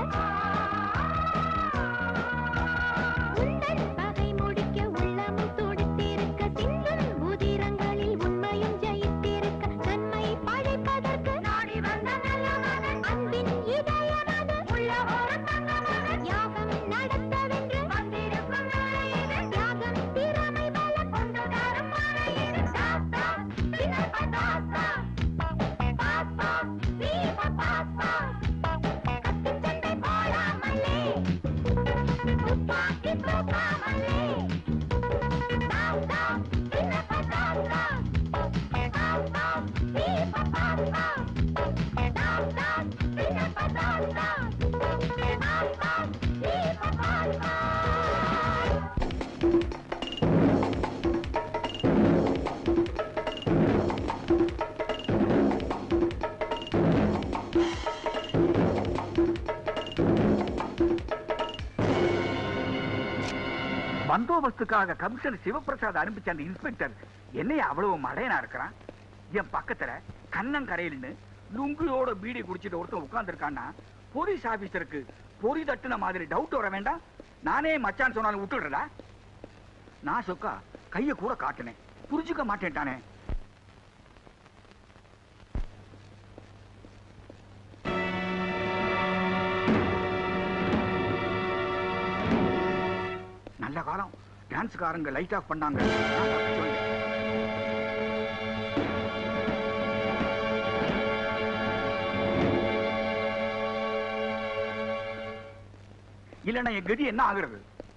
உந்தன் பகை முடிக்க உள்ளமும் துடித்திருக்க சிந்தும் உதிரங்களில் உண்மையும் ஜெயித்திருக்க நன்மை பழைப்பதற்கு நாடி வந்த நல்ல மகன் அன்பின் இதயமது உள்ள ஒரு தங்க மகன் யாகம் நடத்தவென்று வந்திருக்கும் வேளை இது தியாகம் திறமை பல கொண்டு தரும் மழை இது தாத்தா சின்னப்ப தாத்தா பாப்பா வீப்ப பாப்பா கத்தி சண்டை போடாமலே துப்பாக்கி தூக்காமலே தாத்தா சின்னப்ப தாத்தா பாப்பா வீப்ப பாப்பா தாத்தா சின்னப்ப தாத்தா பாப்பா வீப்ப பாப்பா பந்தோபஸ்துக்காக கமிஷனர் சிவபிரசாத் அனுப்பிச்ச அந்த இன்ஸ்பெக்டர் என்னைய அவ்வளவு மடையனா இருக்கிறான் என் பக்கத்துல கண்ணங்கரையில்னு லுங்கியோட பீடி குடிச்சிட்டு ஒருத்தன் உட்கார்ந்துருக்கான்னா போலீஸ் ஆபீசருக்கு பொறி தட்டுன மாதிரி டவுட் வர வேண்டாம் நானே மச்சான் சொன்னாலும் விட்டுடுறதா நான் சொக்கா கைய கூட காட்டினேன் புரிஞ்சுக்க மாட்டேன்ட்டானே நல்ல காலம் டான்ஸ்காரங்க லைட் ஆஃப் பண்ணாங்க நான் தப்பிச்சு வந்தேன். இல்லைன்னா என் கதி என்ன ஆகுறது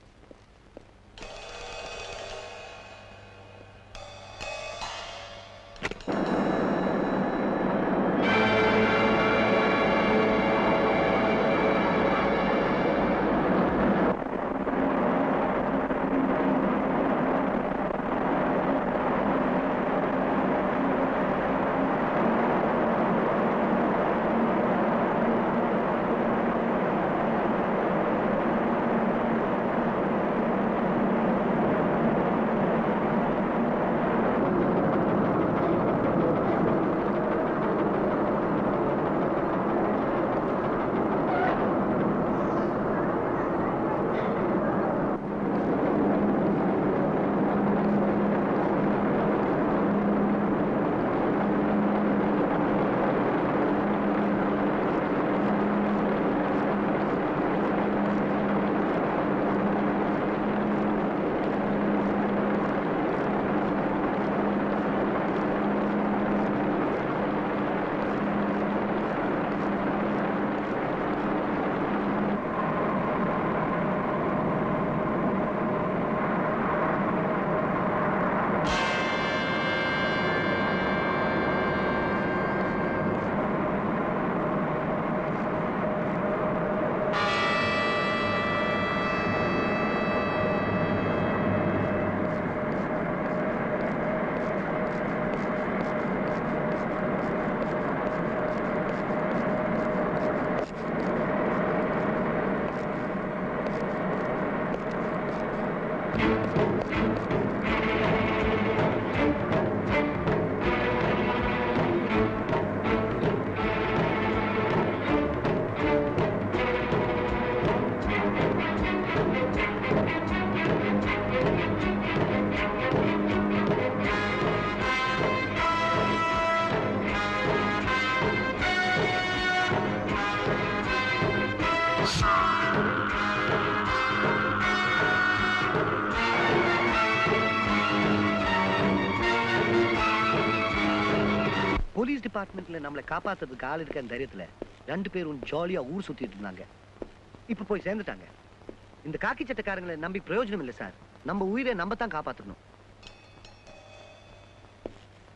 போலீஸ் டிபார்ட்மெண்ட்ல நம்மளை காப்பாத்துறதுக்கு ஆள் இருக்க தைரியத்துல ரெண்டு பேரும் ஜாலியா ஊர் சுத்திட்டு இருந்தாங்க இப்ப போய் சேர்ந்துட்டாங்க இந்த காக்கி சட்டக்காரங்களை நம்பி பிரயோஜனம் இல்லை சார் நம்ம உயிரை நம்ம தான் காப்பாத்தணும்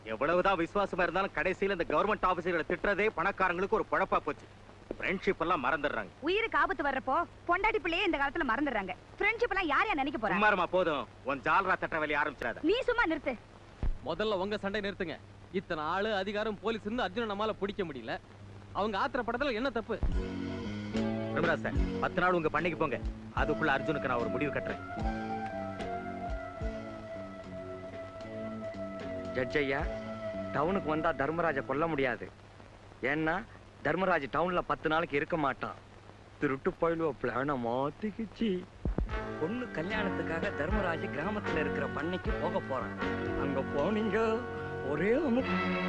எவ்வளவுதான் விசுவாசமா இருந்தாலும் கடைசியில இந்த கவர்மெண்ட் ஆபீசர்களை திட்டுறதே பணக்காரங்களுக்கு ஒரு பழப்பா போச்சு ஃப்ரெண்ட்ஷிப் எல்லாம் மறந்துடுறாங்க உயிருக்கு ஆபத்து வர்றப்போ பொண்டாட்டி பிள்ளையே இந்த காலத்துல மறந்துடுறாங்க ஃப்ரெண்ட்ஷிப் எல்லாம் யார் யார் நினைக்க போறா சும்மாருமா போதும் உன் ஜால்ரா தட்ட வேலையை ஆரம்பிச்சிடாத நீ சும்மா நிறுத்து முதல்ல உங்க சண்டை நிறுத்துங்க இத்தனை ஆளு அதிகாரம் போலீஸ் இருந்து அர்ஜுன நம்மால பிடிக்க முடியல அவங்க ஆத்திரப்படத்துல என்ன தப்பு பிரமராஜ் சார் பத்து நாள் உங்க பண்ணைக்கு போங்க அதுக்குள்ள அர்ஜுனுக்கு நான் ஒரு முடிவு கட்டுறேன் ஜட்ஜ் ஐயா டவுனுக்கு வந்தா தர்மராஜை கொல்ல முடியாது ஏன்னா தர்மராஜ் டவுன்ல பத்து நாளைக்கு இருக்க மாட்டான் திருட்டு போயிடுவ பிளான மாத்திக்கிச்சு பொண்ணு கல்யாணத்துக்காக தர்மராஜ் கிராமத்துல இருக்கிற பண்ணைக்கு போக போறான் அங்க போனீங்க ஒரே அமு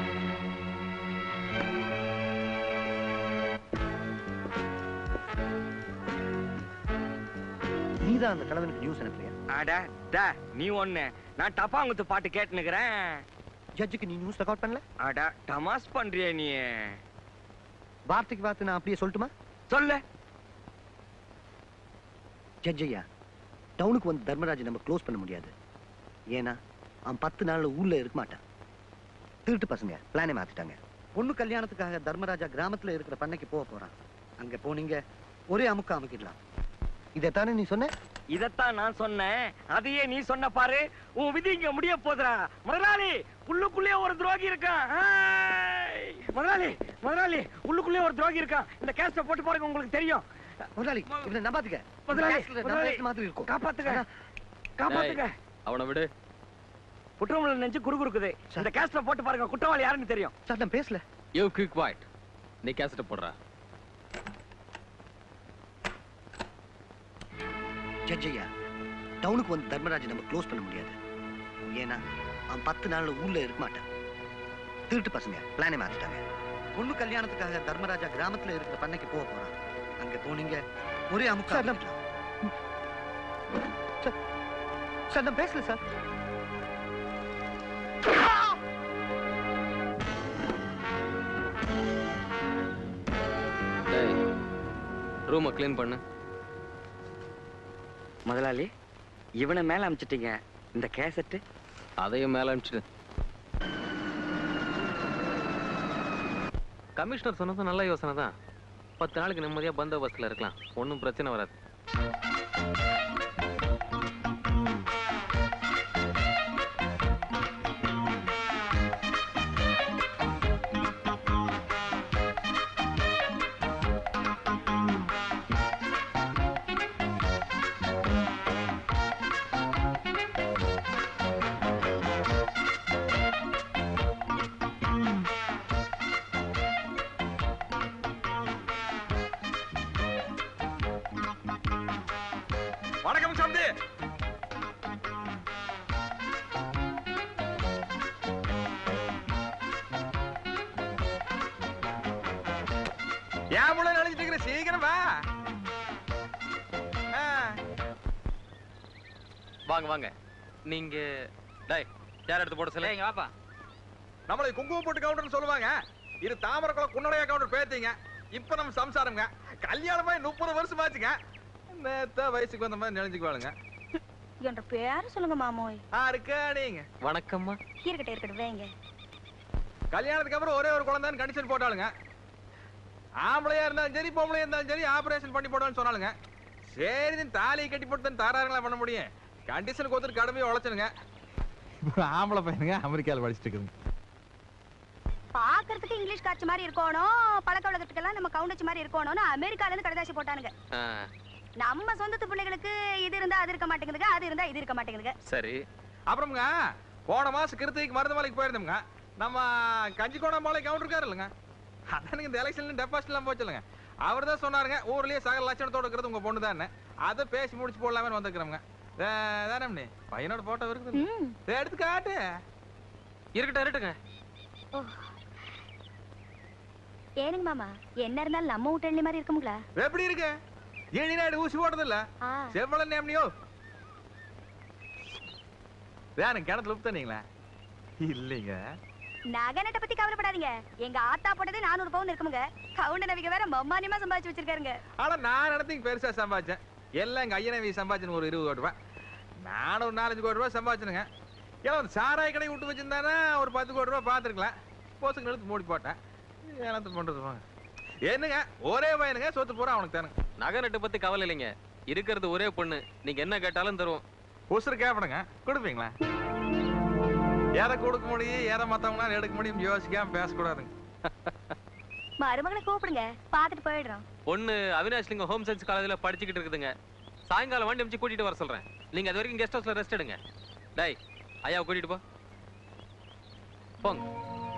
நீதான் அந்த கணவனுக்கு நியூஸ் அனுப்பலையா அட டா நீ ஒண்ணு நான் டப்பாங்குத்து பாட்டு கேட்டுனுக்குறேன் ஜட்ஜுக்கு நீ நியூஸ் ரெக்கார்ட் பண்ணல அட டமாஸ் பண்றியே நீ வார்த்தைக்கு வார்த்தை நான் அப்படியே சொல்லட்டுமா சொல்லு ஜட்ஜ் ஐயா டவுனுக்கு வந்து தர்மராஜை நம்ம க்ளோஸ் பண்ண முடியாது ஏன்னா அவன் பத்து நாள்ல ஊர்ல இருக்க மாட்டான் திருட்டு பசங்க பிளானே மாத்திட்டாங்க பொண்ணு கல்யாணத்துக்காக தர்மராஜா கிராமத்துல இருக்கிற பண்ணைக்கு போக போறான் அங்க போனீங்க ஒரே அமுக்க அமுக்கிடலாம் இதைத்தானே நீ சொன்ன இதத்தான் நான் சொன்னேன் அதையே நீ சொன்ன பாரு உன் விதி இங்க முடிய போதுடா முதலாளி உள்ளுக்குள்ளே ஒரு துரோகி இருக்கான் ஹாய்! முதலாளி முதலாளி உள்ளுக்குள்ளே ஒரு துரோகி இருக்கான் இந்த கேஸ்ட போட்டு பாருங்க உங்களுக்கு தெரியும் முதலாளி இவனை நம்பாதீங்க முதலாளி இந்த கேஸ்ல நம்ம முதலாளி கேஸ் மாதிரி இருக்கும் காப்பாத்துங்க காப்பாத்துங்க அவனை விடு குற்றவாளி நினைச்சு குறுகுறுக்குது இந்த கேஸ்ட போட்டு பாருங்க குற்றவாளி யாருன்னு தெரியும் சார் நான் பேசல யூ குயிக் வாய்ட் நீ கேசட்ட போடுறா ஜட்ஜ் ஐயா டவுனுக்கு வந்து தர்மராஜை நம்ம க்ளோஸ் பண்ண முடியாது ஏன்னா அவன் பத்து நாள்ல ஊர்ல இருக்க மாட்டான் திருட்டு பசங்க பிளானே மாத்திட்டாங்க பொண்ணு கல்யாணத்துக்காக தர்மராஜா கிராமத்துல இருக்கிற பண்ணைக்கு போக போறான் அங்க போனீங்க ஒரே அமுக்க சார் சார் நான் பேசல சார் டேய் ரூமை க்ளீன் பண்ணு முதலாளி இவனை மேல அமிச்சிட்டீங்க இந்த கேசட்டு அதையும் மேல அனுப்பிச்சிடு கமிஷனர் சொன்னது நல்ல யோசனை தான் பத்து நாளைக்கு நிம்மதியா பந்தோபஸ்தில் இருக்கலாம் ஒன்றும் பிரச்சனை வராது வணக்கம் சாமி ஏன் முள்ள நினைச்சிட்டு இருக்கிற சீக்கிரம் வா ஆ. வாங்க வாங்க நீங்க டேய் யார் எடுத்து போட சொல்ல வாப்பா நம்மளை குங்குமம் போட்டு கவுண்டர்னு சொல்லுவாங்க இது தாமரக்குள குன்னடையா கவுண்டர் பேத்தீங்க இப்ப நம்ம சம்சாரம்ங்க கல்யாணமாய் முப்பது வருஷம் ஆச்சுங்க நேத்த வயசுக்கு வந்த மாதிரி நினைச்சுக்குவாளுங்க என்ற பேர சொல்லுங்க மாமோய் இருக்கா நீங்க வணக்கம்மா இருக்கட்டும் இருக்கட்டும் வேங்க கல்யாணத்துக்கு அப்புறம் ஒரே ஒரு குழந்தைன்னு கண்டிஷன் போட்டாளுங்க ஆம்பளையா இருந்தாலும் சரி பொம்பளையா இருந்தாலும் சரி ஆபரேஷன் பண்ணி போடுவேன்னு சொன்னாலுங்க சரி நீ தாலி கட்டி போட்டு தான் தாராருங்களா பண்ண முடியும் கண்டிஷனுக்கு ஒருத்தர் கடமையை உழைச்சனுங்க இப்போ ஆம்பளை பையனுங்க அமெரிக்காவில் படிச்சுட்டு இருக்குங்க பாக்குறதுக்கு இங்கிலீஷ் காட்சி மாதிரி இருக்கணும் பழக்க வழக்கத்துக்கெல்லாம் நம்ம கவுண்டச்சு மாதிரி இருக்கணும்னு அமெரிக்கால இருந்து கடைதாசி போட்டானுங்க நம்ம சொந்தத்து பிள்ளைகளுக்கு இது இருந்தா அது இருக்க மாட்டேங்குதுங்க அது இருந்தா இது இருக்க மாட்டேங்குதுங்க சரி அப்புறம்ங்க போன மாசம் கிருத்திக்கு மருந்து மலைக்கு போயிருந்தோம்ங்க நம்ம கஞ்சிக்கோணம் மலை கவுண்டர் இருக்காரு இல்லைங்க அதான் இந்த எலெக்ஷன்ல டெபாசிட் எல்லாம் போச்சுலங்க அவர் தான் சொன்னாருங்க ஊர்லயே சகல லட்சணத்தோட இருக்கிறது உங்க பொண்ணு தான் அதை பேசி முடிச்சு போடலாமே வந்திருக்கிறோங்க தானே பையனோட போட்டோ இருக்குது இதை எடுத்து காட்டு இருக்கட்டும் இருக்கட்டுங்க ஏனுங்க மாமா என்ன இருந்தாலும் நம்ம வீட்டு மாதிரி இருக்குங்களா எப்படி இருக்கு ஏழி நாடு ஊசி போடுறது இல்ல செவ்வள நேம்னியோ வேணும் கிணத்துல உப்புத்தனீங்களா இல்லைங்க நகை நட்டை பத்தி கவலைப்படாதீங்க எங்க ஆத்தா போட்டதே நானூறு பவுன் இருக்குமுங்க கவுண்ட நவிக்க வேற மம்மானியமா சம்பாதிச்சு வச்சிருக்காருங்க ஆனா நான் நடத்திங்க பெருசா சம்பாதிச்சேன் எல்லாம் எங்க ஐயனவி சம்பாதிச்சேன் ஒரு இருபது கோடி ரூபாய் நானும் ஒரு நாலஞ்சு கோடி ரூபாய் சம்பாதிச்சனுங்க ஏன்னா அந்த சாராய கடை விட்டு வச்சிருந்தானே ஒரு பத்து கோடி ரூபா பார்த்துருக்கலாம் போசுங்க எடுத்து மூடி போட்டேன் ஏனத்து பண்றது வாங்க என்னங்க ஒரே பையனுங்க சொத்து பூரா அவனுக்கு தானே நகை நட்டு பத்தி கவலை இல்லைங்க இருக்கிறது ஒரே பொண்ணு நீங்க என்ன கேட்டாலும் தருவோம் உசுறு கேப்பனுங்க கொடுப்பீங்களா எதை கொடுக்க முடியும் எதை மத்தவங்களால எடுக்க முடியும் யோசிக்காம பேசக்கூடாதுங்க மருமகளை கூப்பிடுங்க பாத்துட்டு போயிடுறோம் பொண்ணு அவினாஷ் லிங்கம் ஹோம் சயின்ஸ் காலேஜ்ல படிச்சுக்கிட்டு இருக்குதுங்க சாயங்காலம் வண்டி அமைச்சு கூட்டிட்டு வர சொல்றேன் நீங்க அது வரைக்கும் கெஸ்ட் ஹவுஸ்ல ரெஸ்ட் எடுங்க டேய் ஐயா கூட்டிட்டு போ போங்க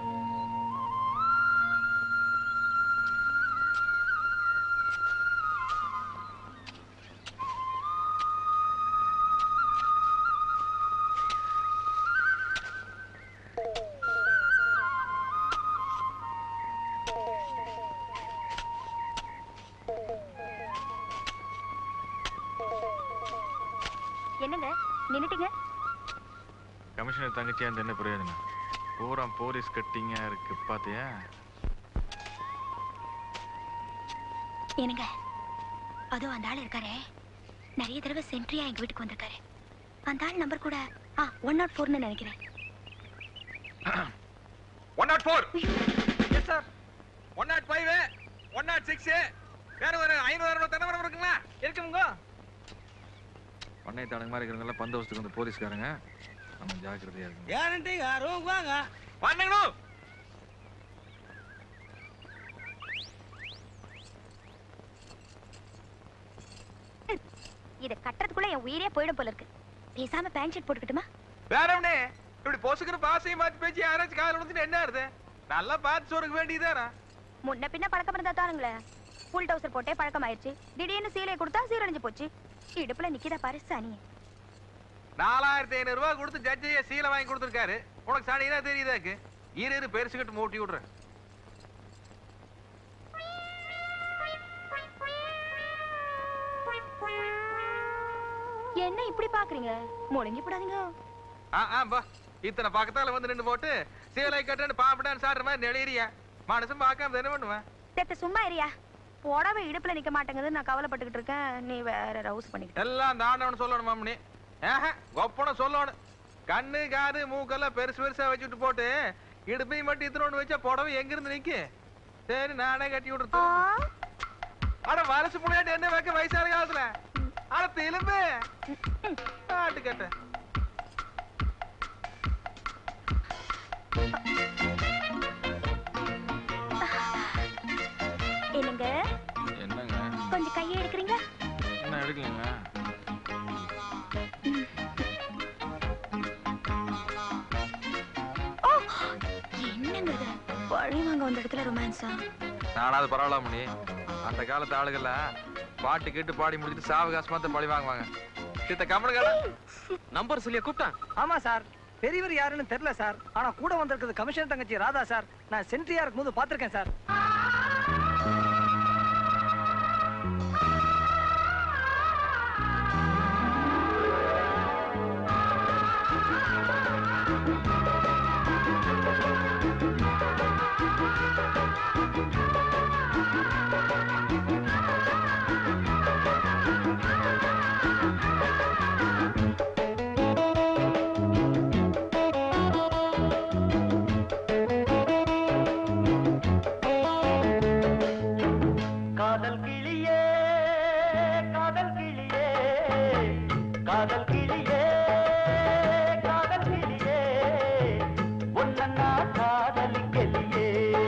என்னங்க நின்னுட்டீங்க கமிஷனர் தங்கச்சியா இருந்து என்ன பிரயோஜனம் பூரா போலீஸ் கட்டிங்க இருக்கு பாத்தியா என்னங்க அதோ அந்த ஆள் இருக்காரே நிறைய தடவை சென்ட்ரியா எங்க வீட்டுக்கு வந்திருக்காரு அந்த ஆள் நம்பர் கூட ஆ ஒன் நாட் ஃபோர்னு நினைக்கிறேன் one nought four yes sir one nought five one nought six வேற ஒரு ஐநூறு அறுநூறு தினமரம் இருக்குங்களா இருக்குங்க பண்ணை தாளுங்க மாதிரி இருக்கிறவங்க பந்தோபஸ்துக்கு வந்து போலீஸ்காரங்க நம்ம ஜாக்கிரதையா இருக்கணும் கேரண்டி யாரும் வாங்க பண்ணணும் இத கட்டுறதுக்குள்ள என் உயிரே போயிடும் போல இருக்கு பேசாம பேண்ட் ஷர்ட் போட்டுக்கிட்டுமா வேற ஒண்ணே இப்படி பொசுக்குற பாசையும் மாத்தி பேச்சு யாராச்சும் காதல் விழுந்துட்டு என்ன ஆறுது நல்லா பார்த்து சொருக்க வேண்டியதாரா முன்ன பின்ன பழக்கம் இருந்தா தானுங்களே ஃபுல் டவுசர் போட்டே பழக்கம் ஆயிடுச்சு திடீர்னு சீலையை கொடுத்தா சீரழிஞ்சு போச்சு இடுப்புல நிக்கிதா பாரு சனி நாலாயிரத்தி ஐநூறு ரூபாய் கொடுத்து ஜட்ஜைய சீலை வாங்கி கொடுத்துருக்காரு உனக்கு சனினா தெரியுதாக்கு இரு இரு பெருசுக்கிட்டு மூட்டி விடுறேன் என்ன இப்படி பாக்குறீங்க முழுங்கி போடாதீங்க ஆ ஆ பா இத்தனை பக்கத்தால வந்து நின்று போட்டு சீலை கட்டுன்னு பாப்படான்னு சாடுற மாதிரி நெளியறியா மனுஷன் பார்க்காம என்ன பண்ணுவேன் செத்த சும்மா இருயா புடவை இடுப்புல நிக்க மாட்டேங்குது நான் கவலைப்பட்டுக்கிட்டு இருக்கேன் நீ வேற ரவுஸ் பண்ணிக்கிட்ட எல்லாம் அந்த ஆண்டவன் சொல்லணும் மாமனி ஏஹ கொப்பன சொல்லணும் கண்ணு காது மூக்கெல்லாம் பெருசு பெருசா வச்சுட்டு போட்டு இடுப்பையும் மட்டும் இத்தனோண்டு வச்சா புடவை எங்க இருந்து நிக்கு சரி நானே கட்டி விடுறது அட வலசு முன்னாடி என்ன வைக்க வயசான காலத்துல அட திரும்பு ஆட்டு கட்ட என்னங்க என்னங்க கொஞ்சம் கையை எடுக்கிறீங்க என்ன எடுக்கலங்க ஓ என்னங்க இது பழி வாங்க வந்த இடத்துல ரொமான்ஸா நானாவது பரவாயில்ல மணி அந்த காலத்து ஆளுகள்ல பாட்டு கேட்டு பாடி முடிச்சிட்டு சாவகாசமா தான் பழி வாங்குவாங்க சித்த கமலகால நம்பர் சொல்லியா கூப்பிட்டான் ஆமா சார் பெரியவர் யாருன்னு தெரியல சார் ஆனா கூட வந்திருக்கிறது கமிஷனர் தங்கச்சி ராதா சார் நான் சென்ட்ரியா இருக்கும்போது பாத்திருக்கேன் சார் காதல் கிளியே காதல் கிளியே காதல் கிளியே காதல் கிளியே ஒன்னா காதலிக்கலியே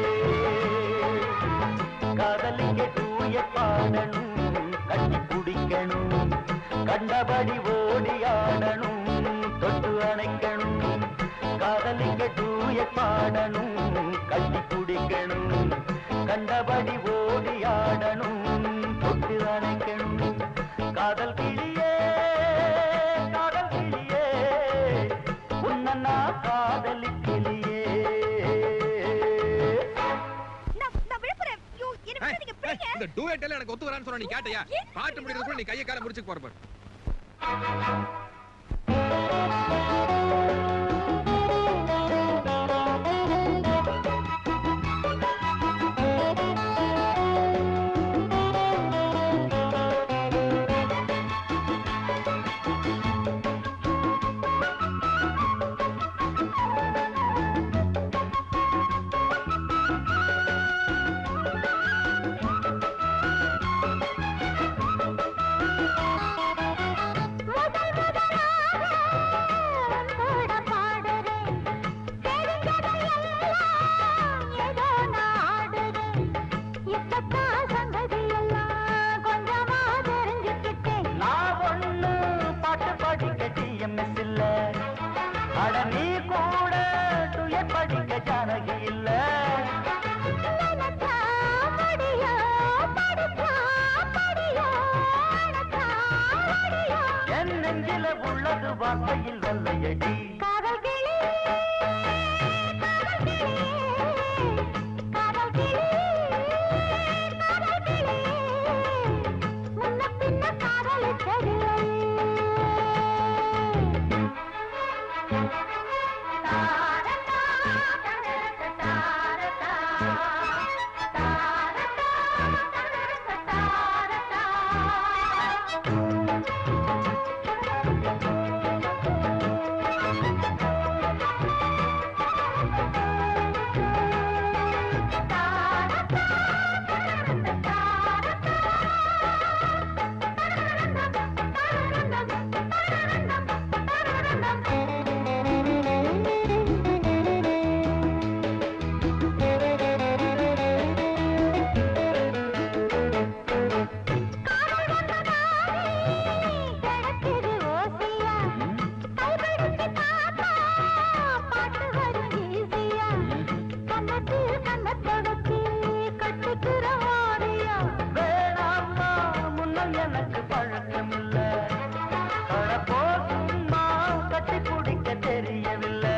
காதலிக்க தூய பாடணும் கட்டி குடிக்கணும் கண்டபடி ஓடி ஆடணும் தொட்டு அணைக்கணும் காதலிக்க தூய பாடணும் கட்டி குடிக்கணும் கண்டபடி ஓடி ஆடணும் தொட்டு அணைக்கணும் காதல் கிளியே காதல் கிளியே உன்னா காதலிக்கிளியே இந்த டூயட் எல்லாம் எனக்கு ஒத்து வரான்னு சொன்னா நீ கேட்டியா பாட்டு முடிக்கிறதுக்குள்ள நீ கையை கால முடிச்சுக்கு போற பாரு வார்த்தையில் வல்லையடி காதல் கிளி காதல் கிளி காதல் கிளி காதல் கிளி முன்ன பின்ன காதலிச்சதில்லை தாரதா தரத தாரதா தாரதா தரத கிடக்குது ஓசியா கைபிடிச்சு தாத்தா பாட்டு வரும் ஈஸியா கண்ணத்து கண்ணத்தை வச்சு கட்டுக்கிற ஓடியா வேணாம்மா முன்னம் எனக்கு பழக்கம் இல்ல போதும்மா கட்டி பிடிக்க தெரியவில்லை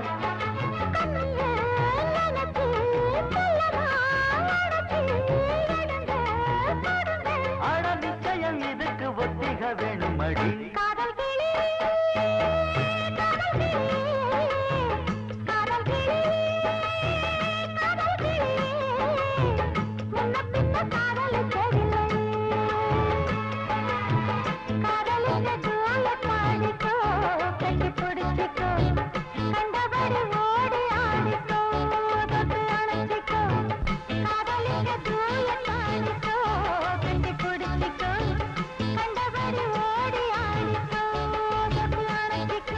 நினைச்சு சொல்லமா அடக்கி இடங்க அட நிச்சயம் இதுக்கு ஒத்திக வேணும் அடி காதல் கிளி காதல் கிளி காதல் கிளி காதல் கிளி முன்ன பின்ன காதலிச்சதில்லை காதலிங்க தூய பாடிக்கோ கட்டி பிடிச்சிக்கோ கண்டபடி ஓடி ஆடிக்கோ தொட்டு அணைச்சிக்கோ காதலிங்க தூய பாடிக்கோ கட்டி பிடிச்சிக்கோ கண்டபடி ஓடி ஆடிக்கோ தொட்டு அணைச்சிக்கோ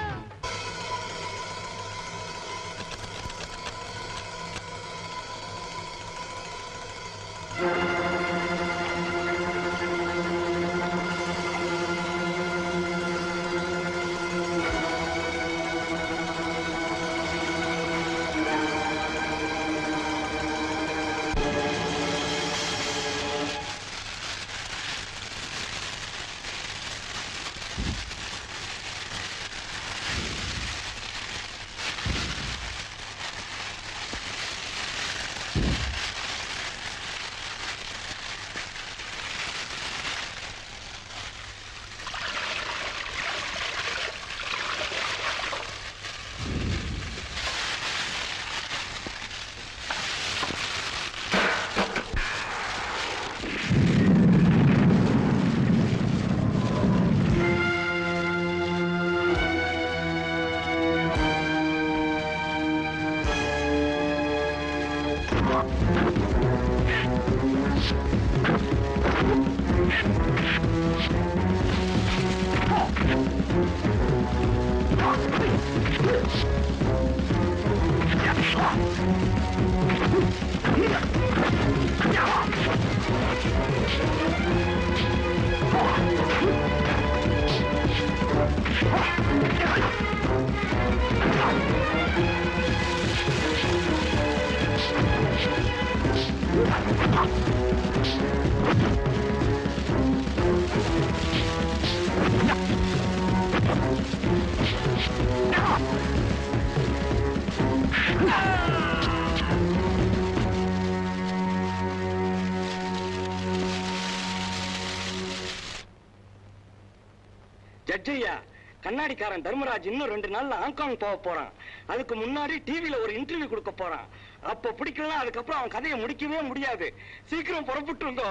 ஜட்ஜையா கண்ணாடிக்காரன் தர்மராஜ் இன்னும் ரெண்டு நாள்ல ஹாங்காங் போக போறான் அதுக்கு முன்னாடி டிவில ஒரு இன்டர்வியூ கொடுக்க போறான் அப்ப பிடிக்கலாம் அதுக்கப்புறம் அவன் கதையை முடிக்கவே முடியாது சீக்கிரம் புறப்பட்டுருங்கோ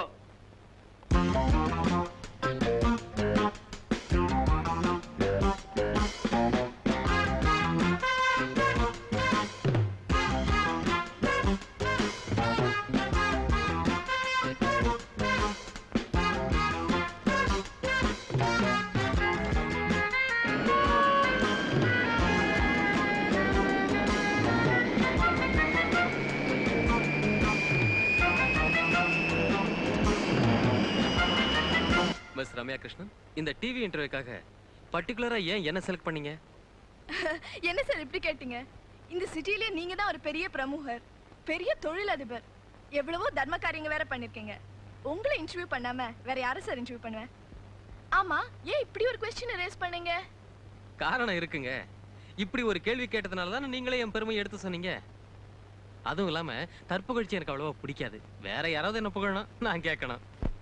மிஸ் ரம்யா கிருஷ்ணன் இந்த டிவி இன்டர்வியூக்காக பர்டிகுலரா ஏன் என்ன செலக்ட் பண்ணீங்க என்ன சார் இப்படி கேட்டீங்க இந்த சிட்டிலே நீங்க தான் ஒரு பெரிய பிரமுகர் பெரிய தொழிலதிபர் எவ்வளவோ தர்ம காரியங்க வேற பண்ணிருக்கீங்க உங்களை இன்டர்வியூ பண்ணாம வேற யாரை சார் இன்டர்வியூ பண்ணுவேன் ஆமா ஏன் இப்படி ஒரு கொஸ்டின் ரேஸ் பண்ணீங்க காரணம் இருக்குங்க இப்படி ஒரு கேள்வி கேட்டதுனால தானே நீங்களே என் பெருமையை எடுத்து சொன்னீங்க அதுவும் இல்லாம தற்புகழ்ச்சி எனக்கு அவ்வளவா பிடிக்காது வேற யாராவது என்ன புகழணும் நான் கேட்கணும்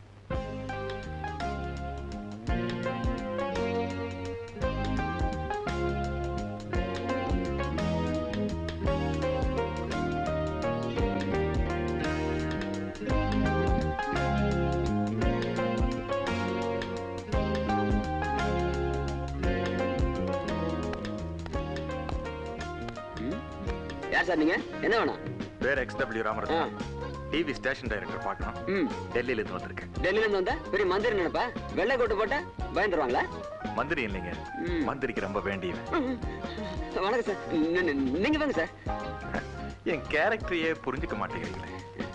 யார் சார் நீங்க என்ன வேணும் பேர் X W Ramarathnam TV station director பார்க்கணும் ம் டெல்லியில இருந்து வந்திருக்கேன் டெல்லியில இருந்து வந்தா பெரிய மந்திரி நினைப்பா வெள்ளை கோட்டு போட்டா பயந்துருவாங்களா மந்திரி இல்லைங்க மந்திரிக்கு ரொம்ப வேண்டியவன் வணக்கம் சார் நி- நி- நீங்க வாங்க சார் என் கேரக்டரையே புரிஞ்சுக்க மாட்டேங்கிறீங்களே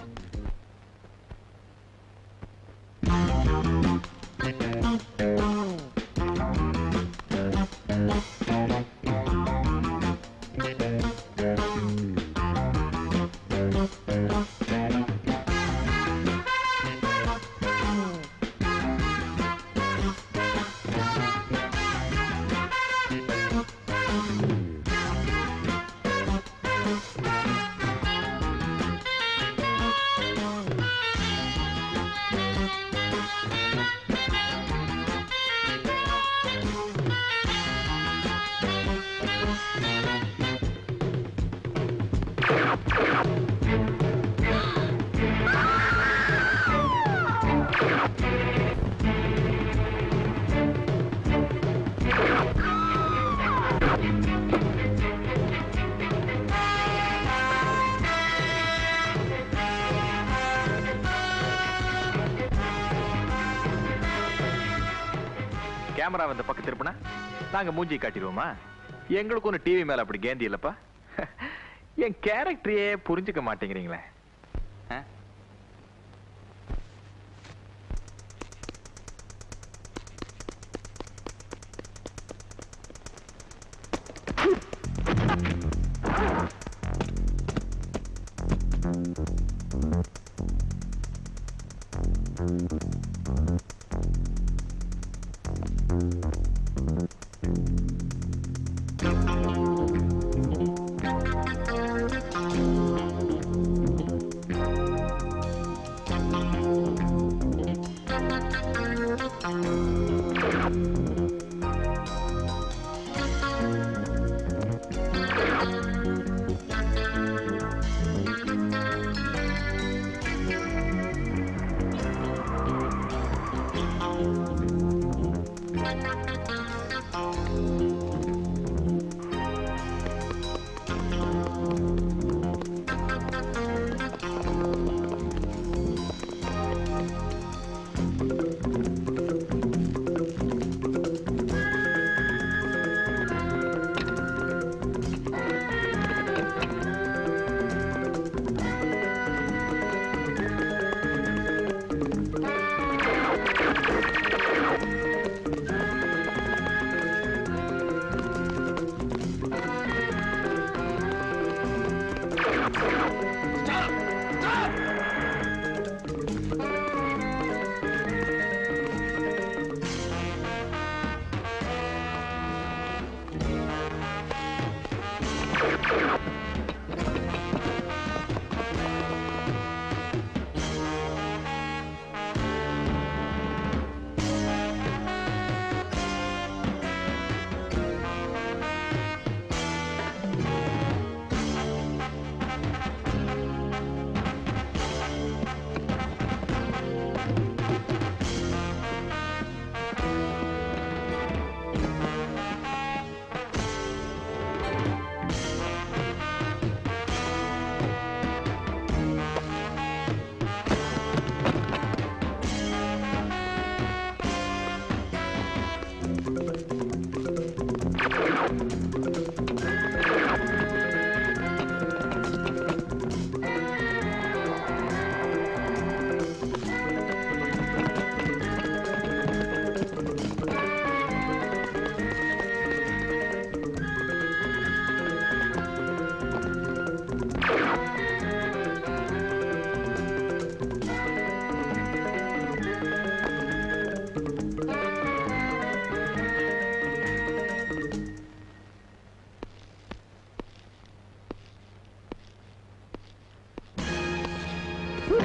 கேமரா இந்த பக்கம் திருப்பினா நாங்க மூஞ்சி காட்டிடுவோமா எங்களுக்கு ஒன்று டிவி மேல அப்படி கேந்தி இல்லப்பா என் கேரக்டரையே புரிஞ்சுக்க மாட்டேங்கிறீங்களே ஆ?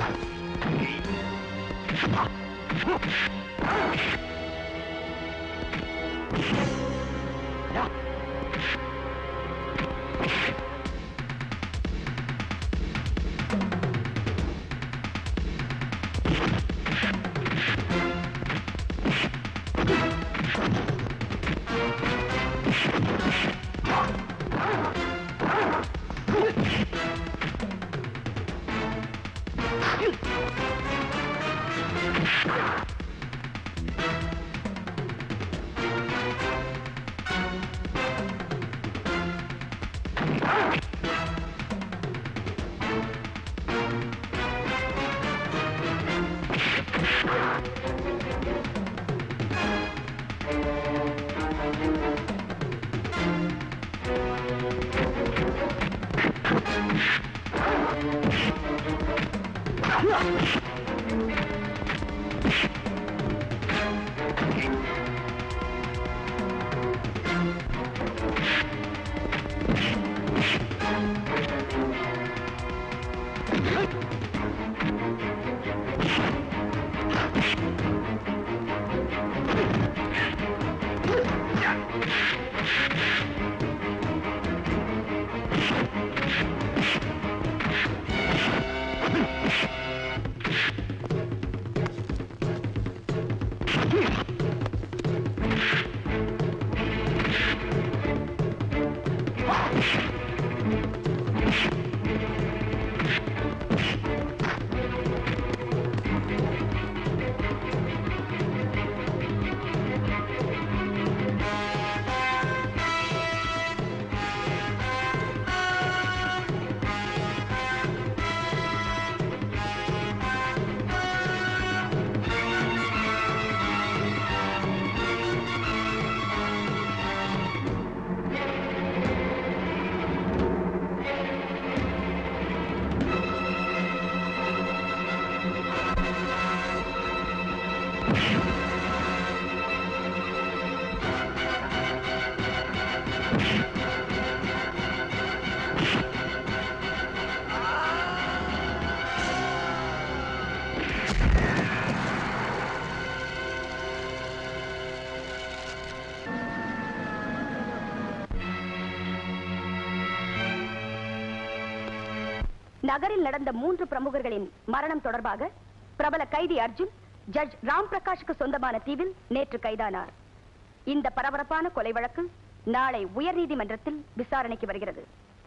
நகரில் நடந்த மூன்று பிரமுகர்களின் மரணம் தொடர்பாக பிரபல கைதி அர்ஜுன் ஜட்ஜ் ராம் பிரகாஷுக்கு சொந்தமான தீவில் நேற்று கைதானார் இந்த பரபரப்பான கொலை வழக்கு நாளை உயர்நீதிமன்றத்தில் விசாரணைக்கு வருகிறது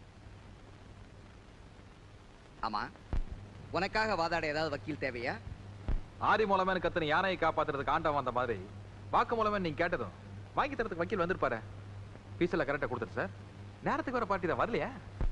ஆமா உனக்காக வாதாட ஏதாவது வக்கீல் தேவையா ஆதி மூலமே கத்தனை யானையை காப்பாத்துறதுக்கு ஆண்டம் வந்த மாதிரி வாக்கு மூலமே நீங்க கேட்டதும் வாங்கி தரதுக்கு வக்கீல் வந்திருப்பாரு ஃபீஸ் எல்லாம் கரெக்டா கொடுத்துரு சார் நேரத்துக்கு வர பார்ட்டி தான் வரலையா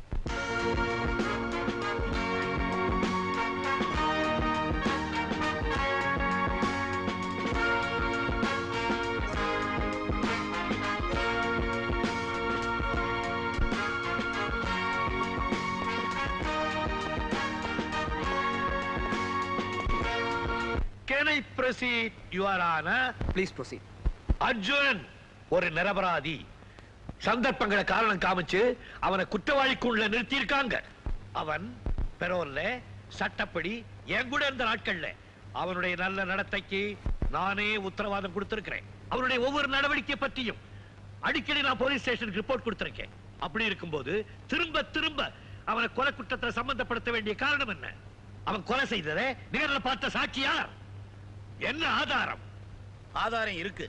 Can I proceed, Your Honor? Please proceed. Arjunan ஒரு நிரபராதி சந்தர்ப்பங்களை காரணம் காமிச்சு அவனை குற்றவாளிக்குள்ள நிறுத்தியிருக்காங்க அவன் பெரோல்ல சட்டப்படி என் கூட இருந்த நாட்கள்ல அவனுடைய நல்ல நடத்தைக்கு நானே உத்தரவாதம் கொடுத்திருக்கிறேன் அவனுடைய ஒவ்வொரு நடவடிக்கை பற்றியும் அடிக்கடி நான் போலீஸ் ஸ்டேஷனுக்கு ரிப்போர்ட் கொடுத்திருக்கேன் அப்படி இருக்கும்போது திரும்ப திரும்ப அவனை கொலை குற்றத்தை சம்பந்தப்படுத்த வேண்டிய காரணம் என்ன அவன் கொலை செய்ததை நேர்ல பார்த்த சாட்சி யார் என்ன ஆதாரம் ஆதாரம் இருக்கு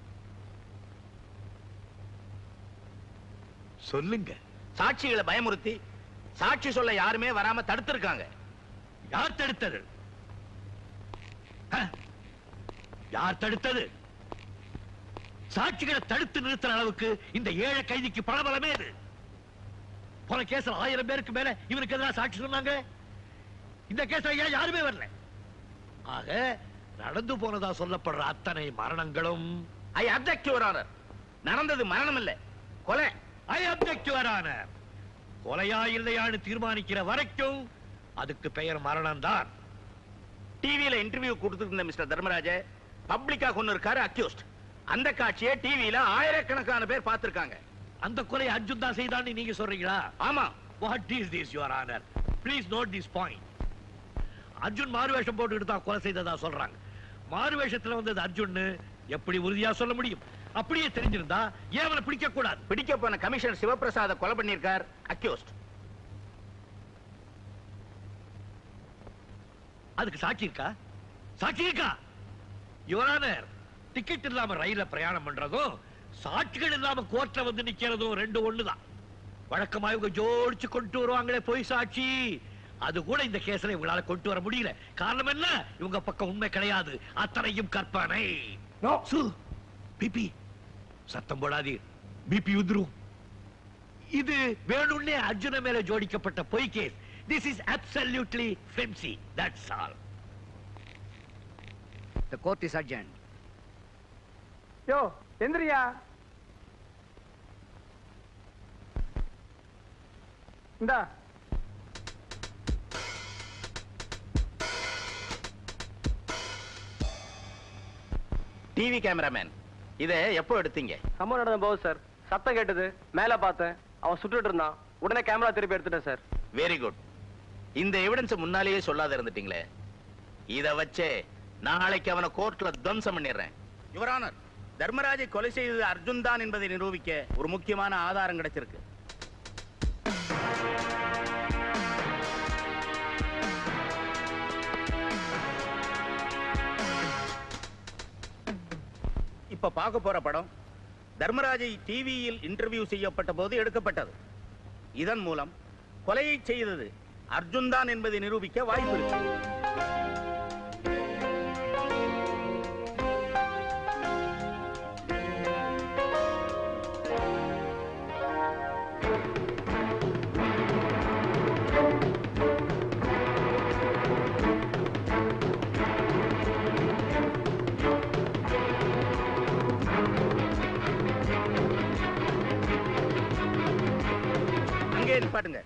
சொல்லுங்க சாட்சிகளை பயமுறுத்தி சாட்சி சொல்ல யாருமே வராம தடுத்திருக்காங்க யார் தடுத்தது அஹ், யார் தடுத்தது சாட்சிகளை தடுத்து நிறுத்துற அளவுக்கு இந்த ஏழை கைதிக்கு பணபலமே இது போன கேஸ்ல ஆயிரம் பேருக்கு மேல இவனுக்கு எதிராக சாட்சி சொன்னாங்க இந்த கேஸ்ல ஏன் யாருமே வரல ஆக நடந்து போனதா சொல்லப்படுற அத்தனை மரணங்களும் ஐ அப்ஜெக்ட் யுவர் ஆனர் நடந்தது மரணம் இல்ல கொலை ஐ அப்ஜெக்ட் யுவர் ஆனர் கொலையா இல்லையான்னு தீர்மானிக்கிற வரைக்கும் அதுக்கு பெயர் மரணம் தான் டிவியில இன்டர்வியூ கொடுத்திருந்த மிஸ்டர் தர்மராஜ பப்ளிக்கா கொண்டு இருக்காரு அக்யூஸ்ட் அந்த காட்சியை டிவியில ஆயிரக்கணக்கான பேர் பார்த்திருக்காங்க அந்த கொலை அர்ஜுன் தான் செய்தான்னு நீங்க சொல்றீங்களா ஆமா what is this your honour please note this point Arjun மாறு வேஷம் போட்டுக்கிட்டு தான் கொலை செய்ததா சொல்றாங்க மாறு வேஷத்துல வந்தது அர்ஜுன் எப்படி உறுதியா சொல்ல முடியும் அப்படியே தெரிஞ்சிருந்தா ஏன் அவனை பிடிக்க கூடாது பிடிக்க போன கமிஷனர் சிவபிரசாத கொலை பண்ணியிருக்கார் அக்யூஸ்ட் அதுக்கு சாட்சி இருக்கா சாட்சி இருக்கா யுவரானர் டிக்கெட் இல்லாம ரயில்ல பிரயாணம் பண்றதும் சாட்சிகள் இல்லாம கோர்ட்ல வந்து நிக்கிறதும் ரெண்டு ஒண்ணுதான் வழக்கமா இவங்க ஜோடிச்சு கொண்டு வருவாங்களே போய் சாட்சி அது கூட இந்த கேஸ்ல இவங்களால கொண்டு வர முடியல காரணம் என்ன இவங்க பக்கம் உண்மை கிடையாது அத்தனையும் கற்பனை சு, பிபி சத்தம் போடாதீர் பிபி உதிரும் இது வேணும்னே அர்ஜுன மேல ஜோடிக்கப்பட்ட பொய் case this is absolutely flimsy that's all The court is adjourned. யோ எந்திரியா இந்தா டிவி கேமராமேன் இதை எப்போ எடுத்தீங்க சம்பவம் நடந்த போது சார் சத்தம் கேட்டது மேல பார்த்தேன் அவன் சுட்டுட்டு இருந்தான் உடனே கேமரா திருப்பி எடுத்துட்டேன் சார் வெரி குட் இந்த எவிடன்ஸ் முன்னாலேயே சொல்லாத இருந்துட்டீங்களே இத வச்சே நாளைக்கு அவனை கோர்ட்ல துவம்சம் பண்ணிடுறேன் யுவர் ஆனர் தர்மராஜை கொலை செய்தது அர்ஜுன் தான் என்பதை நிரூபிக்க ஒரு முக்கியமான ஆதாரம் கிடைச்சிருக்கு இப்ப பார்க்க போற படம் தர்மராஜை டிவியில் இன்டர்வியூ செய்யப்பட்ட போது எடுக்கப்பட்டது இதன் மூலம் கொலையை செய்தது அர்ஜுன் தான் என்பதை நிரூபிக்க வாய்ப்பு இருக்கு அங்கே நிப்பாட்டுங்க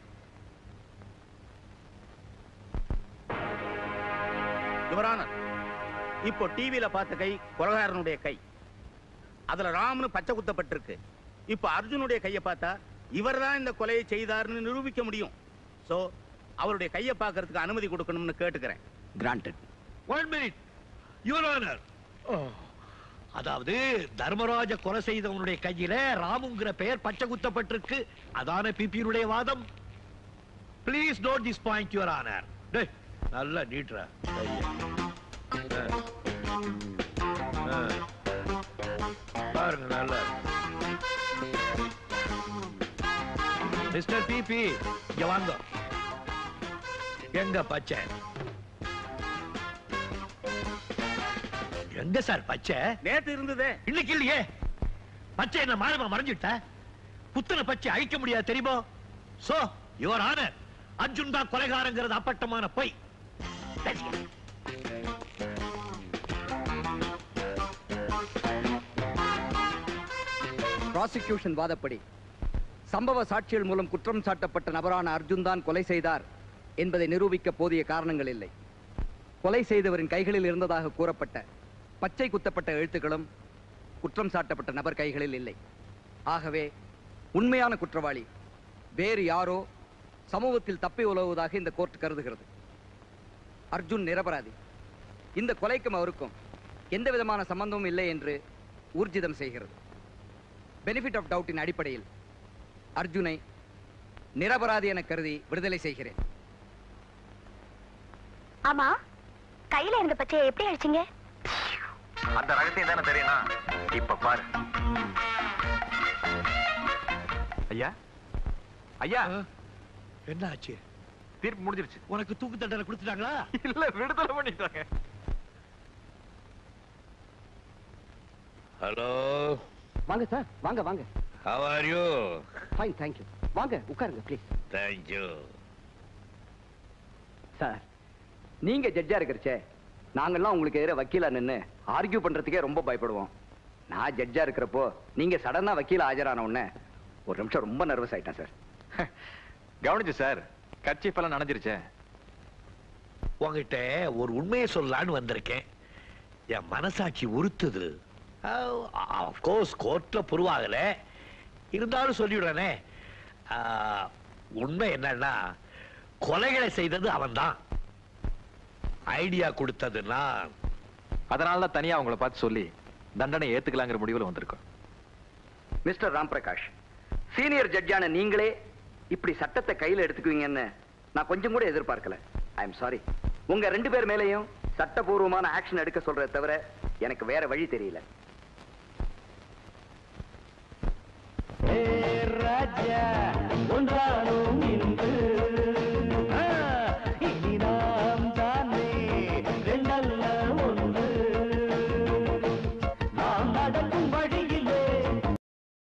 யுவரானர் இப்போ டிவியில பார்த்த கை கொலகாரனுடைய கை அதுல ராம்னு பச்சை குத்தப்பட்டிருக்கு இப்போ அர்ஜுனுடைய கையை பார்த்தா இவர்தான் இந்த கொலையை செய்தார்னு நிரூபிக்க முடியும் சோ அவருடைய கையை பார்க்கறதுக்கு அனுமதி கொடுக்கணும்னு கேட்டுக்கிறேன் granted one minute your honour அதாவது தர்மராஜ கொலை செய்தவனுடைய கையில ராமுங்கிற பெயர் பச்சை குத்தப்பட்டிருக்கு அதான பிபியினுடைய வாதம் please note this point your honour டேய் நல்லா நீட்ரா பாருங்க நல்லா மிஸ்டர் பிபி இங்க வாங்க எங்க பச்சை எங்க சார் பச்சை நேத்து இருந்ததே இன்னைக்கு இல்லையே பச்சை என்ன மாறமா மறைஞ்சிட்ட புத்தன பச்சை அழிக்க முடியாது தெரியுமோ சோ யுவர் ஆனர் அர்ஜுன் தான் கொலைகாரங்கிறது அப்பட்டமான பொய் பேசுங்க. ப்ராசிக்யூஷன் வாதப்படி சம்பவ சாட்சிகள் மூலம் குற்றம் சாட்டப்பட்ட நபரான அர்ஜுன் தான் கொலை செய்தார் என்பதை நிரூபிக்க போதிய காரணங்கள் இல்லை கொலை செய்தவரின் கைகளில் இருந்ததாக கூறப்பட்ட பச்சை குத்தப்பட்ட எழுத்துக்களும் குற்றம் சாட்டப்பட்ட நபர் கைகளில் இல்லை ஆகவே உண்மையான குற்றவாளி வேறு யாரோ சமூகத்தில் தப்பி உலவுவதாக இந்த கோர்ட் கருதுகிறது அர்ஜுன் நிரபராதி இந்த கொலைக்கும் அவருக்கும் எந்த விதமான சம்பந்தமும் இல்லை என்று ஊர்ஜிதம் செய்கிறது பெனிஃபிட் ஆஃப் டவுட்டின் அடிப்படையில் அர்ஜுனை நிரபராதி என கருதி விடுதலை செய்கிறேன் ஆமா கையில இருந்த பச்சையை எப்படி அடிச்சீங்க அந்த ரகசியம் தானே தெரியணும் இப்ப பாரு ஐயா ஐயா என்ன ஆச்சு தீர்ப்பு முடிஞ்சிருச்சு உனக்கு தூக்கு தண்டனை கொடுத்துட்டாங்களா இல்ல விடுதலை பண்ணிட்டாங்க ஹலோ வாங்க சார் வாங்க வாங்க how are you fine thank you வாங்க உட்காருங்க ப்ளீஸ் தேங்க் யூ சார் நீங்க ஜட்ஜா இருக்கிறச்சே நாங்கெல்லாம் உங்களுக்கு எதிர வக்கீலா நின்னு ஆர்கியூ பண்றதுக்கே ரொம்ப பயப்படுவோம் நான் ஜட்ஜா இருக்கிறப்போ நீங்க சடனா வக்கீல் ஆஜரான உடனே ஒரு நிமிஷம் ரொம்ப நர்வஸ் ஆயிட்டேன் சார் கவனிச்சு சார் கட்சிப்பெல்லாம் நனைஞ்சிருச்சே உங்ககிட்ட ஒரு உண்மையை சொல்லலான்னு வந்திருக்கேன் என் மனசாட்சி உறுத்துது கோர்ஸ் கோர்ட்ல புருவாகல இருந்தாலும் சொல்லிவிடுறேனே ஆஹ், உண்மை என்னன்னா கொலைகளை செய்தது அவன்தான் ஐடியா கொடுத்தது நான் அதனால தான் தனியா உங்களை பார்த்து சொல்லி தண்டனை ஏத்துக்கலாங்கிற முடிவுல வந்திருக்கோம் மிஸ்டர் ராம் பிரகாஷ் சீனியர் ஜட்ஜான நீங்களே இப்படி சட்டத்தை கையில எடுத்துக்குவீங்கன்னு நான் கொஞ்சம் கூட எதிர்பார்க்கல ஐ எம் சாரி உங்க ரெண்டு பேர் மேலேயும் சட்டபூர்வமான ஆக்ஷன் எடுக்க சொல்றதை தவிர எனக்கு வேற வழி தெரியல ராஜா ஒன்றானோம் இன்று